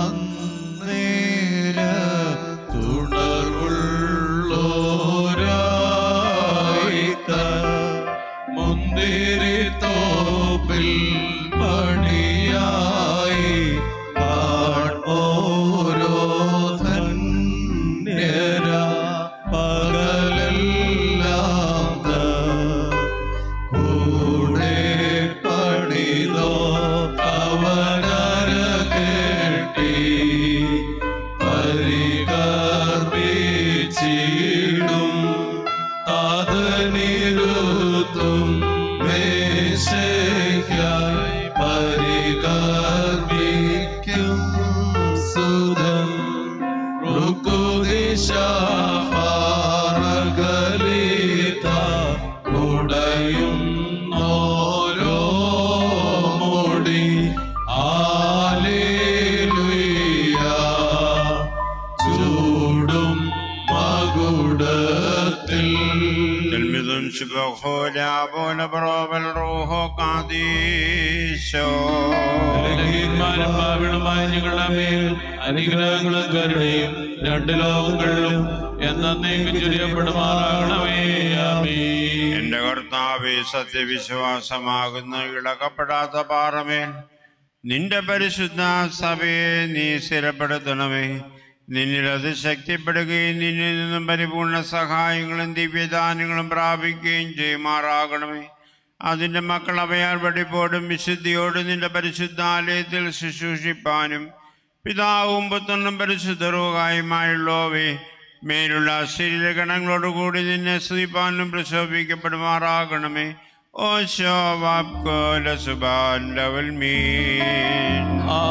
തുണർവുള്ളോരായിത്ത മുന്തിരി തോപ്പിൽ പണിയായി പാടോരോ ധന്യര പകലെല്ലാം കൂടെ പണിതോ അവനര കെട്ടി പരികർപ്പിച്ചിടും താതനിരുത്തും മേശയ്ക്കായി പരികർപ്പിക്കും സുതം റുക്കുദിശാറകലിത കുടയും ഓരോ മുടി ആലേലുയ ചൂടും മകുടത്തിൽ تلمذ شبخو لابون بروب الروح قديشو ബലഹീനന്മാരും പാപികളുമായ ഞങ്ങളുടെ മേൽ അനുഗ്രഹങ്ങളും കരുണയും രണ്ട് ലോകങ്ങളിലും എന്നേക്കും ചൊരിയപ്പെടുമാറാകണമേ ആമീൻ എന്റെ കർത്താവെ സത്യവിശ്വാസമാകുന്ന ഇളകപ്പെടാത്ത പാറമേൽ നിന്റെ പരിശുദ്ധ സഭയെ നീ സ്ഥിരപ്പെടുത്തണമേ നിന്നിൽ അത് ശക്തിപ്പെടുകയും നിന്നിൽ നിന്നും പരിപൂർണ സഹായങ്ങളും ദിവ്യദാനങ്ങളും പ്രാപിക്കുകയും ചെയ്യുമാറാകണമേ അതിൻ്റെ മക്കൾ അവയാൽ വെടിപ്പോടും വിശുദ്ധിയോടും നിന്റെ പരിശുദ്ധാലയത്തിൽ ശുശ്രൂഷിപ്പാനും പിതാവും പുത്രനും പരിശുദ്ധറുകായുമായുള്ളവേ മേലുള്ള ശരീരഗണങ്ങളോടുകൂടി നിന്നെ സ്തുതിപ്പാനും പ്രശോഭിക്കപ്പെടുമാറാകണമേ ഓ ശോഭാപ്കോല സുബാൻ ലവൽ മീൻ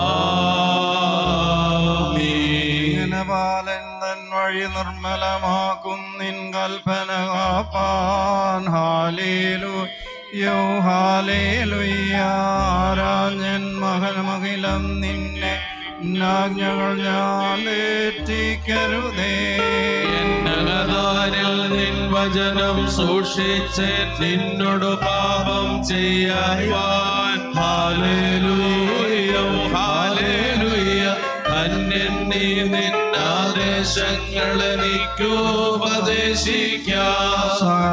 ഇങ്ങനെ ബാലൻ തൻ വഴി നിർമ്മലമാക്കും നിൻ കൽപ്പന കാപ്പാൻ ഹാലേലു യോ ഹാലേലുയ്യാരാഞ്ഞൻ മകനമകിലം നിന്നെ ആജ്ഞകൾ ഞാൻ തെറ്റിക്കരുതേ നഗതാരിൽ നിൻ വചനം സൂക്ഷിച്ച് നിന്നോട് പാപം ചെയ്യാൻ ഹാലേലൂയ ഹാലേലൂയ അന്യൻ നീ നിന്നാദേശങ്ങൾ എനിക്കുപദേശിക്കാം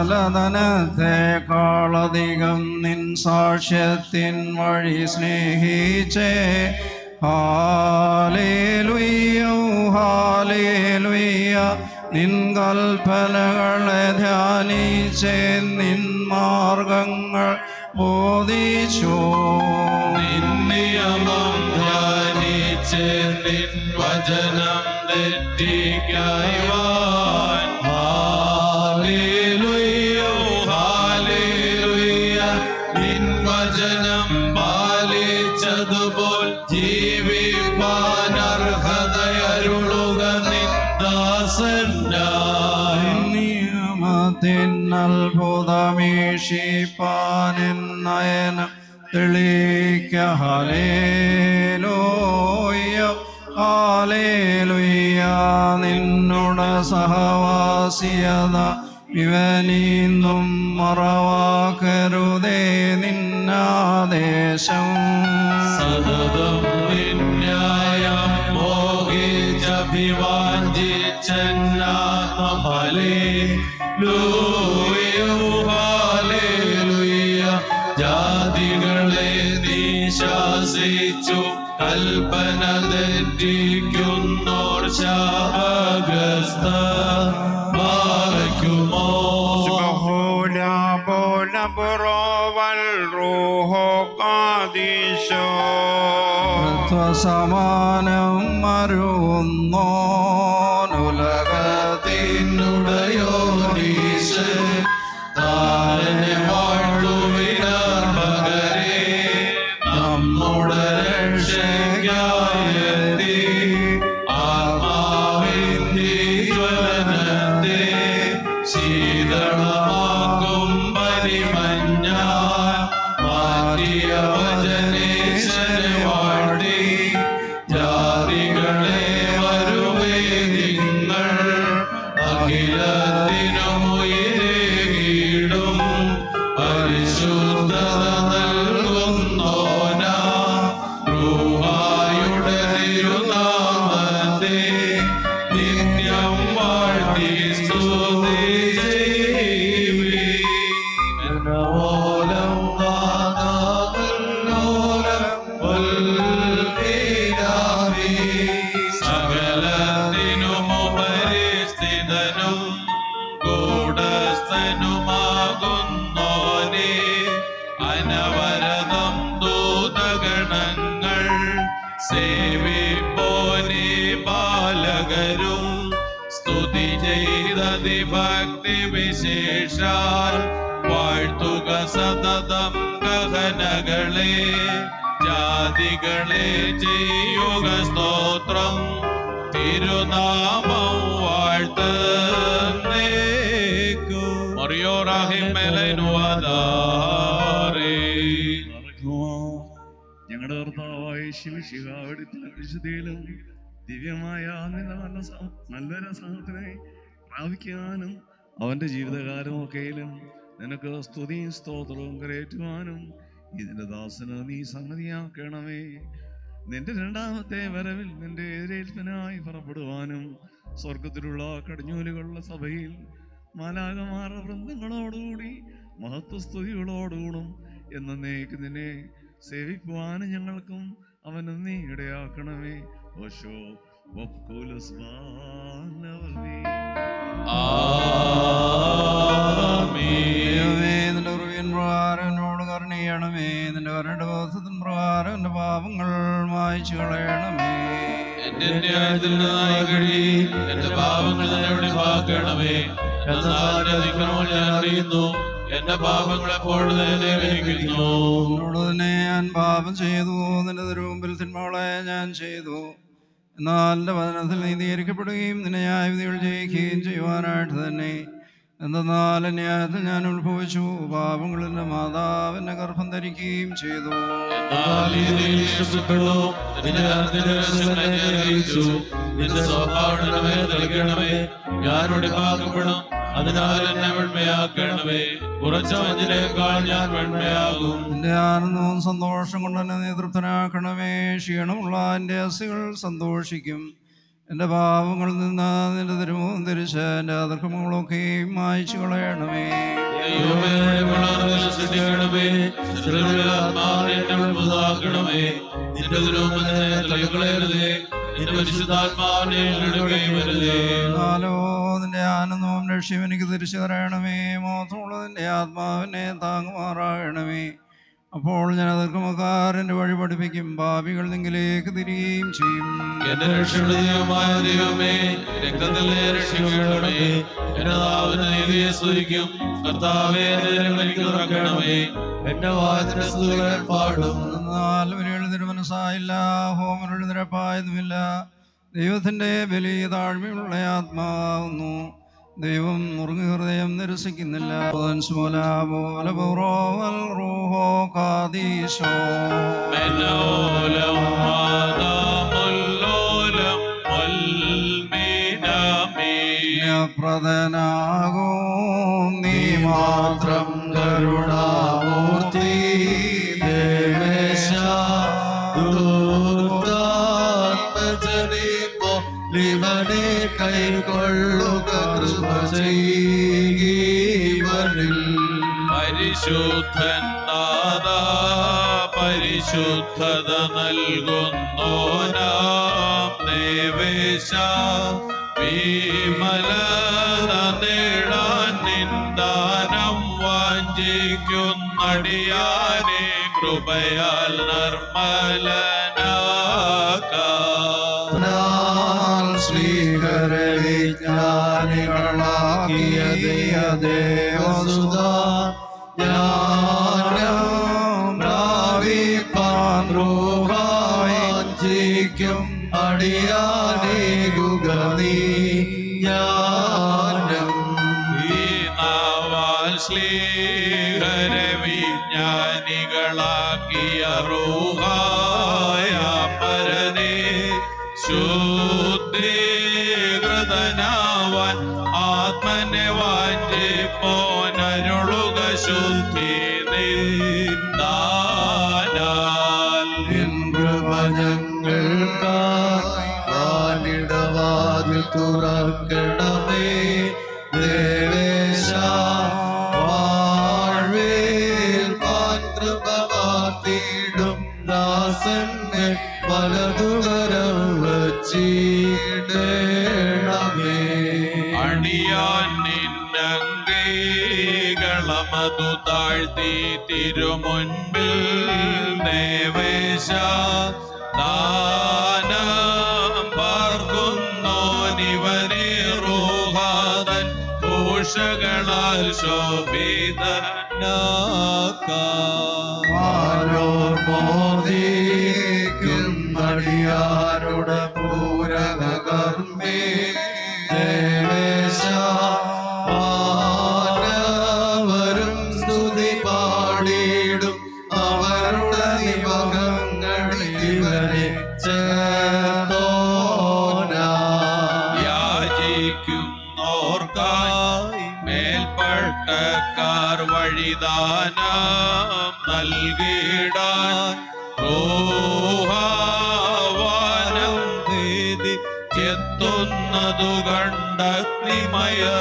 സകലധനത്തെക്കാളധികം നിൻ സാക്ഷ്യത്തിൻ വഴി സ്നേഹിച്ചേ ഹാലേലുയ്യോ ഹാലേലുയ്യ നിൻ കൽപ്പനകളെ ധ്യാനിച്ചേ നിൻ മാർഗങ്ങൾ ബോധിച്ചു നിയമം ധ്യാനിച്ച് നിൻ വചനം തെറ്റിക്കായ്വാൻ ഹാലേലുയ്യ ഹാലേലുയ്യ നിൻ വചനം പാലിച്ചതുപോൽ ജീവിപ്പാൻ അർഹതയരുളുക നിന്ദാസന്നായി നിയമത്തിൻ അത്ഭുതമീഷിപ്പാനിൻ നയനം തെളിക്ക ഹലേലോയ ഹാലേലുയ്യ നിന്നുടെ സഹവാസിയത ഇവനീന്നും മറവാക്കരുതേ നിന്നാദേശം സതതം നിന്യായം മോഹിച്ചഭിവാഞ്ചിച്ചന്നാത്മഫലേ ലൂയോ ഹാലേലൂയ ജാതികളെ നീ ശാസിച്ചു കൽപ്പന തെറ്റിക്കുന്നോർ ശാപഗ്രസ്ത മാറയ്ക്കുമോ Hola, bola, boroval, rojo, cadisho. സമാനം മരുന്നോനുലകത്തിനുടയോരീശ താരനെ വാഴുവിനാർ മകരെ നമ്മുടെ രക്ഷയ്ക്കായെത്തി ആത്മാവിൻ ജീവനത്തെ ശീതളമാക്കും പരിമഞ്ഞ മാറ്റിയ വചനേശനെ വാഴ്ത്തി ജാതികളെ വരുവേ നിങ്ങൾ അഖിലത്തിനുമുയിരേകിടും പരിശുദ്ധത നൽകുന്നോന റൂഹായുടെ തിരുനാമത്തെ നിത്യം വാഴ്ത്തി സ്തുതി ചെയ്യുവീനോലം സകലത്തിനുമുപരി സ്ഥിതനും കൂടസ്ഥനുമാകുന്നോനെ അനവരതം ദൂതഗണങ്ങൾ സേവിപ്പോനെ ബാലകരും സ്തുതി ചെയ്തതി ഭക്തി വിശേഷാൽ വാഴ്ത്തുക സതതം ഗഹനകളെ ജാതികളെ ചെയ്യുക സ്തോത്രം തിരുനാമം വാഴ്ത്തേക്കു ഞങ്ങളുടെ കർത്താവായ ശിവശിഹാവിടെ വിശുദ്ധിയിലും ദിവ്യമായ നിന്റെ നല്ല സ- നല്ലൊരു സഹത്തിനെ പ്രാപിക്കാനും അവന്റെ ജീവിതകാലമൊക്കെയിലും നിനക്ക് സ്തുതിയും സ്തോത്രവും കരയേറ്റുവാനും ഇതിന്റെ ദാസന് നീ സംഗതിയാക്കണമേ നിന്റെ രണ്ടാമത്തെ വരവിൽ നിന്റെ എതിരേൽപ്പിനായി പുറപ്പെടുവാനും സ്വർഗത്തിലുള്ള കടിഞ്ഞൂലുകളുള്ള സഭയിൽ മാലാകമാറ വൃന്ദങ്ങളോടുകൂടി മഹത്വസ്തുതികളോടുകൂടും എന്നേക്ക് നിന്നെ സേവിക്കുവാനും ഞങ്ങൾക്കും അവന് നീ ഇടയാക്കണമേ ഓശോ വപ്കൂലസ് വാനവമേ. ദൈവമേ, നിന്റെ ഉറവിൻ പ്രകാരം എന്നോട് കരുണയണമേ നിന്റെ കരുണയുടെ ദിവസത്തിൻ പ്രകാരം എന്റെ പാപങ്ങൾ മായ്ച്ചു കളയണമേ എന്റെ ന്യായത്തിൽ നിന്നായി കഴി എന്റെ പാപങ്ങൾ എന്നോട് പാക്കണമേ എന്നാൽ അതിക്രമം ഞാൻ അറിയുന്നു എന്റെ പാപങ്ങൾ എപ്പോഴും തന്നെ വിളിക്കുന്നു എന്നോട് തന്നെ ഞാൻ പാപം ചെയ്തു നിന്റെ തിരുമുമ്പിൽ തിന്മകളെ ഞാൻ ചെയ്തു എന്നാൽ എൻ്റെ വചനത്തിൽ നീതീകരിക്കപ്പെടുകയും നിന്റെ ന്യായവിധികൾ ജയിക്കുകയും ചെയ്യുവാനായിട്ട് തന്നെ എന്തെന്നാൽ ന്യായത്തിൽ ഞാൻ ഉത്ഭവിച്ചു പാപങ്ങളിൻ്റെ മാതാവിൻ്റെ ഗർഭം ധരിക്കുകയും ചെയ്തു എന്നാൽ നീതിയിൽ ഇഷ്ടപ്പെട്ടു നിന്റെ കരത്തിന്റെ രഹസ്യങ്ങളെ ഞാൻ അറിയിച്ചു നിന്റെ സ്വഭാവം എന്റെ മേൽ നൽകണമേ ഞാൻ ഒടുക്കാക്കപ്പെടും അതിനാൽ എന്നെ വെണ്മയാക്കണമേ കുറച്ച മഞ്ഞിനേക്കാൾ ഞാൻ വെണ്മയാകും നിന്റെ ആനന്ദവും സന്തോഷം കൊണ്ട് എന്നെ നേതൃത്വനാക്കണമേ ക്ഷീണമുള്ള എൻ്റെ അസ്ഥികൾ സന്തോഷിക്കും എൻ്റെ പാപങ്ങളിൽ നിന്ന് നിന്റെ തിരുമുഖം തിരിച്ച് എൻ്റെ അതിർക്കമങ്ങളൊക്കെയും മായ്ച്ചു കളയണമേ ദൈവമേ വളർന്നതിൽ ശ്രദ്ധിക്കണമേ ശത്രുക്കളുടെ ആത്മാവിനെ എന്നെ പുതുതാക്കണമേ നിന്റെ ദുരൂപത്തെ തലകളയരുതേ നിന്റെ പരിശുദ്ധാത്മാവിനെ എടുക്കുകയും വരുതേ എന്നാലോ നിന്റെ ആനന്ദവും ലക്ഷ്യം എനിക്ക് തിരിച്ചു തരണമേ മോത്തമുള്ളതിൻ്റെ ആത്മാവിനെ താങ്ങുമാറാകണമേ അപ്പോൾ ഞാൻ അതിർക്കമക്കാരൻ്റെ വഴി പഠിപ്പിക്കും ഭാവികൾ നിങ്കിലേക്ക് തിരികെയും ചെയ്യും എന്റെ രക്ഷയുടെ ദൈവമായ ദൈവമേ രക്തത്തിലെ രക്ഷിക്കണമേ എന്റെ നാവിന് നീതിയെ സ്തുതിക്കും കർത്താവേ എന്റെ ജനങ്ങൾ എനിക്ക് തുറക്കണമേ എന്റെ വായത്തിന്റെ സ്തുതികളെ പാടും എന്നാൽ ഒരു തിരുമനസ്സായില്ല ഹോമനൊരു നിരപ്പായതുമില്ല ദൈവത്തിൻ്റെ വലിയ താഴ്മയുള്ള ആത്മാവുന്നു ദൈവം നുറുങ്ങി ഹൃദയം നിരസിക്കുന്നില്ല പോലെ റൂഹോ കാദീശോ മെല്ലോലം മാതാമുല്ലോലം വൽമീനാമേ പ്രദനാകും നീ മാത്രം കരുണാമൂർത്തി ദേവേശ ദൂർത്താത്മജനീപോ ലിവനെ കൈക്കൊള്ളുക കൃപ ചെയ്യീവനിൽ പരിശുദ്ധൻ നാദ പരിശുദ്ധത നൽകുന്നോനാം ദേവേശ വിമലത നേടാൻ നിന്ദാനം വാഞ്ചിക്കുന്നടിയാനെ കൃപയാൽ നിർമ്മലനാക്കാം ശ്രീകരവിജ്ഞാനികളാക്കിയ ദേവസുത ജ്ഞാനം പ്രാപിപ്പാൻ റൂഹാഞ്ചിക്കും അടിയാനേകുക നീ ജ്ഞാനം ഈ നാവാൽ ശ്ലീഹരെ വിജ്ഞാനികളാക്കിയ റൂഹായ പരനെ ശുദ്ധീകൃതനാവാൻ ആത്മനെ വാഞ്ചിപ്പോനരുളുക ശുദ്ധി നിന്ദാനാൽ കൃപ ഞങ്ങൾക്കായി വാനിടവാതിൽ തുറക്കണമേ ദേവേശ വാഴ്വേൽ പാൻ കൃപ കാത്തിടും ദാസങ്ങൾ വലതുകരം വച്ചിടണമേ അണിയാൻ നിന്നംഗീകളമതു താഴ്ത്തി തിരുമുൻപിൽ ദേവേശ ദാനം പാർക്കുന്നോനിവനെ റൂഹാതൻ ഭൂഷകളാൽ ആരോർ മോദിക്കും അടിയാരുടെ പൂരക കർമ്മേ ദേവേശ വാനവരും സ്തുതി പാടിയിടും അവരുടെ നിമകങ്ങളിൽ ഇവരെ ചേർത്തോനാ യാചിക്കുന്നോർക്കായി മേൽപ്പട്ടക്കാർ വഴിദാനം നൽകിടാൻ റോഹാവാനം ഭേദി എത്തുന്നതു കണ്ടഗ്നിമയർ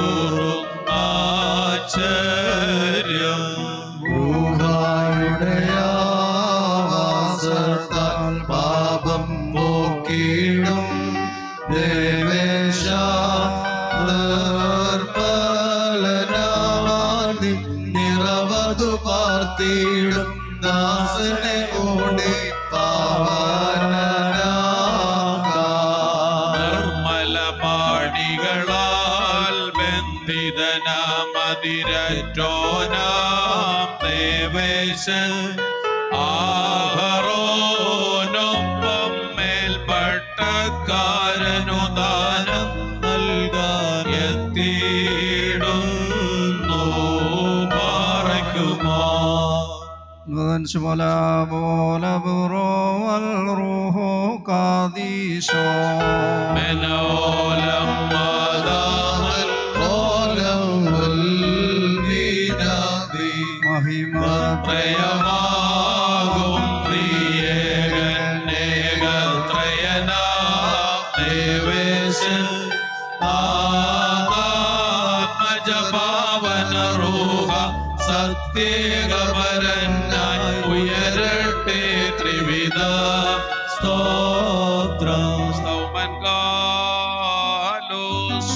കൂറുന്നാശ്ചര്യം ൂഹായുടെ ആവാസത്താൽ പാപം പോക്കിടും ദേവേശ നിർമ്മലനാവാതി നിറവതു പാർത്തിടും ദാസനെ ഓടി പാവനാകാം നിർമ്മല പാടികളാൽ ബന്ധിതനാമതിരറ്റോനാം ദേവേശൻ ആഹറോനൊപ്പം മേൽപ്പട്ടക്കാരനു ദാനം നൽകാൻ എത്തിയിടുന്നു പാറയ്ക്കുമോ ശുമല പോല ബുറോ വൽ റൂഹോ കാദീശോ മനോലം മാതാമൽ പ്രയമാകും പ്രിയകന്നേകത്രയനാദേവേശൻ ആത്മജപാവന റൂഹ സത്യേകപരനായി ഉയരട്ടെ ത്രിവിധ സ്തോത്രം സ്തൗമൻ കാലോസ്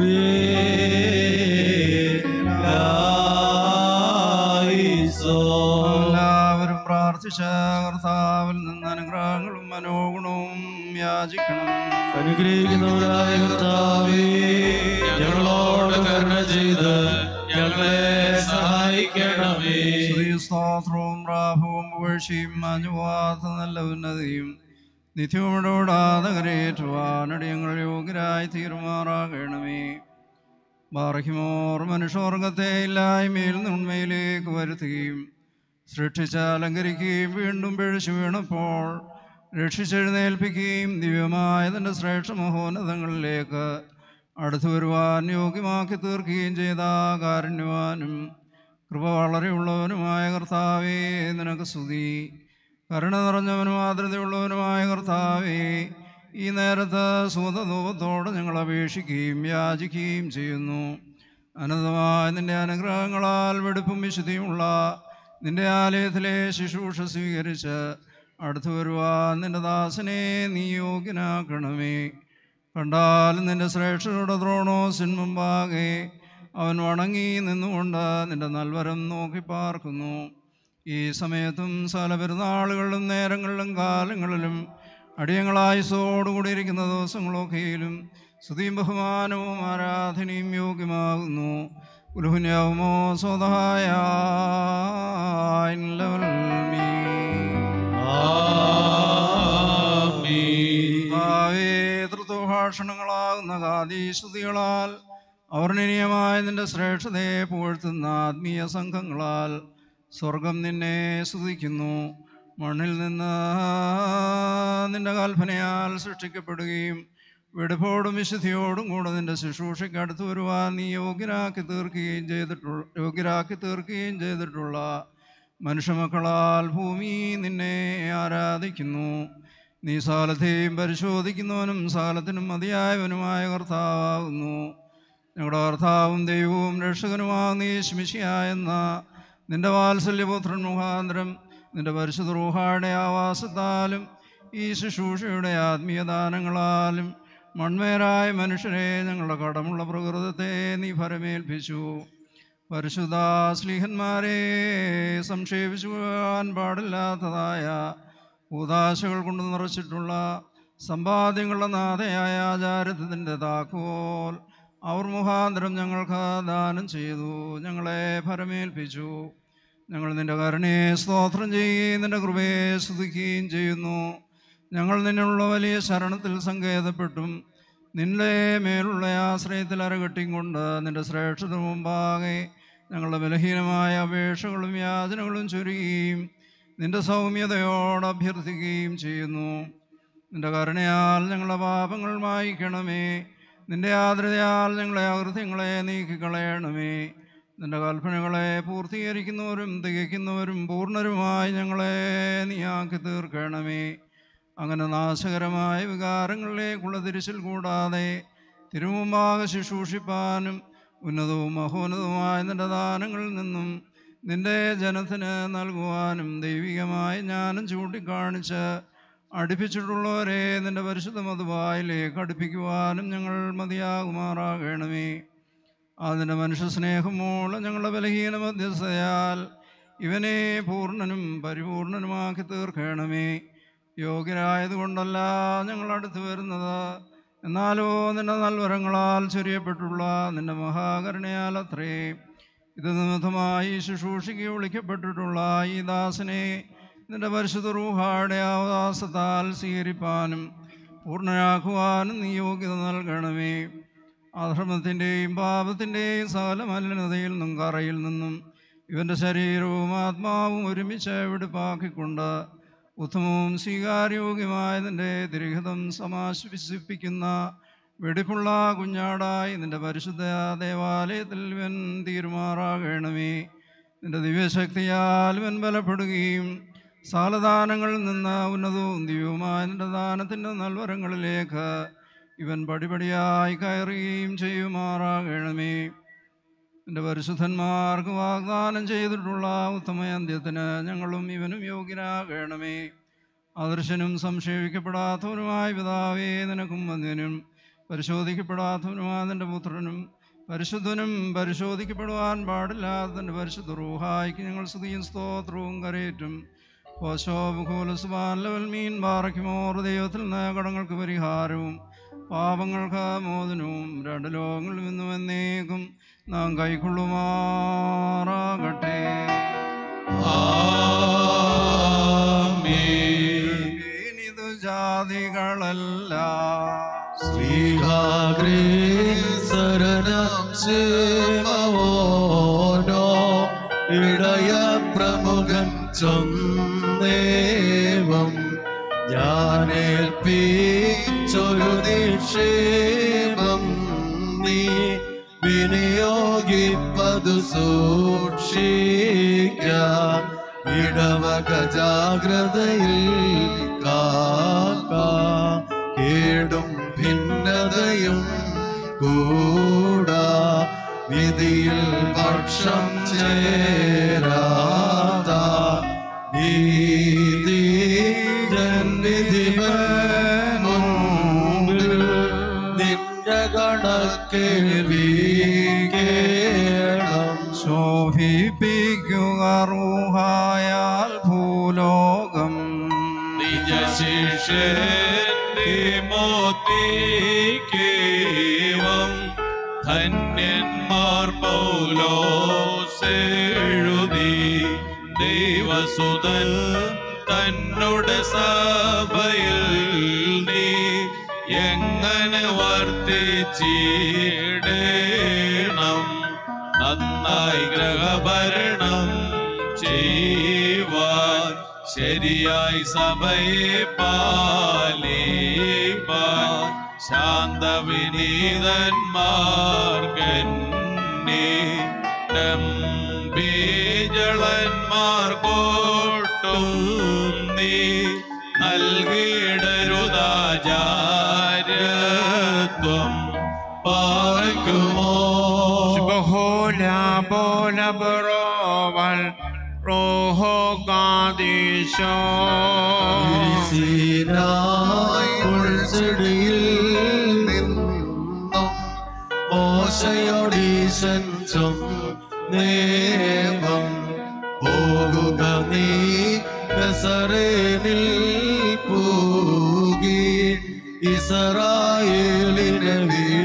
എല്ലാവരും പ്രാർത്ഥിച്ച കർത്താവിൽ നിന്ന് അനുഗ്രഹങ്ങളും മനോഗുണവും യാചിക്കണം അനുഗ്രഹിക്കുന്നവരായ കർത്താവേ ഞങ്ങളോട് കരുണ ചെയ്ത് ഞങ്ങളെ സഹായിക്കണമേ സ്ത്രീസ്തോത്രവും പ്രാഭവും പുകഴ്ചയും മാഞ്ഞുപോകാത്ത നല്ല ഉന്നതിയും നിത്യമിടോടാതെ കരയേറ്റുവാനടിയങ്ങൾ യോഗ്യരായി തീരുമാറാകണമേ ബാർഹിമോർ മനുഷ്യവർഗത്തെ ഇല്ലായ്മയിൽ നിന്ന് ഉണ്മയിലേക്ക് വരുത്തുകയും സൃഷ്ടിച്ച് അലങ്കരിക്കുകയും വീണ്ടും പിഴച്ചു വീണപ്പോൾ രക്ഷിച്ചെഴുന്നേൽപ്പിക്കുകയും ദിവ്യമായ തൻ്റെ ശ്രേഷ്ഠ മഹോന്നതങ്ങളിലേക്ക് അടുത്തു വരുവാൻ യോഗ്യമാക്കി തീർക്കുകയും ചെയ്ത കാരുണ്യവാനും കൃപ വളരെയുള്ളവനുമായ കർത്താവേ നിനക്ക് സ്തുതി കരുണ നിറഞ്ഞവനും ആദ്രതയുള്ളവനുമായ കർത്താവേ ഈ നേരത്ത് സുതധൂപത്തോട് ഞങ്ങൾ അപേക്ഷിക്കുകയും യാചിക്കുകയും ചെയ്യുന്നു അനന്തമായ നിന്റെ അനുഗ്രഹങ്ങളാൽ വെടുപ്പും വിശുദ്ധിയുമുള്ള നിന്റെ ആലയത്തിലെ ശുശ്രൂഷ സ്വീകരിച്ച് അടുത്തു വരുവാൻ നിന്റെ ദാസനെ നീ യോഗ്യനാക്കണമേ കണ്ടാലും നിന്റെ ശ്രേഷ്ഠരുടെ ദ്രോണോസിൻ മുമ്പാകെ അവൻ വണങ്ങി നിന്നുകൊണ്ട് നിന്റെ നൽവരം നോക്കി പാർക്കുന്നു ഈ സമയത്തും സകല പെരുന്നാളുകളിലും നേരങ്ങളിലും കാലങ്ങളിലും അടിയങ്ങളായുസോടുകൂടിയിരിക്കുന്ന ദിവസങ്ങളൊക്കെയിലും സ്തുതിയും ബഹുമാനവും ആരാധനയും യോഗ്യമാകുന്നു ഉലുഹുന്യാവുമോ സ്വതഹായ ഭാഷണങ്ങളാകുന്ന ഗാദീശ്രുതികളാൽ അവർണനീയമായ നിന്റെ ശ്രേഷ്ഠതയെ പുകഴ്ത്തുന്ന ആത്മീയ സംഘങ്ങളാൽ സ്വർഗം നിന്നെ സ്തുതിക്കുന്നു മണ്ണിൽ നിന്ന് നിന്റെ കൽപ്പനയാൽ സൃഷ്ടിക്കപ്പെടുകയും വെടുപ്പോടും വിശുദ്ധിയോടും കൂടെ നിന്റെ ശുശ്രൂഷയ്ക്ക് അടുത്ത് വരുവാൻ നീ യോഗ്യരാക്കി തീർക്കുകയും ചെയ്തിട്ടുള്ള യോഗ്യരാക്കി തീർക്കുകയും ചെയ്തിട്ടുള്ള മനുഷ്യമക്കളാൽ ഭൂമി നിന്നെ ആരാധിക്കുന്നു നീ സാലത്തെയും പരിശോധിക്കുന്നവനും സാലത്തിനും മതിയായവനുമായ കർത്താവാകുന്നു ഞങ്ങളുടെ കർത്താവും ദൈവവും രക്ഷകനുമാകുന്ന നീ ശമിഷിയായെന്ന നിന്റെ വാത്സല്യപുത്രൻ മുഖാന്തരം നിന്റെ പരിശുദ്ധ റൂഹായുടെ ആവാസത്താലും ഈ ശുശ്രൂഷയുടെ ആത്മീയദാനങ്ങളാലും മൺമേരായ മനുഷ്യരെ ഞങ്ങളുടെ കടമുള്ള പ്രകൃതത്തെ നീ ഫലമേൽപ്പിച്ചു പരിശുദ്ധ സ്ലീഹന്മാരെ സംക്ഷേപിച്ചുവാൻ പാടില്ലാത്തതായ ഉദാശകൾ കൊണ്ട് നിറച്ചിട്ടുള്ള സമ്പാദ്യങ്ങളുടെ നാഥയായ ആചാരത്തിൻ്റെ താക്കോൽ അവർ മുഖാന്തരം ഞങ്ങൾക്ക് ദാനം ചെയ്തു ഞങ്ങളെ ഫലമേൽപ്പിച്ചു ഞങ്ങൾ നിന്റെ കരുണയെ സ്തോത്രം ചെയ്യുകയും നിന്റെ കൃപയെ സ്തുതിക്കുകയും ചെയ്യുന്നു ഞങ്ങൾ നിന്നുള്ള വലിയ ശരണത്തിൽ സങ്കേതപ്പെട്ടും നിന്റെ മേലുള്ള ആശ്രയത്തിൽ അരകെട്ടിയും കൊണ്ട് നിന്റെ ശ്രേഷ്ഠത മുമ്പാകെ ഞങ്ങളുടെ ബലഹീനമായ അപേക്ഷകളും യാചനകളും ചൊരുകയും നിന്റെ സൗമ്യതയോട് അഭ്യർത്ഥിക്കുകയും ചെയ്യുന്നു നിന്റെ കരുണയാൽ ഞങ്ങളുടെ പാപങ്ങൾ മായിക്കണമേ നിന്റെ ആദരതയാൽ ഞങ്ങളെ അകൃത്യങ്ങളെ നീക്കിക്കളയണമേ നിന്റെ കൽപ്പനകളെ പൂർത്തീകരിക്കുന്നവരും തികയ്ക്കുന്നവരും പൂർണ്ണരുമായി ഞങ്ങളെ നീയാക്കി തീർക്കണമേ അങ്ങനെ നാശകരമായ വികാരങ്ങളിലേക്കുള്ള തിരിച്ചിൽ കൂടാതെ തിരുമുമ്പാകെ ശുശ്രൂഷിപ്പാനും ഉന്നതവും മഹോന്നതവുമായ നിന്റെ ദാനങ്ങളിൽ നിന്നും നിന്റെ ജനത്തിന് നൽകുവാനും ദൈവികമായ ജ്ഞാനം ചൂണ്ടിക്കാണിച്ച് അടുപ്പിച്ചിട്ടുള്ളവരെ നിന്റെ പരിശുദ്ധ മധുവായിലേക്ക് അടുപ്പിക്കുവാനും ഞങ്ങൾ മതിയാകുമാറാകണമേ അതിൻ്റെ മനുഷ്യ സ്നേഹം മൂലം ഞങ്ങളുടെ ബലഹീന മധ്യസ്ഥയാൽ ഇവനെ പൂർണ്ണനും പരിപൂർണനുമാക്കി തീർക്കണമേ യോഗ്യരായതുകൊണ്ടല്ല ഞങ്ങൾ അടുത്ത് വരുന്നത് എന്നാലോ നിന്റെ നൽവരങ്ങളാൽ ചൊരിയപ്പെട്ടുള്ള നിന്റെ മഹാകരുണയാൽ അത്രേ ഇത് നിമിത്തമായി ശുശ്രൂഷയ്ക്ക് വിളിക്കപ്പെട്ടിട്ടുള്ള ഈ ദാസനെ നിന്റെ പരിശുദ്ധ റൂഹായുടെ ആവാസത്താൽ സ്വീകരിപ്പാനും പൂർണ്ണനാക്കുവാനും നീ യോഗ്യത നൽകണമേ അധർമ്മത്തിൻ്റെയും പാപത്തിൻ്റെയും സകല മലിനതയിൽ നിന്നും കറയിൽ നിന്നും ഇവൻ്റെ ശരീരവും ആത്മാവും ഒരുമിച്ച് വെടുപ്പാക്കിക്കൊണ്ട് ഉത്തമവും സ്വീകാര്യോഗ്യമായ നിന്റെ തിരഹിതം സമാശ്വസിപ്പിക്കുന്ന വെടിപ്പുള്ള കുഞ്ഞാടായി നിന്റെ പരിശുദ്ധ ദേവാലയത്തിൽ ഇവൻ തീരുമാറാകണമേ നിന്റെ ദിവ്യശക്തിയാൽ ഇവൻ ബലപ്പെടുകയും സാലദാനങ്ങളിൽ നിന്ന് ഉന്നതവും ദിവ്യവുമായ നിന്റെ ദാനത്തിൻ്റെ നൽവരങ്ങളിലേക്ക് ഇവൻ പടിപടിയായി കയറുകയും ചെയ്യുമാറാകണമേ എൻ്റെ പരിശുദ്ധന്മാർക്ക് വാഗ്ദാനം ചെയ്തിട്ടുള്ള ഉത്തമയന്ത്യത്തിന് ഞങ്ങളും ഇവനും യോഗ്യനാകണമേ അദർശനും സംശയിക്കപ്പെടാത്തവനുമായ പിതാവേ നിനക്കും വന്യനും പരിശോധിക്കപ്പെടാത്തവനുമായ നിൻ്റെ പുത്രനും പരിശുദ്ധനും പരിശോധിക്കപ്പെടുവാൻ പാടില്ലാത്തതിൻ്റെ പരിശുദ്ധ റൂഹായിക്ക് ഞങ്ങൾ സ്തുതിയും സ്തോത്രവും കരയേറ്റും പോശോബുഖൂലസുബാൻ മീൻ ബാറയ്ക്കുമോർ ദൈവത്തിൽ നിന്ന് കടങ്ങൾക്ക് പരിഹാരവും പാപങ്ങൾക്ക് മോചനവും രണ്ട് ലോകങ്ങളിൽ നിന്നും എന്നേക്കും നാം കൈക്കൊള്ളുമാറാകട്ടെ ഇനിതു ജാതികളല്ല ശ്രീഹാഗ്രേസരണം സേവോനോ ഇടയ പ്രമുഖൻ ചൊന്നേവം ഞാനേൽപ്പിച്ചൊരു നിക്ഷേപം നീ വിനിയോഗിപ്പതു സൂക്ഷിക്ക ഇടവക ജാഗ്രതയിൽ കാക്ക കേടും ഭിന്നതയും കൂടാ വിധിയിൽ പക്ഷം ചേരാത നീതി ജന്വിധി മുൻപിൽ നിന്റെ കണക്കിൽ വീകേണം ശോഭിപ്പിക്കുക റൂഹായാൽ ഭൂലോകം നിജശിഷ്യന്റെ മോത്തിക്കേവം ധന്യന്മാർ പൗലോസെഴുതി ദൈവസുതൻ തന്നോട് സഭയിൽ നീ എങ്ങനെ വർത്തിച്ചിടേണം നന്നായി ഗ്രഹഭരണം ചെയ്യുവാൻ ശരിയായി സഭയെ പാലിപ്പാൻ ശാന്തവിനീതന്മാർഗന്നെ ബീജളന്മാർ കോട്ടും നീ നൽകിയിടരുതാചാര്യത്വം പാർക്കുമോ Bohola bola broval roho gadisho സീനായി ഉൾച്ചെടിയിൽ നിന്നും മോശയോടീശൻ നേമം പോകുക നീ നസറേനിൽ പൂകി ഇസ്രായേലിനെ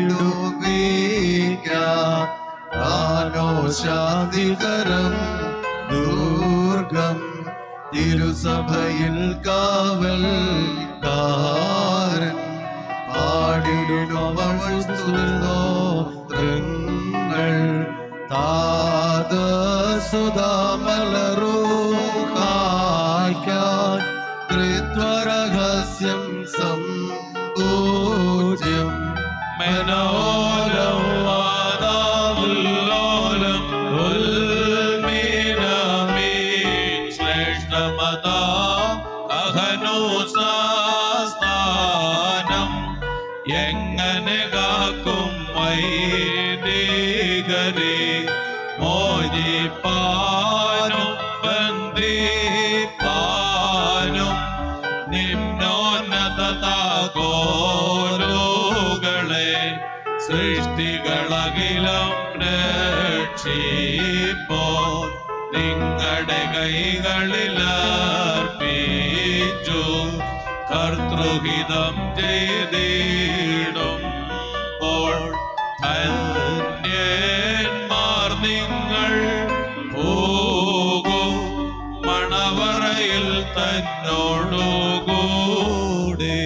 വീടുകീക്കാനോ ശാന്തികരം ദുർഗം തിരുസഭയിൽ കാവൽ കാരൻ പാടിടുന്നോത്രങ്ങൾ താതസുതാമലറൂഹായ്ക്കാൻ ത്രിത്വരഹസ്യം സംപൂജ്യം മനോലം വാദാമുല്ലോലം ഉൽമീനമീൻ ശ്രേഷ്ഠമതാ അഹനോസാസ്ഥാനം എങ്ങനെ കാക്കും വൈദികരെ മോചിപ്പാനും ബന്ധിപ്പാനും നിമ്നോന്നത താകോലുകളെ സൃഷ്ടികളകിലും രക്ഷിപ്പോ നിങ്ങളുടെ കൈകളിലർപ്പിച്ചു കർത്തൃഹിതം ചെയ്തിടുമ്പോൾ ധന്യന്മാർ നിങ്ങൾ പോകും മണവറയിൽ തന്നോടുകൂടെ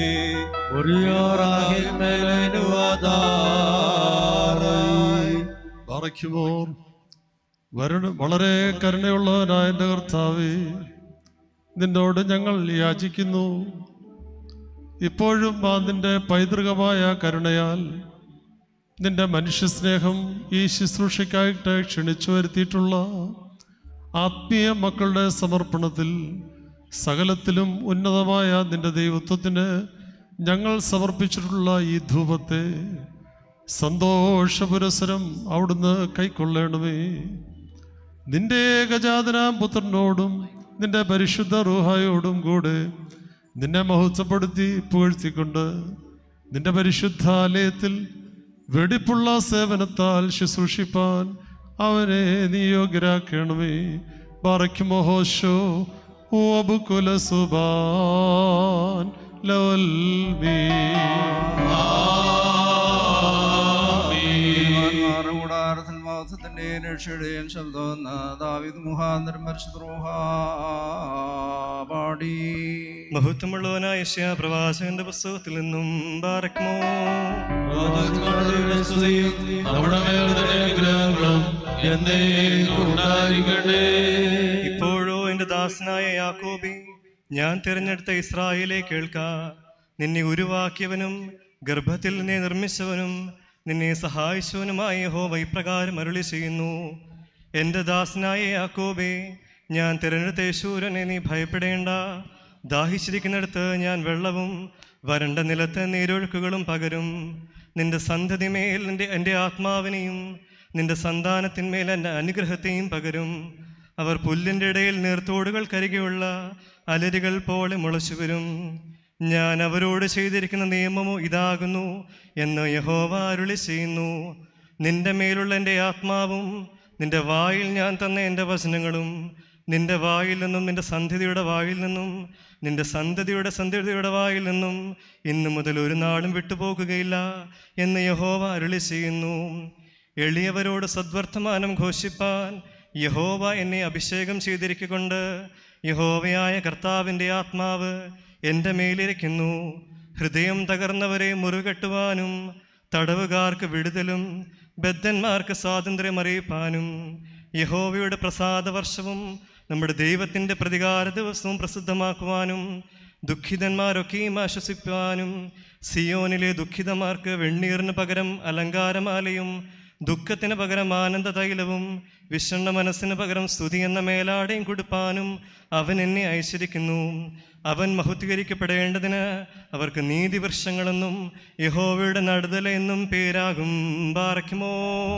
പാറയ്ക്കുമോ വരണ വളരെ കരുണയുള്ളവനായ എൻ്റെ കർത്താവേ നിന്നോട് ഞങ്ങൾ യാചിക്കുന്നു ഇപ്പോഴും ആ നിന്റെ പൈതൃകമായ കരുണയാൽ നിന്റെ മനുഷ്യസ്നേഹം ഈ ശുശ്രൂഷയ്ക്കായിട്ട് ക്ഷണിച്ചു വരുത്തിയിട്ടുള്ള ആത്മീയ മക്കളുടെ സമർപ്പണത്തിൽ സകലത്തിലും ഉന്നതമായ നിന്റെ ദൈവത്വത്തിന് ഞങ്ങൾ സമർപ്പിച്ചിട്ടുള്ള ഈ ധൂപത്തെ സന്തോഷപുരസരം അവിടുന്ന് കൈക്കൊള്ളണമേ നിന്റെ ഏകജാതനാം പുത്രനോടും നിന്റെ പരിശുദ്ധ റൂഹായോടും കൂടെ നിന്നെ മഹത്വപ്പെടുത്തി പുകഴ്ത്തിക്കൊണ്ട് നിന്റെ പരിശുദ്ധാലയത്തിൽ വെടിപ്പുള്ള സേവനത്താൽ ശുശ്രൂഷിപ്പാൻ അവനെ നീ യോഗ്യരാക്കണമേ പറയ്ക്കുമോഹോശോ ഓബുകുല സുബാൻ ലവൽ കൂടാരത്തിൽ മാസത്തിന്റെയും രക്ഷയുടെയും ശബ്ദം ദാവിദ് മുഹാന്തരം പരിശുദ്രോഹ പാടി മഹത്വമുള്ളവനായ യശ്യാ പ്രവാചകന്റെ പുസ്തകത്തിൽ നിന്നും ബാറക്മോ നമ്മുടെ മേൽ തന്നെ അനുഗ്രഹങ്ങളും എന്നേക്കും ഉണ്ടായിരിക്കട്ടെ ഇപ്പോഴോ എന്റെ ദാസനായ യാക്കോബി ഞാൻ തിരഞ്ഞെടുത്ത ഇസ്രായേലെ കേൾക്ക നിന്നെ ഉരുവാക്കിയവനും ഗർഭത്തിൽ നിന്നെ നിർമ്മിച്ചവനും നിന്നെ സഹായിച്ചവനുമായ യഹോവ ഇപ്രകാരം അരുളി ചെയ്യുന്നു എൻ്റെ ദാസനായ യാക്കോബെ ഞാൻ തിരഞ്ഞെടുത്ത യേശൂരനെ നീ ഭയപ്പെടേണ്ട ദാഹിച്ചിരിക്കുന്നിടത്ത് ഞാൻ വെള്ളവും വരണ്ട നിലത്ത് നീരൊഴുക്കുകളും പകരും നിന്റെ സന്തതിമേൽ നിന്റെ എൻ്റെ ആത്മാവിനെയും നിന്റെ സന്താനത്തിന്മേൽ എൻ്റെ അനുഗ്രഹത്തെയും പകരും അവർ പുല്ലിൻ്റെ ഇടയിൽ നീർത്തോടുകൾ കരികെയുള്ള അലരികൾ പോലെ മുളച്ചു വരും ഞാൻ അവരോട് ചെയ്തിരിക്കുന്ന നിയമമോ ഇതാകുന്നു എന്ന് യഹോവ അരുളി ചെയ്യുന്നു നിന്റെ മേലുള്ള എൻ്റെ ആത്മാവും നിന്റെ വായിൽ ഞാൻ തന്ന എൻ്റെ വചനങ്ങളും നിന്റെ വായിൽ നിന്നും നിന്റെ സന്ധ്യതയുടെ വായിൽ നിന്നും നിന്റെ സന്തതിയുടെ സന്ധ്യതയുടെ വായിൽ നിന്നും ഇന്നു മുതൽ ഒരു നാളും വിട്ടുപോകുകയില്ല എന്ന് യഹോവ അരുളി ചെയ്യുന്നു എളിയവരോട് സദ്വർത്തമാനം ഘോഷിപ്പാൻ യഹോവ എന്നെ അഭിഷേകം ചെയ്തിരിക്കൊണ്ട് യഹോവയായ കർത്താവിൻ്റെ ആത്മാവ് എൻ്റെ മേലിരിക്കുന്നു ഹൃദയം തകർന്നവരെ മുറുകെട്ടുവാനും തടവുകാർക്ക് വിടുതലും ബദ്ധന്മാർക്ക് സ്വാതന്ത്ര്യം അറിയിപ്പാനും യഹോവയുടെ പ്രസാദ വർഷവും നമ്മുടെ ദൈവത്തിൻ്റെ പ്രതികാര ദിവസവും പ്രസിദ്ധമാക്കുവാനും ദുഃഖിതന്മാരൊക്കെയും ആശ്വസിപ്പാനും സിയോനിലെ ദുഃഖിതന്മാർക്ക് വെണ്ണീറിന് പകരം അലങ്കാരമാലയും ദുഃഖത്തിന് പകരം ആനന്ദ തൈലവും വിഷണ്ണ മനസ്സിന് പകരം സ്തുതി എന്ന മേലാടയും കൊടുപ്പാനും അവൻ എന്നെ അയച്ചിരിക്കുന്നു അവൻ മഹത്വീകരിക്കപ്പെടേണ്ടതിന് അവർക്ക് നീതിവൃക്ഷങ്ങളെന്നും യഹോവയുടെ നടുതല എന്നും പേരാകും ബാറയ്ക്കുമോ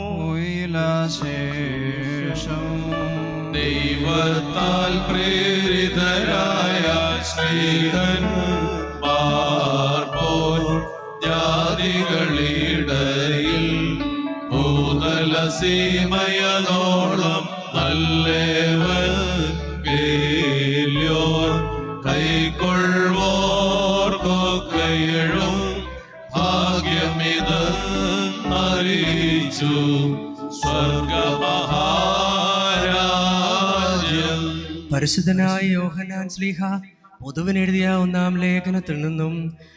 ദൈവത്താൽ പ്രേരിതരായ സ്നേഹന്മാർ പോൽ ജാതികളിടയിൽ ഭൂതല സീമയതോളം നല്ലവൻ കേല്യോർ കൈക്കൊള്ളുവോർക്കൊക്കെഴും ഭാഗ്യമിത് അറിയിച്ചു സ്വർഗമഹാരാജ്യം പരിശുദ്ധനായ യോഹനാൻ സ്ലീഹ പൊതുവിനെഴുതിയ ഒന്നാം ലേഖനത്തിൽ നിന്നും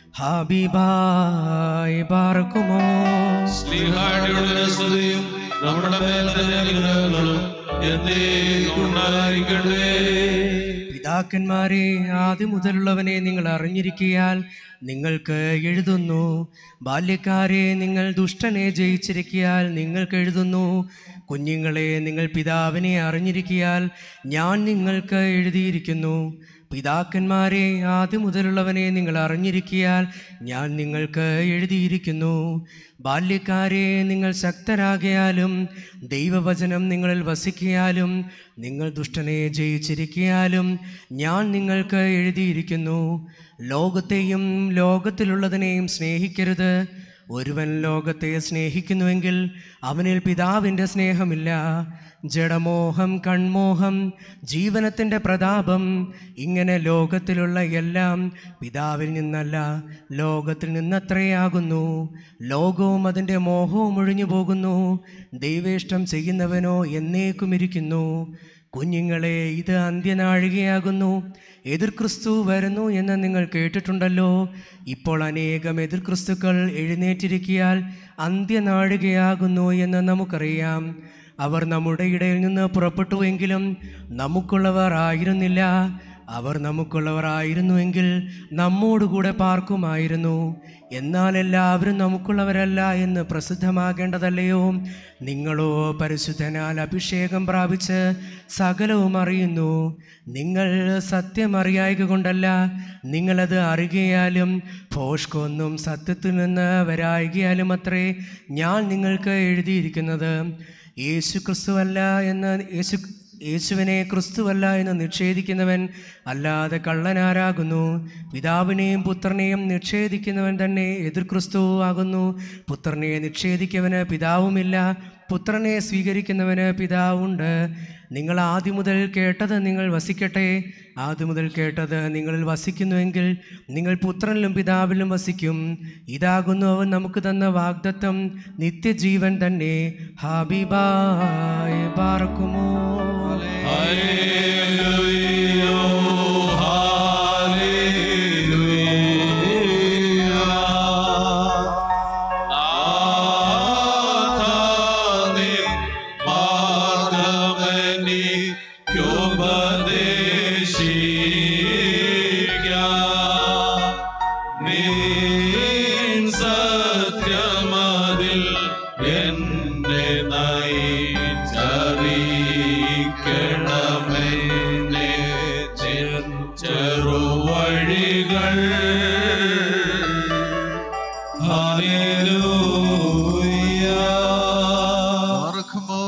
ഹാബിബായ് പാർക്കുമോ സ്ലീഹാടിയുടെ സ്തുതിയും നമ്മുടെ മേൽ തന്നെ അനുഗ്രഹങ്ങളും എന്നേക്കും ഉണ്ടായിരിക്കട്ടെ പിതാക്കന്മാരെ ആദ്യം മുതലുള്ളവനെ നിങ്ങൾ അറിഞ്ഞിരിക്കിയാൽ നിങ്ങൾക്ക് എഴുതുന്നു ബാല്യക്കാരെ നിങ്ങൾ ദുഷ്ടനെ ജയിച്ചിരിക്കിയാൽ നിങ്ങൾക്ക് എഴുതുന്നു കുഞ്ഞുങ്ങളെ നിങ്ങൾ പിതാവിനെ അറിഞ്ഞിരിക്കിയാൽ ഞാൻ നിങ്ങൾക്ക് എഴുതിയിരിക്കുന്നു പിതാക്കന്മാരെ ആദ്യം മുതലുള്ളവനെ നിങ്ങൾ അറിഞ്ഞിരിക്കിയാൽ ഞാൻ നിങ്ങൾക്ക് എഴുതിയിരിക്കുന്നു ബാല്യക്കാരെ നിങ്ങൾ ശക്തരാകിയാലും ദൈവവചനം നിങ്ങളിൽ വസിക്കിയാലും നിങ്ങൾ ദുഷ്ടനെ ജയിച്ചിരിക്കിയാലും ഞാൻ നിങ്ങൾക്ക് എഴുതിയിരിക്കുന്നു ലോകത്തെയും ലോകത്തിലുള്ളതിനെയും സ്നേഹിക്കരുത് ഒരുവൻ ലോകത്തെ സ്നേഹിക്കുന്നുവെങ്കിൽ അവനിൽ പിതാവിൻ്റെ സ്നേഹമില്ല ജഡമോഹം കൺമോഹം ജീവനത്തിൻ്റെ പ്രതാപം ഇങ്ങനെ ലോകത്തിലുള്ള എല്ലാം പിതാവിൽ നിന്നല്ല ലോകത്തിൽ നിന്നത്രയാകുന്നു ലോകവും അതിൻ്റെ മോഹവും ഒഴിഞ്ഞു പോകുന്നു ദൈവേഷ്ടം ചെയ്യുന്നവനോ എന്നേക്കും ഇരിക്കുന്നു കുഞ്ഞുങ്ങളെ ഇത് അന്ത്യനാഴികയാകുന്നു എതിർ ക്രിസ്തു വരുന്നു എന്ന് നിങ്ങൾ കേട്ടിട്ടുണ്ടല്ലോ ഇപ്പോൾ അനേകം എതിർ ക്രിസ്തുക്കൾ എഴുന്നേറ്റിരിക്കിയാൽ അന്ത്യനാഴികയാകുന്നു എന്ന് നമുക്കറിയാം അവർ നമ്മുടെ ഇടയിൽ നിന്ന് പുറപ്പെട്ടുവെങ്കിലും നമുക്കുള്ളവർ ആയിരുന്നില്ല അവർ നമുക്കുള്ളവർ ആയിരുന്നുവെങ്കിൽ നമ്മോടുകൂടെ പാർക്കുമായിരുന്നു എന്നാൽ എല്ലാവരും നമുക്കുള്ളവരല്ല എന്ന് പ്രസിദ്ധമാകേണ്ടതല്ലയോ നിങ്ങളോ പരിശുദ്ധനാൽ അഭിഷേകം പ്രാപിച്ച് സകലവും അറിയുന്നു നിങ്ങൾ സത്യം അറിയായക കൊണ്ടല്ല നിങ്ങളത് അറിയുകയാലും ഭോഷ്കൊന്നും സത്യത്തിൽ നിന്ന് വരായികയാലും അത്രേ ഞാൻ നിങ്ങൾക്ക് എഴുതിയിരിക്കുന്നത് യേശു ക്രിസ്തുവല്ല എന്ന് യേശു യേശുവിനെ ക്രിസ്തുവല്ല എന്ന് നിഷേധിക്കുന്നവൻ അല്ലാതെ കള്ളനാരാകുന്നു പിതാവിനെയും പുത്രനെയും നിഷേധിക്കുന്നവൻ തന്നെ എതിർ ക്രിസ്തു ആകുന്നു പുത്രനെ നിഷേധിക്കവന് പിതാവുമില്ല പുത്രനെ സ്വീകരിക്കുന്നവന് പിതാവുണ്ട് നിങ്ങൾ ആദ്യം മുതൽ കേട്ടത് നിങ്ങൾ വസിക്കട്ടെ ആദ്യം മുതൽ കേട്ടത് നിങ്ങളിൽ വസിക്കുന്നുവെങ്കിൽ നിങ്ങൾ പുത്രനിലും പിതാവിലും വസിക്കും ഇതാകുന്നു അവൻ നമുക്ക് തന്ന വാഗ്ദത്തം നിത്യജീവൻ തന്നെ ഹാബിബായ് പാർക്കുമോ സത്യമതിൽ എന്നെ നയിച്ചറിയിക്കണമെന്നെ ചെറുവഴികൾ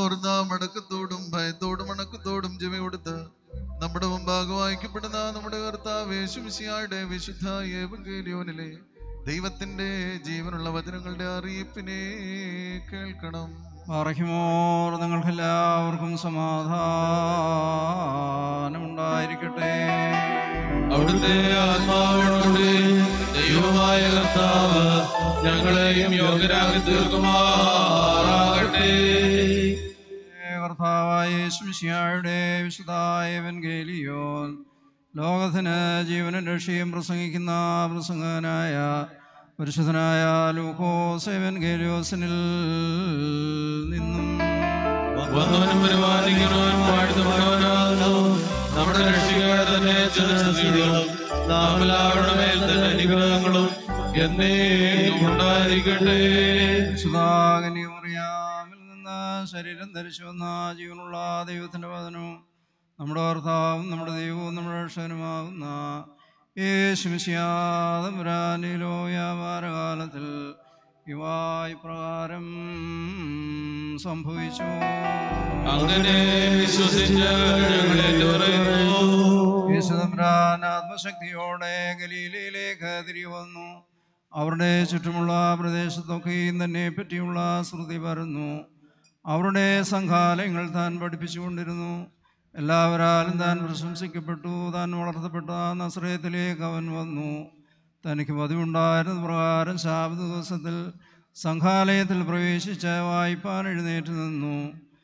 ഓർന്ന മടക്കത്തോടും ഭയത്തോടും അണക്കത്തോടും ജമ കൊടുത്ത് നമ്മുടെ മുമ്പാകെ വായിക്കപ്പെടുന്ന നമ്മുടെ കർത്താവ് യേശുമിശിഹായുടെ വിശുദ്ധ ഏവങ്കേലിയോനിലെ ദൈവത്തിന്റെ ജീവനുള്ള വചനങ്ങളുടെ അറിയിപ്പിനെ കേൾക്കണം പറഹിമോർ നിങ്ങൾക്കെല്ലാവർക്കും സമാധാനമുണ്ടായിരിക്കട്ടെ അവിടുത്തെ ആത്മാവിനോട് ദൈവമായ കർത്താവ് ഞങ്ങളെയും യോഗ്യരാക്കി തീർക്കുമാറാകട്ടെ കർത്താവായ യേശുമിശിഹായുടെ വിശുദ്ധായ എവൻഗേലിയോൻ ലോകത്തിന് ജീവനും രക്ഷയും പ്രസംഗിക്കുന്ന പ്രസംഗനായ പരിശുദ്ധനായ ലൂക്കോസ് എവൻഗേലിയോസിനിൽ നിന്നും വന്നവനും പരിപാലിക്കുന്നവനും വാഴ്ത്തപ്പെട്ടവനാകുന്നു നമ്മുടെ രക്ഷിക്കാരെ തന്നെ ജനസ്ഥിതികളും നാം എല്ലാവരുടെ മേൽ തന്നെ അനുഗ്രഹങ്ങളും എന്നേക്കും ഉണ്ടായിരിക്കട്ടെ സുധാകന്യമറിയാമിൽ നിന്ന് ശരീരം ധരിച്ചു വന്ന ജീവനുള്ള ദൈവത്തിന്റെ വചനവും നമ്മുടെ കർത്താവും നമ്മുടെ ദൈവവും നമ്മുടെ രക്ഷകനുമാകുന്ന യേശുമിശിയാതമ്പുരാനിലോ വ്യാപാരകാലത്തിൽ ഇവ ഇപ്രകാരം സംഭവിച്ചു അങ്ങനെ വിശ്വസിച്ച് ഞങ്ങൾ ഏറ്റുപറയുന്നു യേശുദമ്പുരാൻ ആത്മശക്തിയോടെ ഗലീലയിലേക്ക് തിരികെ വന്നു അവരുടെ ചുറ്റുമുള്ള പ്രദേശത്തൊക്കെയും തന്നെ പറ്റിയുള്ള ശ്രുതി പരന്നു അവരുടെ സംഘാലയങ്ങൾ താൻ പഠിപ്പിച്ചുകൊണ്ടിരുന്നു എല്ലാവരാലും താൻ പ്രശംസിക്കപ്പെട്ടു താൻ വളർത്തപ്പെട്ട നസ്രയത്തിലേക്ക് അവൻ വന്നു തനിക്ക് പതിവുണ്ടായിരുന്ന പ്രകാരം ശാബദ ദിവസത്തിൽ സംഘാലയത്തിൽ പ്രവേശിച്ച് വായിപ്പാൻ എഴുന്നേറ്റ് നിന്നു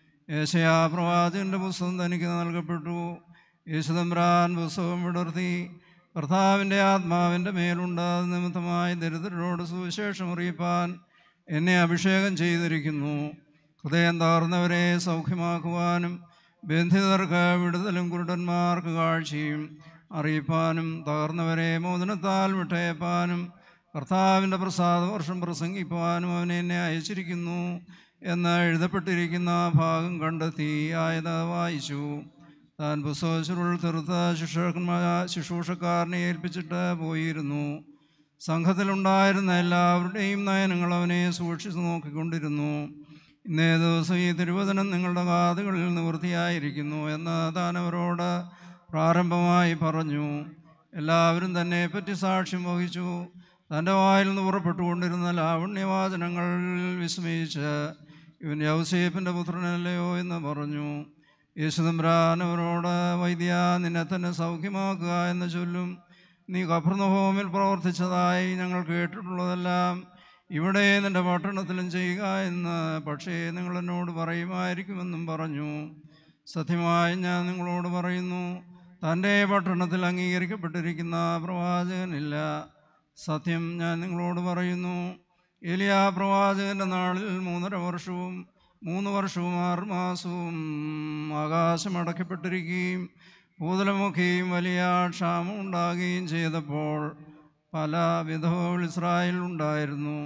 ഏശയാ പ്രവാചകന്റെ പുസ്തകം തനിക്ക് നൽകപ്പെട്ടു യേശുദമ്രാൻ പുസ്തകം വിടർത്തി കർത്താവിൻ്റെ ആത്മാവിൻ്റെ മേലുണ്ട് നിമിത്തമായി ദരിദ്രരോട് സുവിശേഷം അറിയിപ്പാൻ എന്നെ അഭിഷേകം ചെയ്തിരിക്കുന്നു ഹൃദയം തകർന്നവരെ സൗഖ്യമാക്കുവാനും ബന്ധിതർക്ക് വിടുതലും കുരുടന്മാർക്ക് കാഴ്ചയും അറിയിപ്പാനും തകർന്നവരെ മോചനത്താൽ വിട്ടയപ്പാനും കർത്താവിൻ്റെ പ്രസാദ വർഷം പ്രസംഗിപ്പാനും അവനെ എന്നെ അയച്ചിരിക്കുന്നു എന്ന് എഴുതപ്പെട്ടിരിക്കുന്ന ഭാഗം കണ്ടെത്തി ആയത് വായിച്ചു താൻ പുസ്തകച്ചുരുൾ തീർത്ത ശിക്ഷകന്മാ ശുശ്രൂഷക്കാരനെ ഏൽപ്പിച്ചിട്ട് പോയിരുന്നു സംഘത്തിലുണ്ടായിരുന്ന എല്ലാവരുടെയും നയനങ്ങൾ അവനെ സൂക്ഷിച്ചു നോക്കിക്കൊണ്ടിരുന്നു ഇന്നേ ദിവസം ഈ തിരുവചനം നിങ്ങളുടെ കാതുകളിൽ നിവൃത്തിയായിരിക്കുന്നു എന്ന് താൻ അവരോട് പ്രാരംഭമായി പറഞ്ഞു എല്ലാവരും തന്നെ പറ്റി സാക്ഷ്യം വഹിച്ചു തൻ്റെ വായിൽ നിന്ന് പുറപ്പെട്ടുകൊണ്ടിരുന്ന ലാവണ്യവാചനങ്ങൾ വിസ്മയിച്ച് ഇവൻ യൗസേപ്പിൻ്റെ പുത്രനല്ലയോ എന്ന് പറഞ്ഞു യേശുദമ്രാൻ അവരോട് വൈദ്യ നിന്നെ തന്നെ സൗഖ്യമാക്കുക എന്ന് ചൊല്ലും നീ കഫർന്നഹോമിൽ പ്രവർത്തിച്ചതായി ഞങ്ങൾ കേട്ടിട്ടുള്ളതെല്ലാം ഇവിടെ നിന്റെ പട്ടണത്തിലും ചെയ്യുക എന്ന് പക്ഷേ നിങ്ങൾ എന്നോട് പറയുമായിരിക്കുമെന്നും പറഞ്ഞു സത്യമായി ഞാൻ നിങ്ങളോട് പറയുന്നു തൻ്റെ പട്ടണത്തിൽ അംഗീകരിക്കപ്പെട്ടിരിക്കുന്ന പ്രവാചകനില്ല സത്യം ഞാൻ നിങ്ങളോട് പറയുന്നു എലിയ പ്രവാചകന്റെ നാളിൽ മൂന്നര വർഷവും മൂന്ന് വർഷവും ആറ് മാസവും ആകാശം അടയ്ക്കപ്പെട്ടിരിക്കുകയും ഭൂതലമൊക്കെയും വലിയ ക്ഷാമം ഉണ്ടാകുകയും ചെയ്തപ്പോൾ പല വിധവകൾ ഇസ്രായേലിൽ ഉണ്ടായിരുന്നു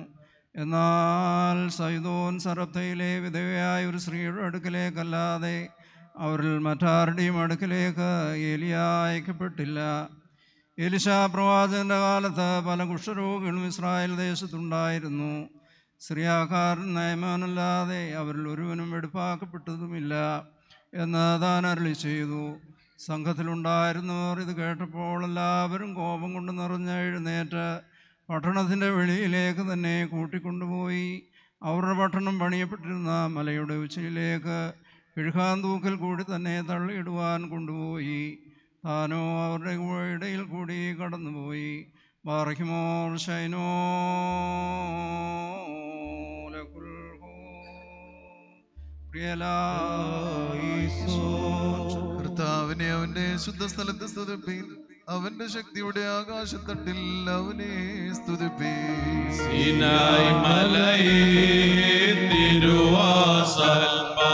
എന്നാൽ സൈദോൻ സറപ്തയിലെ വിധവയായ ഒരു സ്ത്രീയുടെ അടുക്കലേക്കല്ലാതെ അവരിൽ മറ്റാരുടെയും അടുക്കലേക്ക് ഏലിയ അയക്കപ്പെട്ടില്ല എലിശ പ്രവാചകന്റെ കാലത്ത് പല കുഷ്ഠരോഗികളും ഇസ്രായേൽ ദേശത്തുണ്ടായിരുന്നു സ്ത്രീയാക്കാരൻ നയമാനല്ലാതെ അവരിൽ ഒരുവനും വെടുപ്പാക്കപ്പെട്ടതുമില്ല എന്ന് താൻ അരളി ചെയ്തു സംഘത്തിലുണ്ടായിരുന്നവർ ഇത് കേട്ടപ്പോൾ എല്ലാവരും കോപം കൊണ്ട് നിറഞ്ഞ് എഴുന്നേറ്റ് പട്ടണത്തിൻ്റെ വെളിയിലേക്ക് തന്നെ കൂട്ടിക്കൊണ്ടുപോയി അവരുടെ പട്ടണം പണിയപ്പെട്ടിരുന്ന മലയുടെ ഉച്ചയിലേക്ക് കിഴുകാന്തൂക്കിൽ കൂടി തന്നെ തള്ളിയിടുവാൻ കൊണ്ടുപോയി താനോ അവരുടെ ഇടയിൽ കൂടി കടന്നുപോയി ബാറഹിമോർ ഷൈനോ കർത്താവിനെ അവന്റെ ശുദ്ധ സ്ഥലത്ത് സ്തുതിപ്പീൻ അവന്റെ ശക്തിയുടെ ആകാശത്തട്ടിൽ അവനെ സ്തുതിപ്പീൻ സീനായ് മലയേ തിരുവാസൽ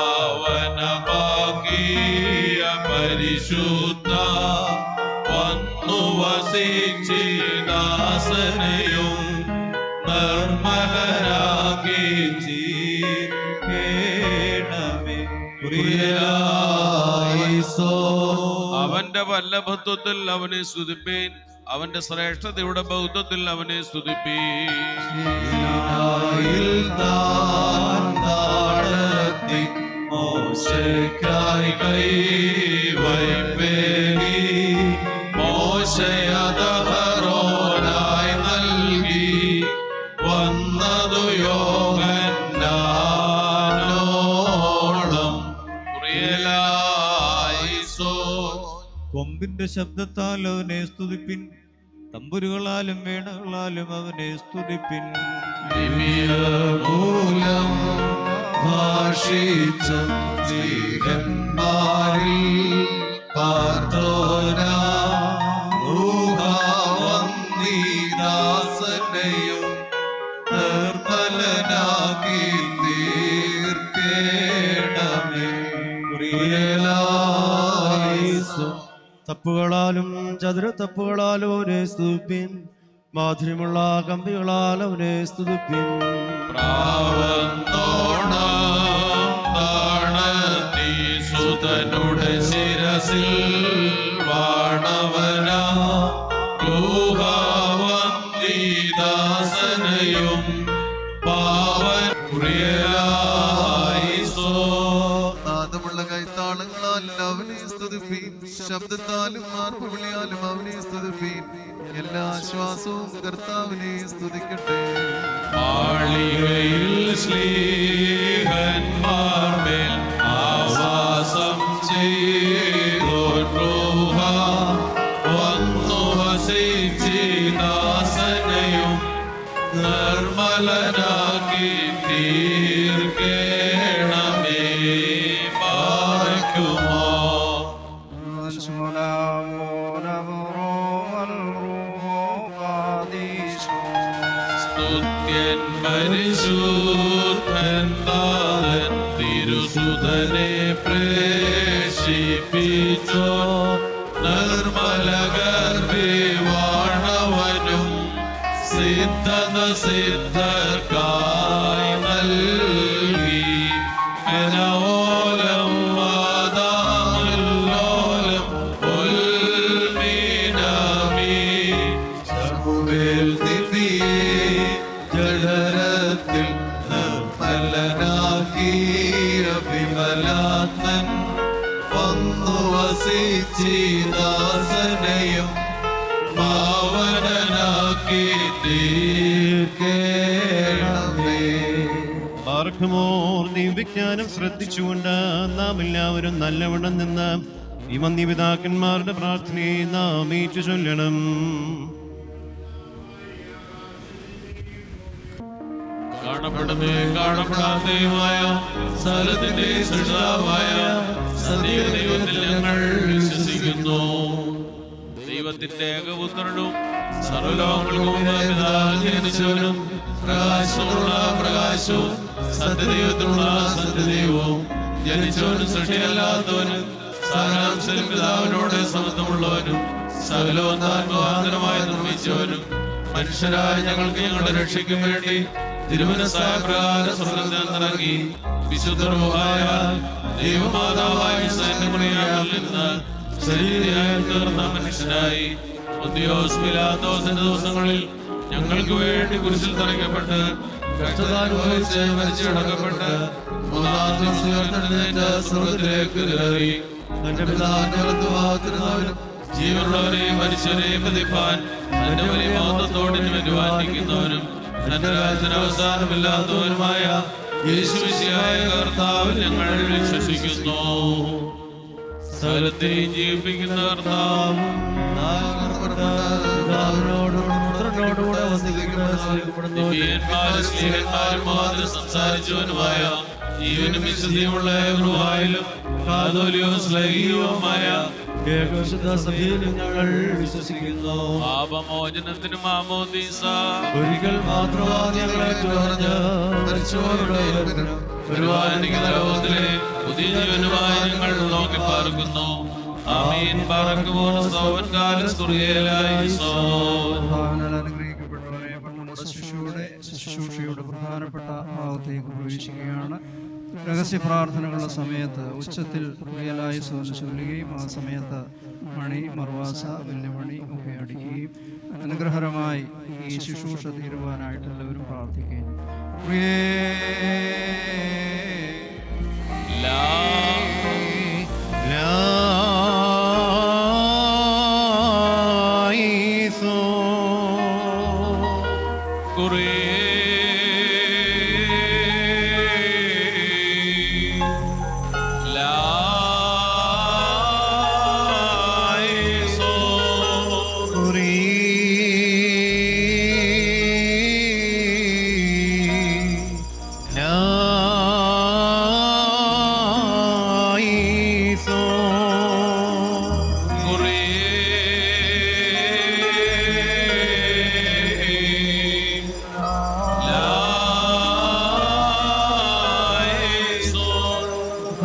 പാവനമാകിയ പരിശുദ്ധ വന്നു വസിച്ചിദാസനെയും നിർമ്മലരാക്കി ചെയ്യണമേ അവന്റെ വല്ലഭത്വത്തിൽ അവനെ സ്തുതിപ്പീൻ അവന്റെ ശ്രേഷ്ഠതയുടെ ബൗദ്ധത്തിൽ അവനെ സ്തുതിപ്പീൻ താഴത്തി മോശയ്ക്കായി കൈ വൈപ്പേകി മോശയതഹറോനായി നൽകി വന്നതു യോഗന്നോളം കുറിയലായിസോ കൊമ്പിന്റെ ശബ്ദത്താൽ അവനെ സ്തുതിപ്പിൻ തമ്പുരുകളാലും വീണകളാലും അവനെ സ്തുതിപ്പിൻ മൂലം ഭാഷിച്ച സ്ത്രീകന്മാരിൽ പാർത്തോരാ ൂഹാവന്നീദാസനെയും നിർമ്മലനാക്കി തീർക്കേണമേ കുറിയലായിസോ തപ്പുകളാലും ചതുരത്തപ്പുകളാലും അവനെ സ്തുതിപ്പിൻ മാധുര്യമുള്ള കമ്പികളാൽ അവനെ സ്തുതിപ്പിൻ സുതനുടെ ശിരസിൽ വാണവന ദാസനയും പാവൻ പ്രിയലായിസോ നാദമുള്ള കൈത്താളങ്ങളാൽ അവനെ സ്തുതിപ്പീൻ ശബ്ദത്താലും മാർപ്പുവിളിയാലും അവനെ സ്തുതിപ്പീൻ എല്ലാ ശ്വാസവും കർത്താവിനെ സ്തുതിക്കട്ടെ മാളികയിൽ ശ്ലീഹന്മാർമേൽ ആവാസം ചെയ്തോർഹ വന്നു വസിച്ചിദാസനെയും നിർമ്മലനാക്കി തീർക്കേണമേ പാർക്കുമോ സ്തുത്യൻ പരിശുദ്ധൻ താതൻ തിരുസുതനെ പ്രേഷിപ്പിച്ചോ നിർമ്മല ഗർഭിവാണവനും സിദ്ധന സിദ്ധർക്കായി നൽകി മെനോലം വാദാമല്ലോലം ഉൽമീനമീ ശമുവേൽ ദിവ്യേ ജഡരത്തിൽ നിർമ്മലനാക്കിയ വിമലാത്മൻ വന്നു വസിച്ചിദാസനെയും പാവനനാക്കി തീർക്കേണമേ പാർക്കുമോർ ദിവ്യജ്ഞാനം ശ്രദ്ധിച്ചുകൊണ്ട് നാം എല്ലാവരും നല്ലവണ്ണം നിന്ന് ഈ വന്യപിതാക്കന്മാരുടെ പ്രാർത്ഥനയെ നാം ഏറ്റു ചൊല്ലണം കാണപ്പെടുന്നേ കാണപ്പെടാത്തതുമായ സ്ഥലത്തിന്റെ സൃഷ്ടാവായ സത്യ ദൈവത്തിൽ ഞങ്ങൾ വിശ്വസിക്കുന്നു ദൈവത്തിന്റെ ഏകപുത്രനും സർവലോകങ്ങൾക്കും മുമ്പ് പിതാവിൽ ജനിച്ചവനും പ്രകാശമുള്ള പ്രകാശവും സത്യദൈവത്തിലുള്ള സത്യദൈവവും ജനിച്ചവനും സൃഷ്ടിയല്ലാത്തവനും സാരാംശനും പിതാവിനോട് സമത്വമുള്ളവനും സകലവും താൻ മുഖാന്തരമായി നിർമ്മിച്ചവനും മനുഷ്യരായ ഞങ്ങൾക്ക് ഞങ്ങളുടെ രക്ഷയ്ക്കും വേണ്ടി തിരുമനസായ പ്രകാരം സ്വർഗത്തിൽ നിന്നിറങ്ങി വിശുദ്ധമായ ദൈവമാതാവായ സൈന്യമുറിയാൽ നിന്ന് ശരീരയായി തീർന്ന മനുഷ്യനായി ഉദ്യോഗസ്ഥിലാത്തോസിന്റെ ദിവസങ്ങളിൽ ഞങ്ങൾക്ക് വേണ്ടി കുരിശിൽ തറയ്ക്കപ്പെട്ട് കഷ്ടതാനുഭവിച്ച് മരിച്ചടക്കപ്പെട്ട് മൂന്നാം ദിവസം ഉയർത്തെഴുന്നേറ്റ് സ്വർഗത്തിലേക്ക് കയറി തന്റെ പിതാവിന്റെ വലത്തുഭാഗത്തിരുന്നവരും ജീവനുള്ളവരെയും മരിച്ചവരെയും പ്രതിപ്പാൻ തന്റെ വലിയ മഹത്വത്തോടിന് വരുവാനിക്കുന്നവനും തന്റെ രാജ്യത്തിന് അവസാനമില്ലാത്തവനുമായ യേശുവിശിയായ കർത്താവിൽ ഞങ്ങൾ വിശ്വസിക്കുന്നു സകലത്തെയും ജീവിപ്പിക്കുന്ന കർത്താവും ദിവ്യന്മാരും സ്നേഹന്മാരും മാത്രം സംസാരിച്ചവനുമായ ജീവനും വിശുദ്ധിയുമുള്ള ഗൃഹായാലും കാതോലിയോ സ്ലൈകീയവുമായ ഏകവിശുദ്ധ സഭയിലും ഞങ്ങൾ വിശ്വസിക്കുന്നു പാപമോചനത്തിനും ആമോദീസ ഒരിക്കൽ മാത്രമാണ് ഞങ്ങളെ ചോർന്ന് മരിച്ചവരുടെ ഉയർപ്പിനും ഒരുവാനിക്കുന്ന ലോകത്തിലെ പുതിയ ജീവനുമായി ഞങ്ങൾ നോക്കി പാർക്കുന്നു ആമീൻ പറക്കുമോ സോവൻ കാലം സ്തുറിയലായി സോ ഭാവനാൽ അനുഗ്രഹിക്കപ്പെട്ടവരെ നമ്മുടെ ശിശുവിടെ ശുശ്രൂഷയുടെ പ്രധാനപ്പെട്ട ഭാഗത്തേക്ക് പ്രവേശിക്കുകയാണ് രഹസ്യ പ്രാർത്ഥനകളുടെ സമയത്ത് ഉച്ചത്തിൽ റിയലായി സോന് ചൊല്ലുകയും ആ സമയത്ത് മണി മർവാസ വെല്ലുമണി ഒക്കെ അടിക്കുകയും അനുഗ്രഹകരമായി ഈ ശുശ്രൂഷ തീരുവാനായിട്ട് എല്ലാവരും പ്രാർത്ഥിക്കുകയും പ്രിയേ ലാ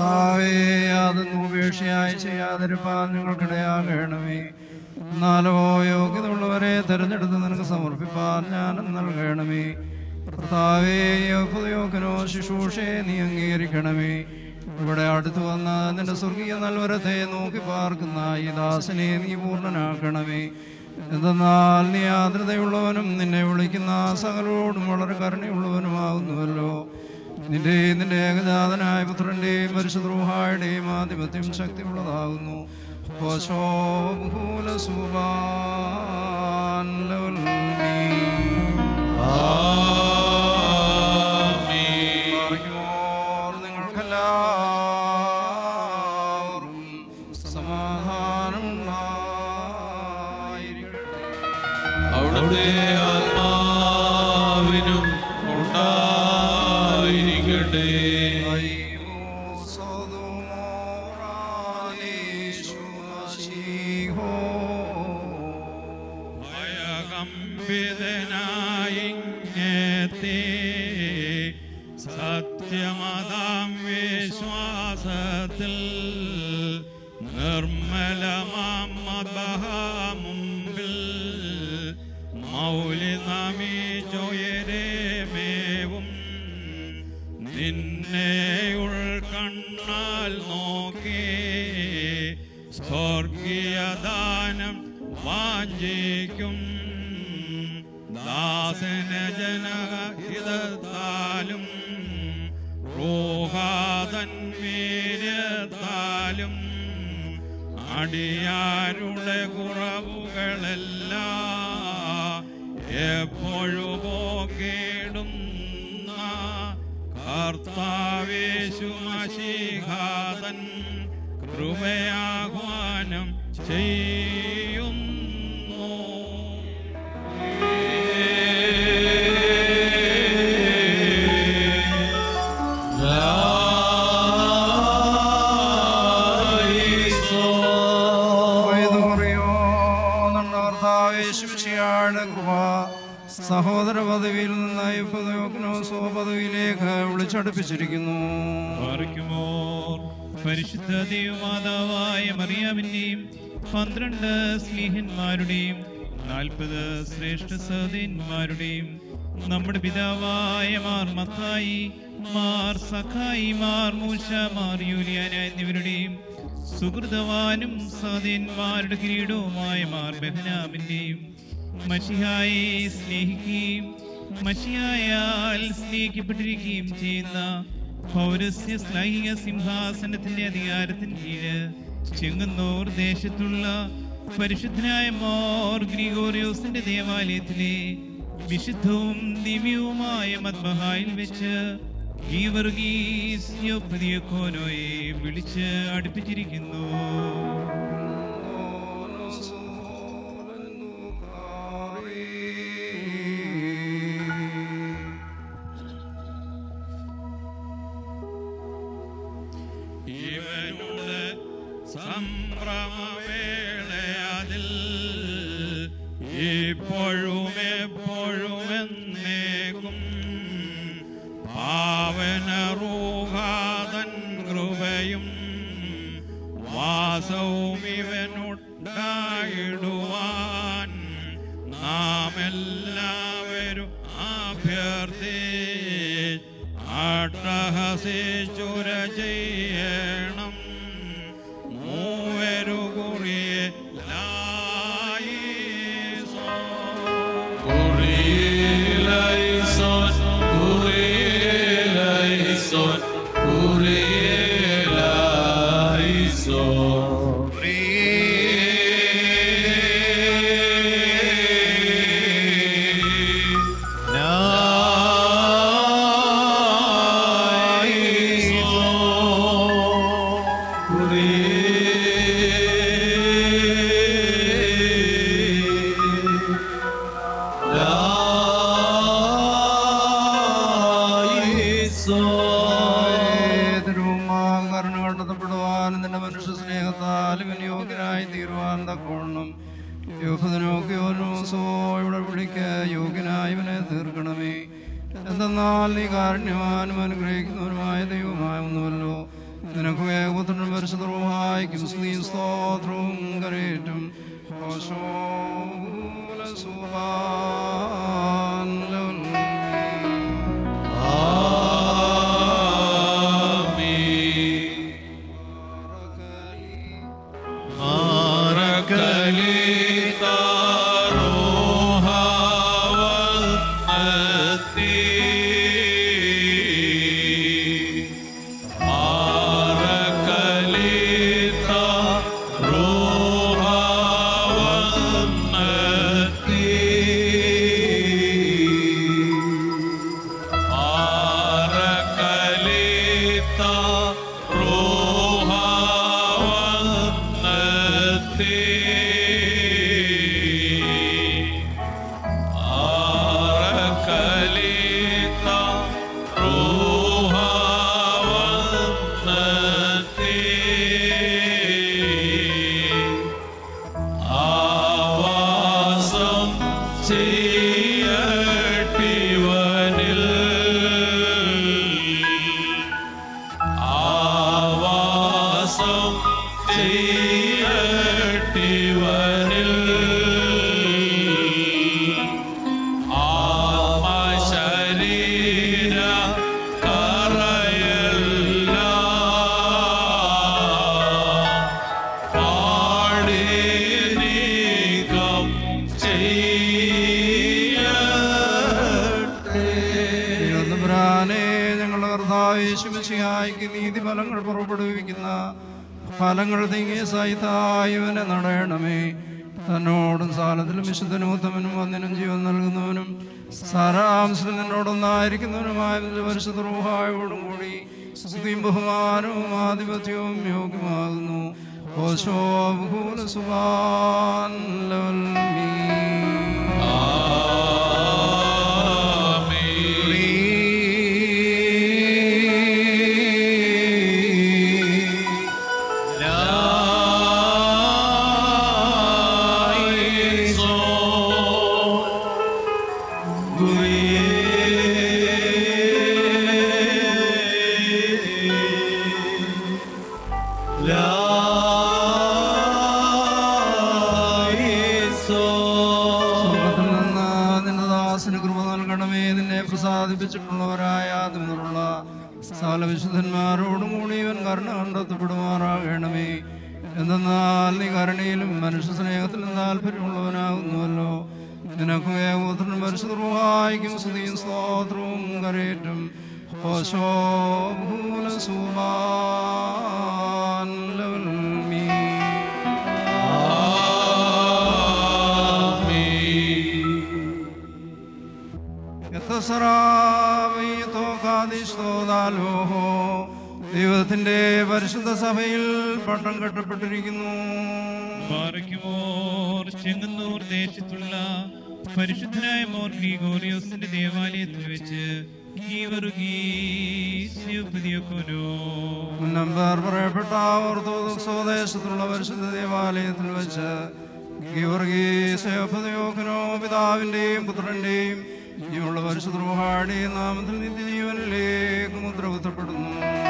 കർത്താവേ അതൊന്നും ഉപേക്ഷയായി ചെയ്യാതിരുപ്പാൻ ഞങ്ങൾക്കിടയാകണമേ എന്നാലോ യോഗ്യതയുള്ളവരെ തിരഞ്ഞെടുത്ത് നിനക്ക് സമർപ്പിപ്പാൻ ജ്ഞാനം നൽകണമേ കർത്താവേ യോഗ്യനോ ശുശ്രൂഷയെ നീ അംഗീകരിക്കണമേ ഇവിടെ അടുത്തു വന്ന നിന്റെ സ്വർഗീയ നൽവരത്തെ നോക്കി പാർക്കുന്ന ഈ ദാസനെ നീ പൂർണ്ണനാക്കണമേ എന്തെന്നാൽ നീ ആദ്രതയുള്ളവനും നിന്നെ വിളിക്കുന്ന സകലോടും വളരെ കരുണയുള്ളവനുമാകുന്നുവല്ലോ നിന്റെ നിന്റെ ഏകജാതനായ പുത്രന്റെയും പരിശുദ്രൂഹായുടെയും ആധിപത്യം ശക്തിയുള്ളതാകുന്നു നിങ്ങൾക്കെല്ലാവർക്കും സമാധാനം അവിടുത്തെ ആത്മാവിനും ഉണ്ടായിരിക്കട്ടെ ഭയകമ്പിതനായിങ്ങെത്തി സത്യമതാം വിശ്വാസത്തിൽ നിർമ്മലമാം മതമുമ്പിൽ മൗലി നമിച്ചോയരേമേവും നിന്നെ ഉൾക്കണ്ണാൽ നോക്കി സ്വർഗീയദാനം വാഞ്ചിക്കും ദാസന ജനഹിതത്താലും റോഹാതൻ വീര്യത്താലും അടിയാരുടെ കുറവുകളെല്ലാം എപ്പോഴും പോക്കിടുന്ന കർത്താവേശുമശിഖാതൻ കൃപയാഹ്വാനം ചെയ്യുന്നു സഹോദര പദവിയിൽ നിന്നായി പദവിനോസോ പദവിയിലേക്ക് വിളിച്ചടുപ്പിച്ചിരിക്കുന്നു പാറിക്കുമോർ പരിശുദ്ധ ദൈവമാതാവായ മറിയാമിന്റെയും പന്ത്രണ്ട് സ്നേഹന്മാരുടെയും നാൽപ്പത് ശ്രേഷ്ഠ സഹോദരന്മാരുടെയും നമ്മുടെ പിതാവായ മാർ മത്തായി മാർ സഖായി മാർ മൂശ മാർ യൂലിയാന എന്നിവരുടെയും സുഹൃതവാനും സഹോദരന്മാരുടെ കിരീടവുമായ മാർ ബഹനാമിന്റെയും മഷിഹായെ സ്നേഹിക്കുകയും മഷിയായാൽ സ്നേഹിക്കപ്പെട്ടിരിക്കുകയും ചെയ്യുന്ന പൗരസ്യ ശ്ലൈഹിക സിംഹാസനത്തിന്റെ അധികാരത്തിന് കീഴ് ചെങ്ങന്നൂർ ദേശത്തുള്ള പരിശുദ്ധനായ മോർ ഗ്രിഗോറിയോസിന്റെ ദേവാലയത്തിലെ വിശുദ്ധവും ദിവ്യവുമായ മദ്ബഹായിൽ വെച്ച് ഈ വർഗീസ് യോപ്പതിയക്കോനോയെ വിളിച്ച് അടുപ്പിച്ചിരിക്കുന്നു ഇവനുടെ സംഭ്രമവേളയതിൽ ഇപ്പോഴും എപ്പോഴും എന്നേക്കും പാവനറൂഹാതൻ കൃപയും വാസവും ഇവനുണ്ടായിടുവാൻ നാം എല്ലാവരും അഭ്യർത്ഥി അട്ടഹസിച്ചുര ചെയ്യണം മൂവരു കുറിയെ Kurielison, Kurielison, Kurielison. കരുണകണ്ടെത്തപ്പെടുവാനും നിന്റെ മനുഷ്യ സ്നേഹത്താലും യോഗ്യനായി തീരുവാൻ തക്കോണം യോഹനോക്കിയോനോസോ ഇവിടെ വിളിക്ക് യോഗ്യനായി ഇവനെ തീർക്കണമേ എന്തെന്നാൽ നീ കാരുണ്യവാനും അനുഗ്രഹിക്കുന്നവനുമായ ദൈവമാവുന്നുവല്ലോ നിനക്ക് ഏകപുത്രനും പരിശുദ്ധവുമായിക്കും സ്തുതിയും സ്തോത്രവും കരേറ്റും ആവാസം ചെയ്യട്ടിവരിൽ ആത്മശരീര കറയല്ല പാടി നീക്കം ദൈവതമ്പുരാനെ ഞങ്ങളുടെ കർത്താവ് യേശുമിശിഹായിക്ക് നീതി ഫലങ്ങൾ പുറപ്പെടുവിക്കുന്ന ഫലങ്ങൾ തിങ്ങിയ സഹിതായവനെ നടയണമേ തന്നോടും സാലത്തിലും വിശുദ്ധനൂത്തമനും വന്നിനും ജീവൻ നൽകുന്നവനും സാരാംശം നിന്നോടൊന്നായിരിക്കുന്നവനുമായ നിന്റെ പരിശുദ്ധ റൂഹായോടും കൂടി സ്തുതിയും ബഹുമാനവും ആധിപത്യവും യോഗ്യമാകുന്നു ഓശോ ഭൂല സുബാൻ ലവൽ മീ സ്വർഗ്ഗത്തിൽ നിന്ന് നിന്റെ ദാസന് കൃപ നൽകണമേ നിന്നെ പ്രസാദിപ്പിച്ചിട്ടുള്ളവരായ അതിനുള്ള സകല വിശുദ്ധന്മാരോടും കൂടി ഇവൻ കരുണ കണ്ടെത്തപ്പെടുമാറാകണമേ എന്തെന്നാൽ നീ കരുണയിലും മനുഷ്യ സ്നേഹത്തിലും താല്പര്യമുള്ളവനാകുന്നുവല്ലോ നിനക്കും ഏകോത്രനും പരിശുദ്ധവായിക്കും സ്തുതിയും സ്തോത്രവും കരയേറ്റും ഓശോ ഭൂല സുബാൻ ലവൽ മീ ദൈവത്തിന്റെ പരിശുദ്ധ സഭയിൽ പട്ടം കെട്ടപ്പെട്ടിരിക്കുന്നു പാറയ്ക്കുമോർ ചെങ്ങന്നൂർ ദേശത്തുള്ള പരിശുദ്ധനായ മോർ ഗ്രിഗോറിയോസിന്റെ ദേവാലയത്തിൽ വെച്ച് ഈ വരുകീസിയോനോ നമ്പർ പറയപ്പെട്ട ഓർത്തോദോക്സ് സ്വദേശത്തുള്ള പരിശുദ്ധ ദേവാലയത്തിൽ വെച്ച് ഗീവർഗീസയോനോ പിതാവിന്റെയും പുത്രന്റെയും ജീവനുള്ള പരിശുദ്ധ റൂഹാടിയും നാമത്തിൽ നിത്യജീവനിലേക്ക് മുദ്ര കുത്തപ്പെടുന്നു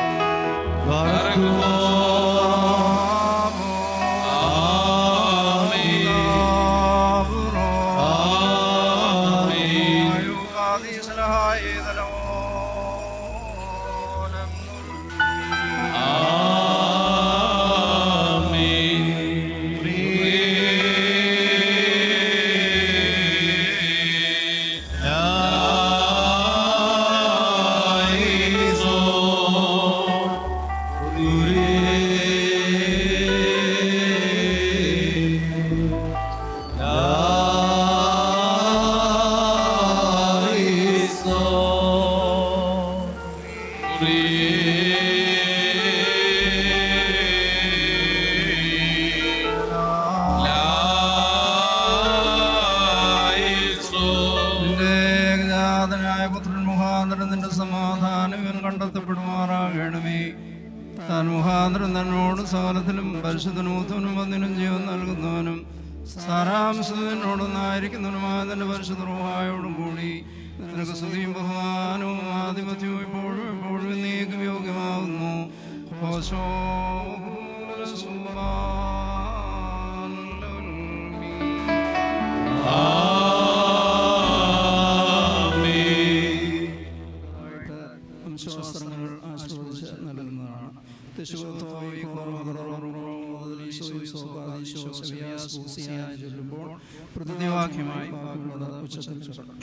നിന്റെ ഏകജാതനായ പുത്രൻ മുഖാന്തരം നിന്റെ സമാധാനം ഇവൻ കണ്ടെത്തപ്പെടുമാറാകണമേ താൻ മുഖാന്തരം തന്നോട് സകലത്തിലും പരിശുദ്ധനൂത്തവനും വന്നിനും ജീവൻ നൽകുന്നവനും സാരാംശത്തിനോടൊന്നായിരിക്കുന്നവനുമായ നിന്റെ പരിശുദ്ധ റൂഹായോടും കൂടി നിനക്ക് സ്തുതിയും ബഹുമാനവും ആധിപത്യവും ഇപ്പോഴും എപ്പോഴും നീക്കും യോഗ്യമാകുന്നു ഹോശോ വംശവസ്ത്രങ്ങൾ ആശീർവദിച്ച് നൽകുന്നതാണ് ചൊല്ലുമ്പോൾ പ്രതിവാക്യമായി വാക്കുള്ളത് ഉച്ചത്തിൽ ചൊല്ലണം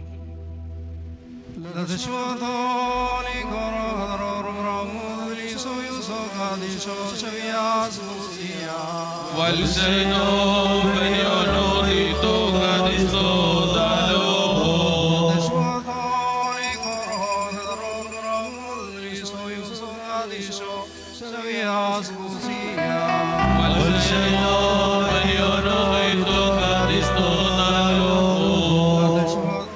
Valseno, Beniono, Rito, Gadiso, Dalo. Valseno, Beniono, Rito, Gadiso, Dalo.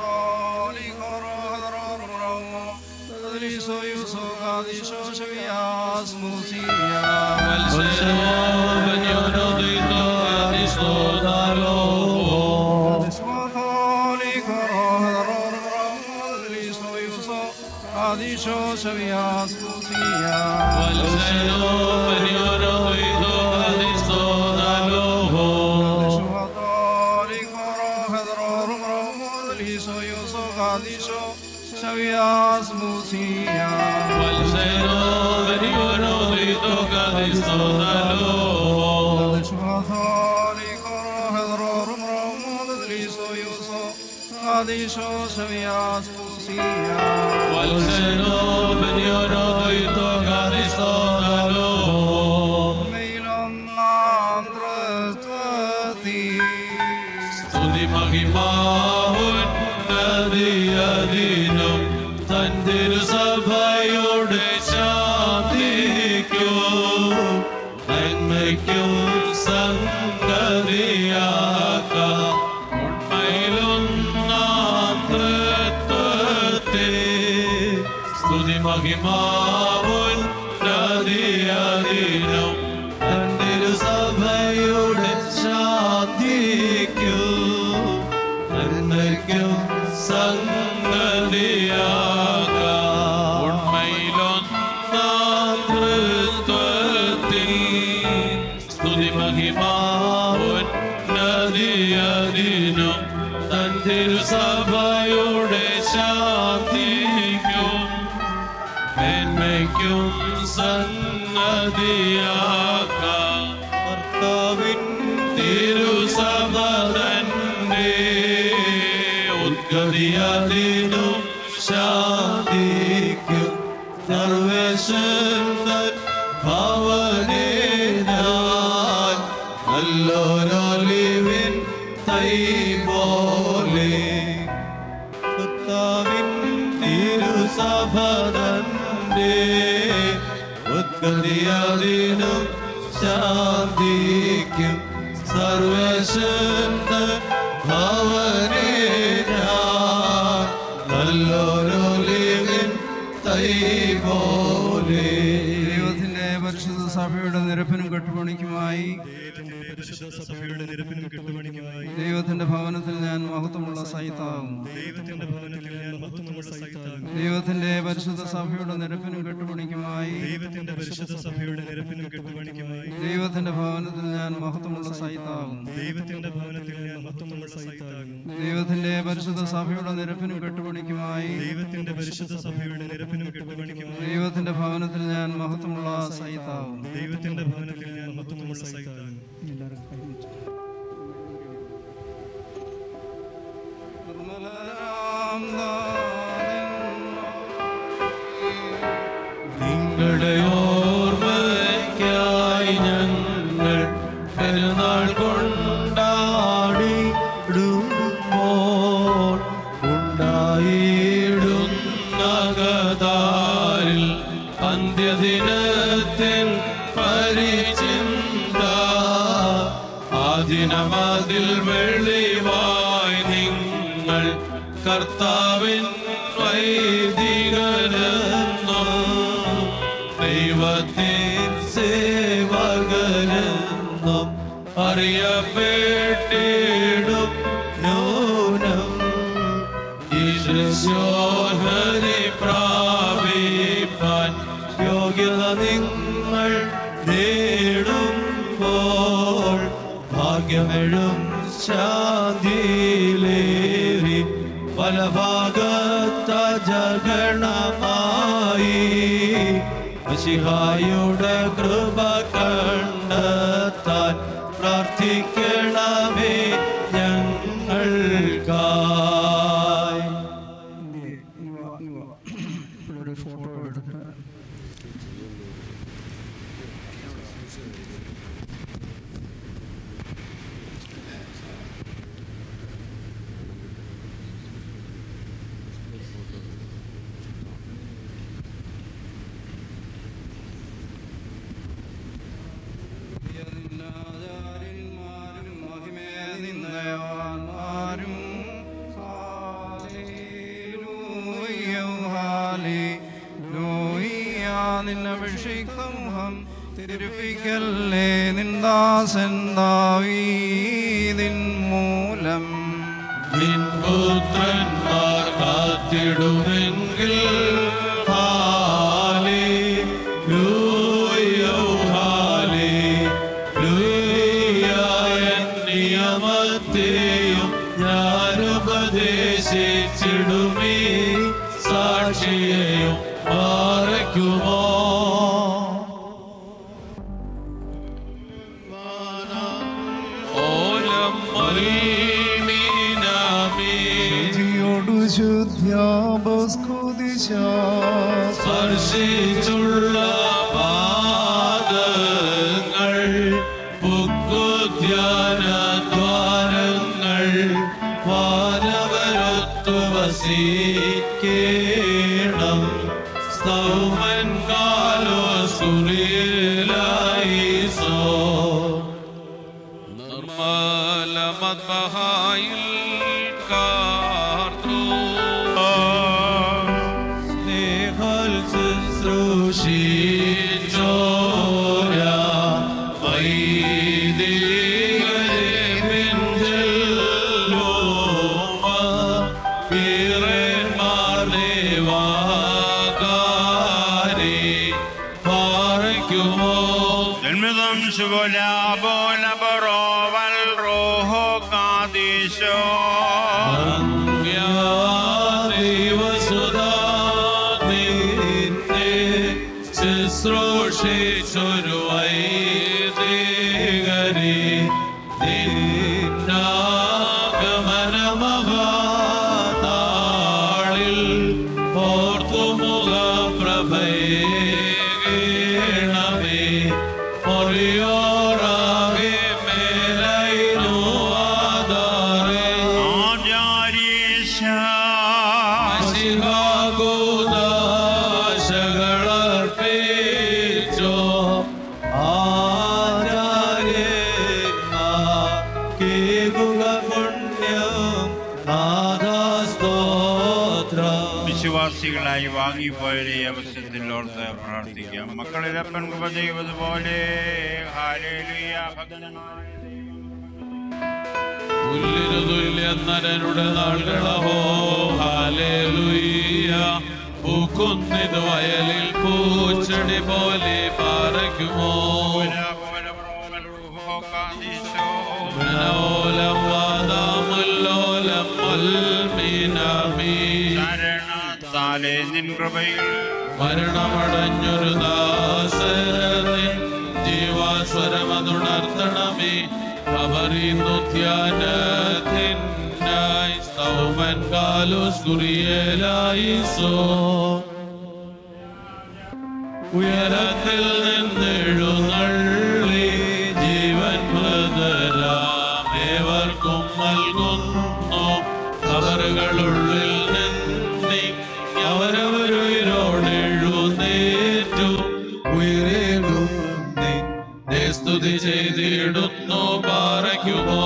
Valseno, Beniono, Rito, Gadiso, Dalo. Valseno, Beniono, Rito, Gadiso, Dalo. Valseno, Beniono, Rito, Gadiso, Dalo. Valseno, Beniono, Rito, Gadiso, Dalo. സ്തുതി മഹിമാവുന്നതിയതിനും തൻ തിരുസഭയുടെ ശാന്തിക്കും നന്മയ്ക്കും സംഗതിയാക്ക ഉണ്മയിലൊന്നാം തൃത്വത്തെ സ്തുതി മഹിമാവുന്നതിയതിനും തൻ തിരുസഭയുടെ ശാന്തിക്കും നന്മയ്ക്കും സംഗതിയാക ഉണ്മയിലൊന്നാം തൃത്വത്തിൽ സ്തുതി മഹിമാവുന്നതിയതിനും തൻ തിരുസഭയുടെ ശാന്തിക്കും മേന്മയ്ക്കും സന്നതിയാക്കാം കർത്താവിൻ തിരുസഭ തന്നെ ഉദ്ഗതിയതിനും ശാന്തിക്കും സർവേശ്വരൻ ഭവനേ ഞാൻ നല്ലൊരൊലിവിൻ തൈ പോലെ കർത്താവിൻ തിരുസഭ തന്റെ ഉദ്ഗതിയതിനും ശാന്തിക്കും സർവശന്ത ഭവനേ ഞാൻ നല്ലൊരൊലിവിൻ തൈ പോലെ ദൈവത്തിന്റെ പരിശുദ്ധ സഭയുടെ നിരപ്പിനും കെട്ടുപണിക്കുമായി പരിശുദ്ധ സഭയുടെ നിരപ്പിനും കെട്ടുപണിക്കുമായി ദൈവത്തിന്റെ ഭവനത്തിൽ ഞാൻ മഹത്വമുള്ള സൈത്താകും ദൈവത്തിന്റെ ഭവനത്തിൽ ഞാൻ മഹത്വമുള്ള സൈത്താകും ദൈവത്തിന്റെ പരിശുദ്ധ സഭയുടെ നിരപ്പിനും കെട്ടുപണിക്കുമായി ദൈവത്തിന്റെ പരിശുദ്ധ സഭയുടെ നിരപ്പിനും കെട്ടുപണിക്കുമായി ദൈവത്തിന്റെ ഭവനത്തിൽ ഞാൻ മഹത്വമുള്ള സൈത്താകും ദൈവത്തിന്റെ ഭവനത്തിൽ ഞാൻ മഹത്വമുള്ള സൈത്താകും ദൈവത്തിന്റെ പരിശുദ്ധ സഭയുടെ നിരപ്പിനും കെട്ടുപണിക്കുമായി ദൈവത്തിന്റെ പരിശുദ്ധ സഭയുടെ നിരപ്പിനും കെട്ടുപണിക്കുമായി ദൈവത്തിന്റെ ഭവനത്തിൽ ഞാൻ മഹത്വമുള്ള സൈത്താകും ദൈവത്തിന്റെ ഭവനത്തിൽ ഞാൻ മഹത്വമുള്ള സൈത്താകും നിങ്ങളുടെ ഓർമ്മയ്ക്കായി ഞങ്ങൾ പെരുന്നാൾ കൊണ്ടാടിടുമ്പോൾ ഉണ്ടായിടുന്ന ഗതാരിൽ അന്ത്യദിനത്തിൽ പരിചിന്ത ആദിനമതിൽ വെളിവായി നിങ്ങൾ കർത്താവിൻ വൈദികരെന്നും ദൈവത്തിൻ സേവകരെന്നും അറിയപ്പെട്ടിടും നൂനം ഈശ്വരി പ്രാപിപ്പാൻ യോഗ്യത നിങ്ങൾ ഭാഗ്യമെഴും ശാന്തിയിലേറി പല ഭാഗത്ത ജഗണമായി മഷിഹായുടെ കൃപ കണ്ടെത്താൻ പ്രാർത്ഥിക്കണമേ ഞങ്ങൾക്കായി ഒരു ഫോട്ടോ എടുത്ത് നിന്നയവാന്മാരും നിന്നഭിഷിക്തമുഖം തിരുപ്പിക്കല്ലേ നിന്ദാസൻ ദാവീദിൻ മൂലം നിൻ പുത്രന്മാർ കാത്തിടുമെങ്കിൽ ഹാലേ ലൂയോ ഹാലേ ലൂയായ നിയമത്തെയും ഞാനുപദേശിച്ചിടുമേ സാക്ഷിയെയും പാറയ്ക്കുമോ ഓലം മീനാമേ ശുദ്ധിയോടു ശുദ്ധ്യാപസ്കുദിശ സ്പർശിച്ചുള്ള പാദങ്ങൾ പുക്കുധ്യാന ദ്വാരങ്ങൾ വാനവരൊത്തു വസിക്കേണം സ്തൗമൻ കാലോ സുറിയലായി സോ നിർമ്മലമദ്ബഹായിൽ കാർത്തു സ്നേഹൽ ശുശ്രൂഷിച്ചോര വൈദികരെ പിഞ്ചെല്ലോമ വീരന്മാർ ദേവാകാരി പാറയ്ക്കുമോ ജന്മദം ശുഭലാഭോലബറോവൽ റോഹോ കാദീശോ ശുശ്രൂഷിച്ചൊരു വൈദികരെ നിന്നാഗമനമഹാതാളിൽ ഓർത്തുമുഖ പ്രഭയേണമേ മൊറിയോറാകെ മേലൈനു ആധാരേ ശിഹാഗോദാശകളർപ്പിച്ചോ ആചാര്യന്മാർക്കേകുക പുണ്യം നാദസ്തോത്രം വിശ്വാസികളായി വാങ്ങിപ്പോയവരെ ഈ അവസരത്തിൽ ഓർത്ത് പ്രാർത്ഥിക്കാം മക്കളിലപ്പൻ കൃപ ചെയ്തതുപോലെ ഹാലേലുയ ഭക്തനായ പുല്ലിനു തുല്യം നരനുടെ നാളുകളഹോ ഹാലേലുയ്യ പൂക്കുന്നിത് വയലിൽ പൂച്ചെടി പോലെ പാറയ്ക്കുമോ മനോലം വാദാമുല്ലോലം മുൽമീനാമീ താലേ നിൻ കൃപയിൽ മരണമടഞ്ഞൊരു ദാസരനെ ജീവാസ്വരമതുണർത്തണമേ അവറിന്നു ധ്യാനത്തിനായി സ്തൗമൻ കാലോസ് കുറിയലായി സോ ഉയരത്തിൽ നിന്നെഴുന്നള്ളി ജീവൻ മൃതരാമേവർക്കും നൽകുന്നു കവറുകളുള്ളിൽ നിന്നി അവരവരുയിരോടെഴുന്നേറ്റു ഉയരേകുന്നി സ്തുതി ചെയ്തിടുന്നു പാറയ്ക്കുമോ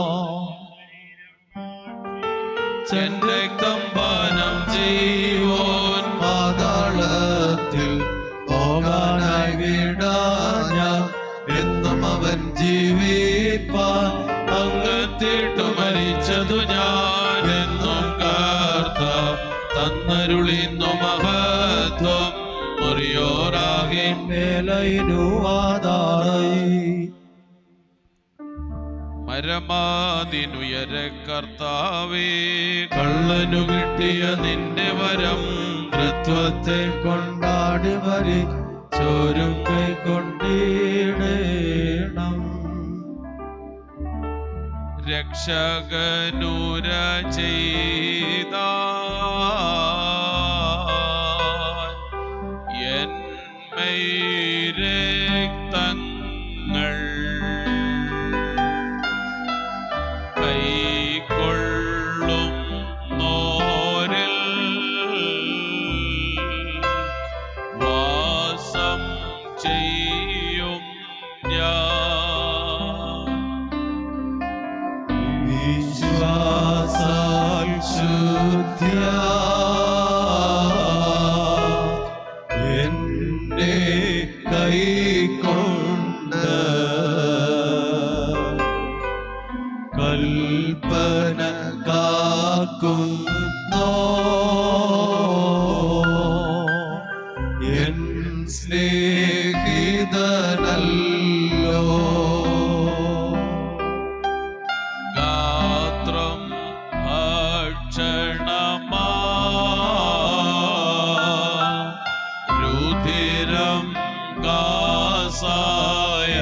ചെന്തക്തം പാനം ചെയ്യുവോൻ പാതാളത്തിൽ പോകാനായി വിടാഞ്ഞ എന്നും അവൻ ജീവിപ്പാൻ അങ്ങത്തിട്ടു മരിച്ചതു ഞാൻ എന്നും കാർത്ത തന്നരുളിന്നു മഹത്വം മുറിയോറാകെ മേലൈനു ആദായി പരമാതിനുയര കർത്താവേ കള്ളനു കിട്ടിയ നിന്റെ വരം തൃത്വത്തെ കൊണ്ടാടി മരി ചോരും കൈക്കൊണ്ടിടേണം രക്ഷകനൂര ചെയ്ത രക്തങ്ങൾ കൈക്കൊള്ളും നോരിൽ വാസം ചെയ്യും ഞാൻ വിശ്വാസാൽ ശുദ്ധ്യ എന്നെ കൈക്കൊണ്ട് കൽപ്പന കാക്കുന്നോ എൻ സ്നേഹിതനല്ലോ ഗാത്രം ഭക്ഷണമാ രുധിരം കാസായ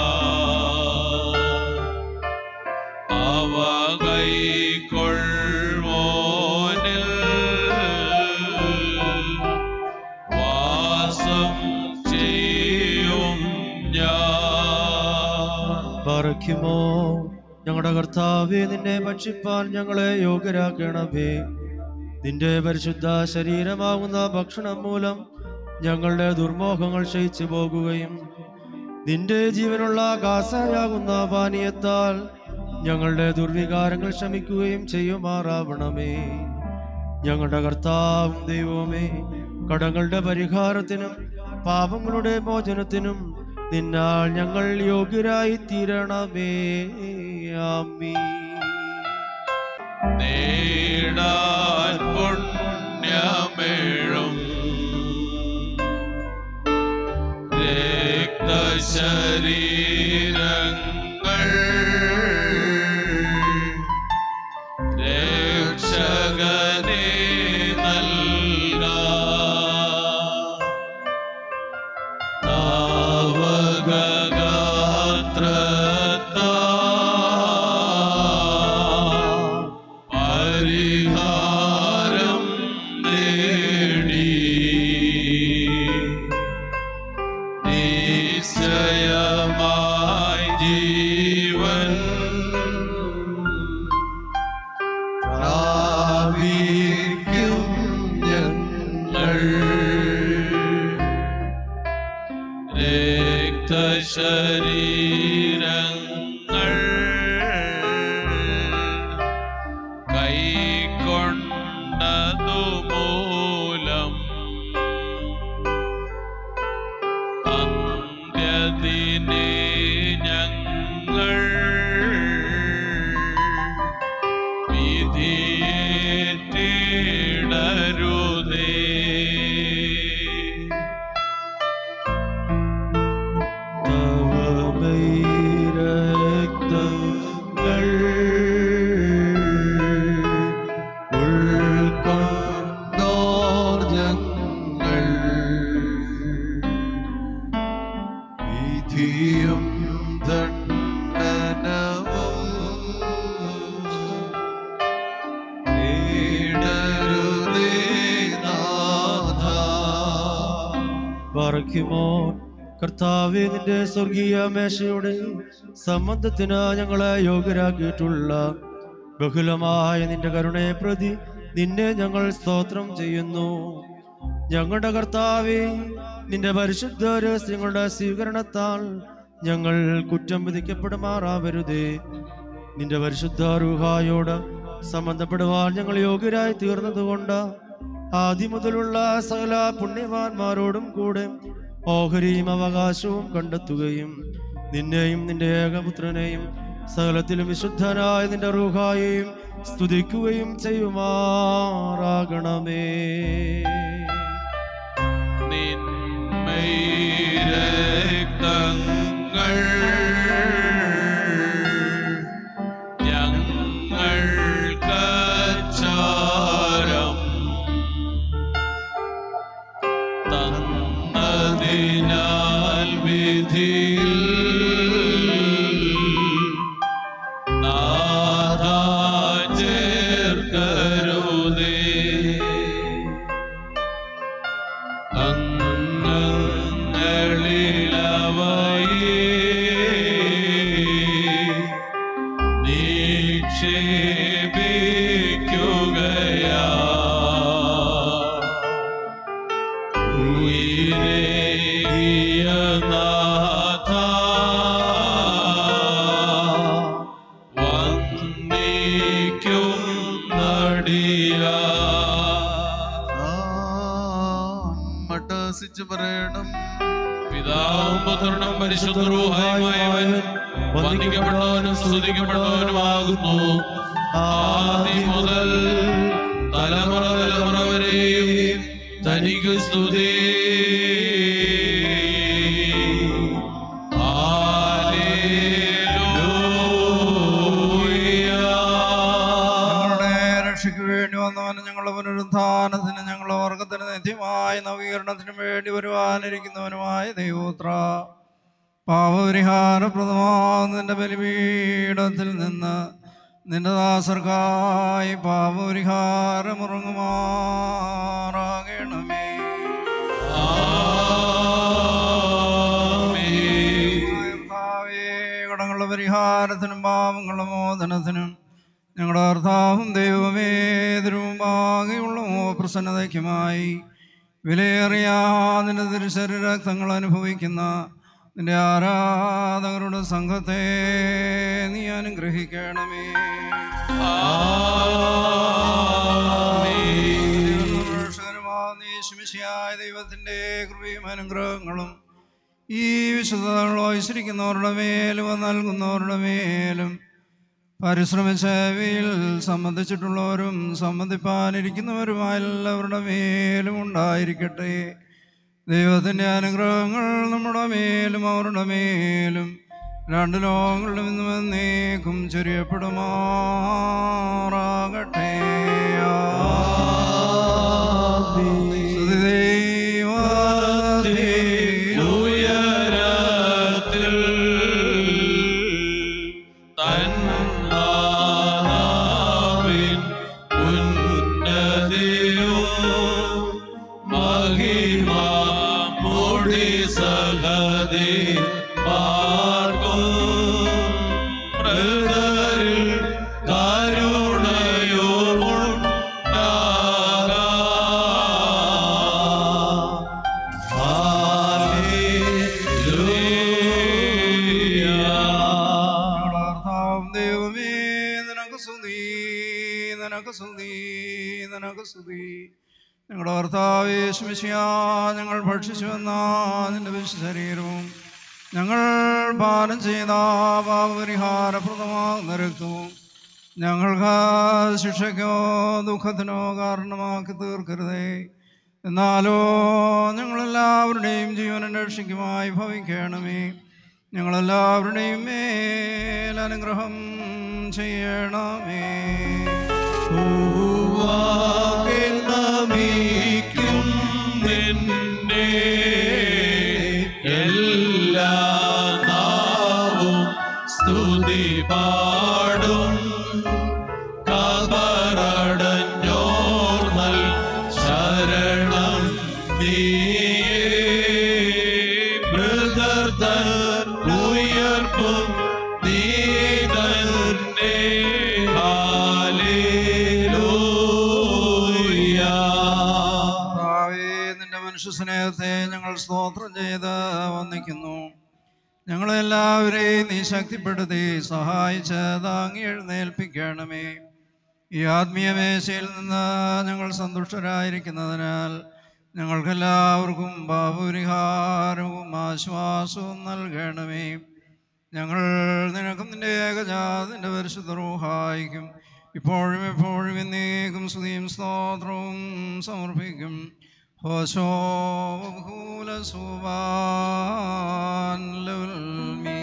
അവ കൈക്കൊള്ളുവോനിൽ വാസം ചെയ്യും ഞാൻ പറയ്ക്കുമോ ഞങ്ങളുടെ കർത്താവെ നിന്നെ ഭക്ഷിപ്പാൻ ഞങ്ങളെ യോഗ്യരാക്കണമേ നിന്റെ പരിശുദ്ധ ശരീരമാകുന്ന ഭക്ഷണം മൂലം ഞങ്ങളുടെ ദുർമോഹങ്ങൾ ക്ഷയിച്ചു പോകുകയും നിന്റെ ജീവനുള്ള കാസയാകുന്ന പാനീയത്താൽ ഞങ്ങളുടെ ദുർവികാരങ്ങൾ ശമിക്കുകയും ചെയ്യുമാറാവണമേ ഞങ്ങളുടെ കർത്താവും ദൈവവുമേ കടങ്ങളുടെ പരിഹാരത്തിനും പാപങ്ങളുടെ മോചനത്തിനും നിന്നാൽ ഞങ്ങൾ യോഗ്യരായി തീരണമേ ആമീ നേടാൻ പുണ്യമേഴും രക്തശരീരങ്ങൾ രക്ഷകനെ നൽകാം പരിഹാരം നേടി നിശ്ചയമായി ജീവൻ പ്രാപിക്കും ഞങ്ങൾ രക്തശരീരങ്ങൾ കൈക്കൊണ്ടതു മൂലം അന്ത്യദിനെ ഞങ്ങൾ വിധിയേറ്റിടരുതേ രക്തങ്ങൾ ഉൾക്കൊണ്ടോർ ഞങ്ങൾ വിധിയും ദണ്ഡനവും നേടരുതേ നാഥാ പറയ്ക്കുമോ കർത്താവെ നിന്റെ സ്വർഗീയ മേശയുടെ സംബന്ധത്തിന് ഞങ്ങളെ യോഗ്യരാക്കിയിട്ടുള്ള ബഹുലമായ നിന്റെ കരുണയെ പ്രതി നിന്നെ ഞങ്ങൾ സ്തോത്രം ചെയ്യുന്നു ഞങ്ങളുടെ കർത്താവെ നിന്റെ പരിശുദ്ധ രഹസ്യങ്ങളുടെ സ്വീകരണത്താൽ ഞങ്ങൾ കുറ്റം വിധിക്കപ്പെടുമാറാവരുതേ നിന്റെ പരിശുദ്ധ റൂഹായോട് സംബന്ധപ്പെടുവാൻ ഞങ്ങൾ യോഗ്യരായി തീർന്നതുകൊണ്ട് ആദ്യം മുതലുള്ള സകല പുണ്യവാന്മാരോടും കൂടെ ഓഹരിയും അവകാശവും കണ്ടെത്തുകയും നിന്നെയും നിന്റെ ഏകപുത്രനെയും സകലത്തിലും വിശുദ്ധനായ നിന്റെ റൂഹായെയും സ്തുതിക്കുകയും ചെയ്യുമാറാകണമേ രക്തങ്ങൾ ഏറ്റുപറയണം പിതാവും പുത്രനും പരിശുദ്ധരൂഹായുമായവൻ വന്ദിക്കപ്പെട്ടവനും സ്തുതിക്കപ്പെട്ടവനുമാകുന്നു ആദ്യം മുതൽ തലമുറ തലമുറ വരെയും തനിക്ക് സ്തുതി ഞങ്ങളുടെ രക്ഷയ്ക്ക് വേണ്ടി വന്നവന് ഞങ്ങളുടെ പുനരുത്ഥാനത്തിന് ഞങ്ങളുടെ വർഗത്തിന് നിത്യമായ നവീകരണത്തിനും വേണ്ടി വരുവാനിരിക്കുന്നവനുമായ ദൈവോത്ര പാപപരിഹാരപ്രദമാകുന്നതിൻ്റെ ബലിപീഠത്തിൽ നിന്ന് നിന്റെ ദാസർക്കായി പാപപരിഹാരമുറങ്ങുമാറാകണമേ കർത്താവേ, കടങ്ങളുടെ പരിഹാരത്തിനും പാപങ്ങളുടെ മോചനത്തിനും ഞങ്ങളുടെ കർത്താവും ദൈവമേ ദ്രുവാകെയുള്ള പ്രസന്നതയ്ക്കുമായി വിലയേറിയ നിന്റെ തിരുശരീരക്തങ്ങൾ അനുഭവിക്കുന്ന നിന്റെ ആരാധകരുടെ സംഘത്തെ നീ അനുഗ്രഹിക്കണമേ ശിമിശിയായ ദൈവത്തിൻ്റെ കൃപയും അനുഗ്രഹങ്ങളും ഈ വിശുദ്ധതകൾ വഹിച്ചിരിക്കുന്നവരുടെ മേലും നൽകുന്നവരുടെ മേലും പരിശ്രമിച്ചവയിൽ സംബന്ധിച്ചിട്ടുള്ളവരും സംബന്ധിപ്പാനിരിക്കുന്നവരുമായ എല്ലാവരുടെ മേലും ഉണ്ടായിരിക്കട്ടെ ദൈവത്തിൻ്റെ അനുഗ്രഹങ്ങൾ നമ്മുടെ മേലും അവരുടെ മേലും രണ്ട് ലോകങ്ങളിലും നിന്നും എന്നേക്കും ചൊരിയപ്പെടുമാറാകട്ടെ സ്തുതി ദൈവത്തിൽ ഉയരത്തിൽ തന്നാവിൻ ഉന്നതിയോ മഹിമ മുടി സഹതി പാർക്കും മൃതരിൽ കരുണയോ ഞങ്ങളുടെ കർത്താവും ദൈവമേ നിനക്ക് സ്തുതി നിനക്ക് സ്തുതി നിനക്ക് സ്തുതി ഞങ്ങളുടെ കർത്താവ് യേശുമിശിയ ഞങ്ങൾ ഭക്ഷിച്ചു വന്ന നിന്റെ വിശുദ്ധ ശരീരവും ഞങ്ങൾ പാനം ചെയ്ത പാപപരിഹാരപ്രദമാകുന്ന രക്തവും ഞങ്ങൾക്ക് ശിക്ഷയ്ക്കോ ദുഃഖത്തിനോ കാരണമാക്കി തീർക്കരുതേ എന്നാലോ ഞങ്ങളെല്ലാവരുടെയും ജീവനും രക്ഷയ്ക്കുമായി ഭവിക്കണമേ ഞങ്ങളെല്ലാവരുടെയും മേൽ അനുഗ്രഹം ചെയ്യണമേ നമിക്കും നിന്നെ എല്ലാ നാവും സ്തുതി പാടും കബറടഞ്ഞോർന്നൽ ശരണം നീയേ മൃതർത്തൻ ഉയർപ്പും നീ തന്നെ കർത്താവേ, നിന്റെ മനുഷ്യ സ്നേഹത്തെ ഞങ്ങൾ സ്തോത്രം ചെയ്ത് വന്ദിക്കുന്നു ഞങ്ങളെല്ലാവരെയും നീ ശക്തിപ്പെടുത്തി സഹായിച്ച് താങ്ങി എഴുന്നേൽപ്പിക്കണമേ ഈ ആത്മീയ മേശയിൽ നിന്ന് ഞങ്ങൾ സന്തുഷ്ടരായിരിക്കുന്നതിനാൽ ഞങ്ങൾക്കെല്ലാവർക്കും പാപപരിഹാരവും ആശ്വാസവും നൽകണമേ ഞങ്ങൾ നിനക്കും നിന്റെ ഏകജാതിൻ്റെ പരിശുദ്ധ റൂഹായിക്കും ഇപ്പോഴും എപ്പോഴും എന്നേക്കും സ്തുതിയും സ്തോത്രവും സമർപ്പിക്കും ഹോശോ ബഹൂല സുബാൻ ലുൽമീ.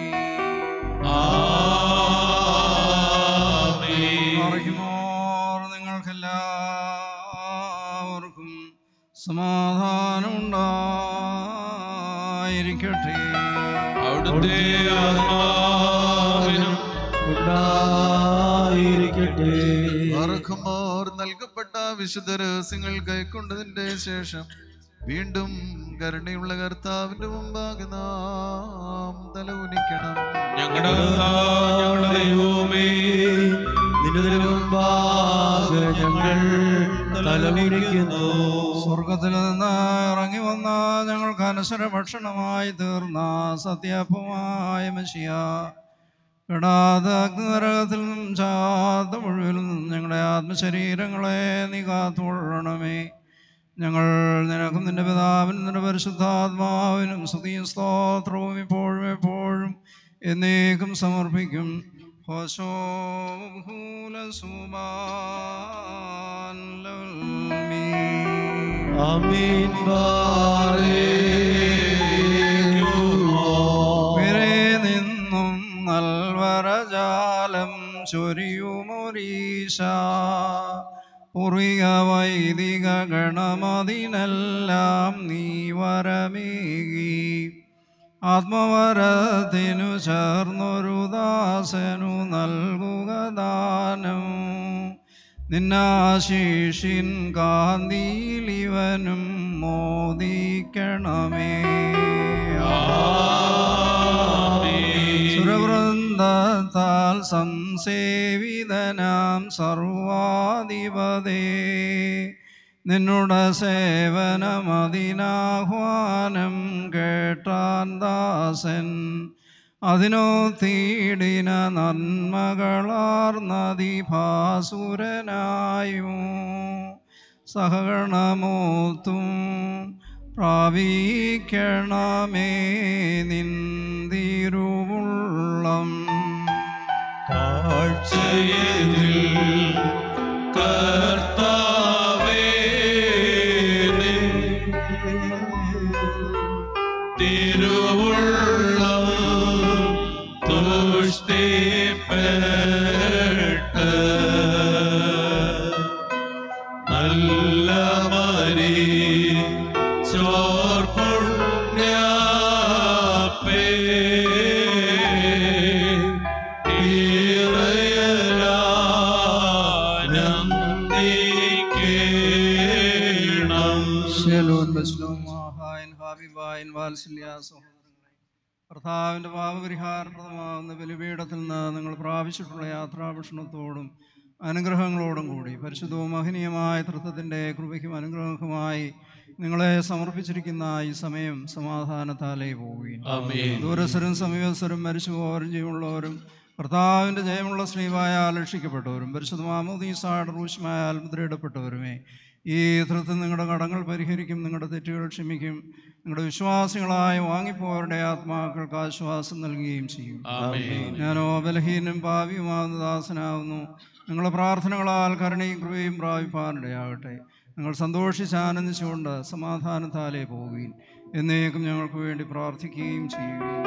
മറിക്കുമോർ നിങ്ങൾക്കെല്ലാവർക്കും സമാധാനം ഉണ്ടായിരിക്കട്ടെ അവിടുത്തെ ആത്മാവിനും ഉണ്ടായിരിക്കട്ടെ ആർക്കുമോർ നൽകപ്പെട്ട വിശുദ്ധ രഹസ്യങ്ങൾ കൈക്കൊണ്ടതിന്റെ ശേഷം വീണ്ടും കരുണയുള്ള കർത്താവിന്റെ മുമ്പാകെ നാം തല ഉനിക്കണം ഞങ്ങളുടെ കർത്താവ്, ഞങ്ങളുടെ ദൈവമേ നിന്റെ തിരുമുമ്പാകെ ഞങ്ങൾ തലമുടിക്കുന്നു സ്വർഗത്തിൽ നിന്ന് ഇറങ്ങി വന്ന ഞങ്ങൾക്ക് അനശ്വര ഭക്ഷണമായി തീർന്ന സത്യപ്പമായ മഷിയ ഇടാതെ അഗ്നിനരകത്തിൽ നിന്നും ചാത്ത മുഴുവിൽ നിന്നും ഞങ്ങളുടെ ആത്മശരീരങ്ങളെ നീ കാത്തുകൊള്ളണമേ ഞങ്ങൾ നിനക്കും നിന്റെ പിതാവിനും നിന്റെ പരിശുദ്ധാത്മാവിനും സ്തുതിയും സ്തോത്രവും ഇപ്പോഴും എപ്പോഴും എന്നേക്കും സമർപ്പിക്കും ഹോശോ ഭൂലസുബാൻ ആമീൻ ഉയരെ നിന്നും നൽവരജാലം ചൊരിയുമൊരീശ പൂർവിക വൈദിക ഗണമതിനെല്ലാം നീ വരമേകി ആത്മവരത്തിനു ചേർന്നൊരു ദാസനു നൽകുക ദാനം നിന്നാശീഷിൻ കാന്തിയിലിവനും മോദിക്കണമേ സുരവൃന്ദത്താൽ സംസേവിതനാം സർവാധിപതേ നിന്നുടെ സേവനമതിനാഹ്വാനം കേട്ടാൻ ദാസൻ അതിനോ തീടിന നന്മകളാർന്നതിഭാസുരനായും സഹകരണമോത്തും പ്രാപിക്കണമേ നിന്തിരുവുള്ളം കാഴ്ചയിൽ കർത്താവേ നിൻ തിരുവുള്ളം തുഷ്ടിപ്പെട്ട് നല്ല മരി ചോർ പുണ്യപ്പേ ശലോൻ ബസ്ലോം മാഹായൻ ഹാബിബായൻ വാത്സല്യ സഹോദരങ്ങളെ കർത്താവിൻ്റെ പാപപരിഹാരപ്രദമാകുന്ന ബലിപീഠത്തിൽ നിന്ന് നിങ്ങൾ പ്രാപിച്ചിട്ടുള്ള യാത്രാഭക്ഷണത്തോടും അനുഗ്രഹങ്ങളോടും കൂടി പരിശുദ്ധവും മഹനീയമായ തൃത്വത്തിൻ്റെ കൃപയ്ക്കും അനുഗ്രഹവുമായി നിങ്ങളെ സമർപ്പിച്ചിരിക്കുന്ന ഈ സമയം സമാധാനത്താലേ പോവുകയും ആമേൻ. ദൂരസ്ഥരും സമീപസ്ഥരും മരിച്ചുപോവരും ജീവനുള്ളവരും കർത്താവിൻ്റെ ജയമുള്ള സ്ലീവായാൽ രക്ഷിക്കപ്പെട്ടവരും പരിശുദ്ധ മാമോദീസാട് റൂഷ്മായാൽ മുദ്രയിടപ്പെട്ടവരുമേ ഈ തൃത്വം നിങ്ങളുടെ കടങ്ങൾ പരിഹരിക്കും നിങ്ങളുടെ തെറ്റുകൾ ക്ഷമിക്കും നിങ്ങളുടെ വിശ്വാസികളായ വാങ്ങിപ്പോവരുടെ ആത്മാക്കൾക്ക് ആശ്വാസം നൽകുകയും ചെയ്യും ആമേൻ. ഞാനോ ബലഹീനും ഭാവിയുമാകുന്ന ദാസനാവുന്നു നിങ്ങളുടെ പ്രാർത്ഥനകളാൽ കരുണയും കൃപയും പ്രാപിപ്പാനിടയാകട്ടെ നിങ്ങൾ സന്തോഷിച്ച് ആനന്ദിച്ചുകൊണ്ട് സമാധാനത്താലേ പോവുകയും എന്നേക്കും ഞങ്ങൾക്ക് വേണ്ടി പ്രാർത്ഥിക്കുകയും ചെയ്യുകയും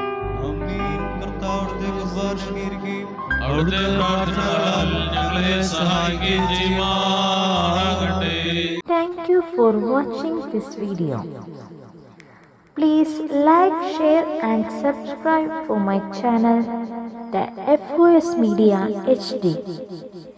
അവിടുത്തെ പ്രാർത്ഥനകളാൽ ഞങ്ങളെ സഹായിക്കുകയും ചെയ്യുമാറാകട്ടെ Thank you for watching this video. Please like, share and subscribe for my channel, the FOS Media HD.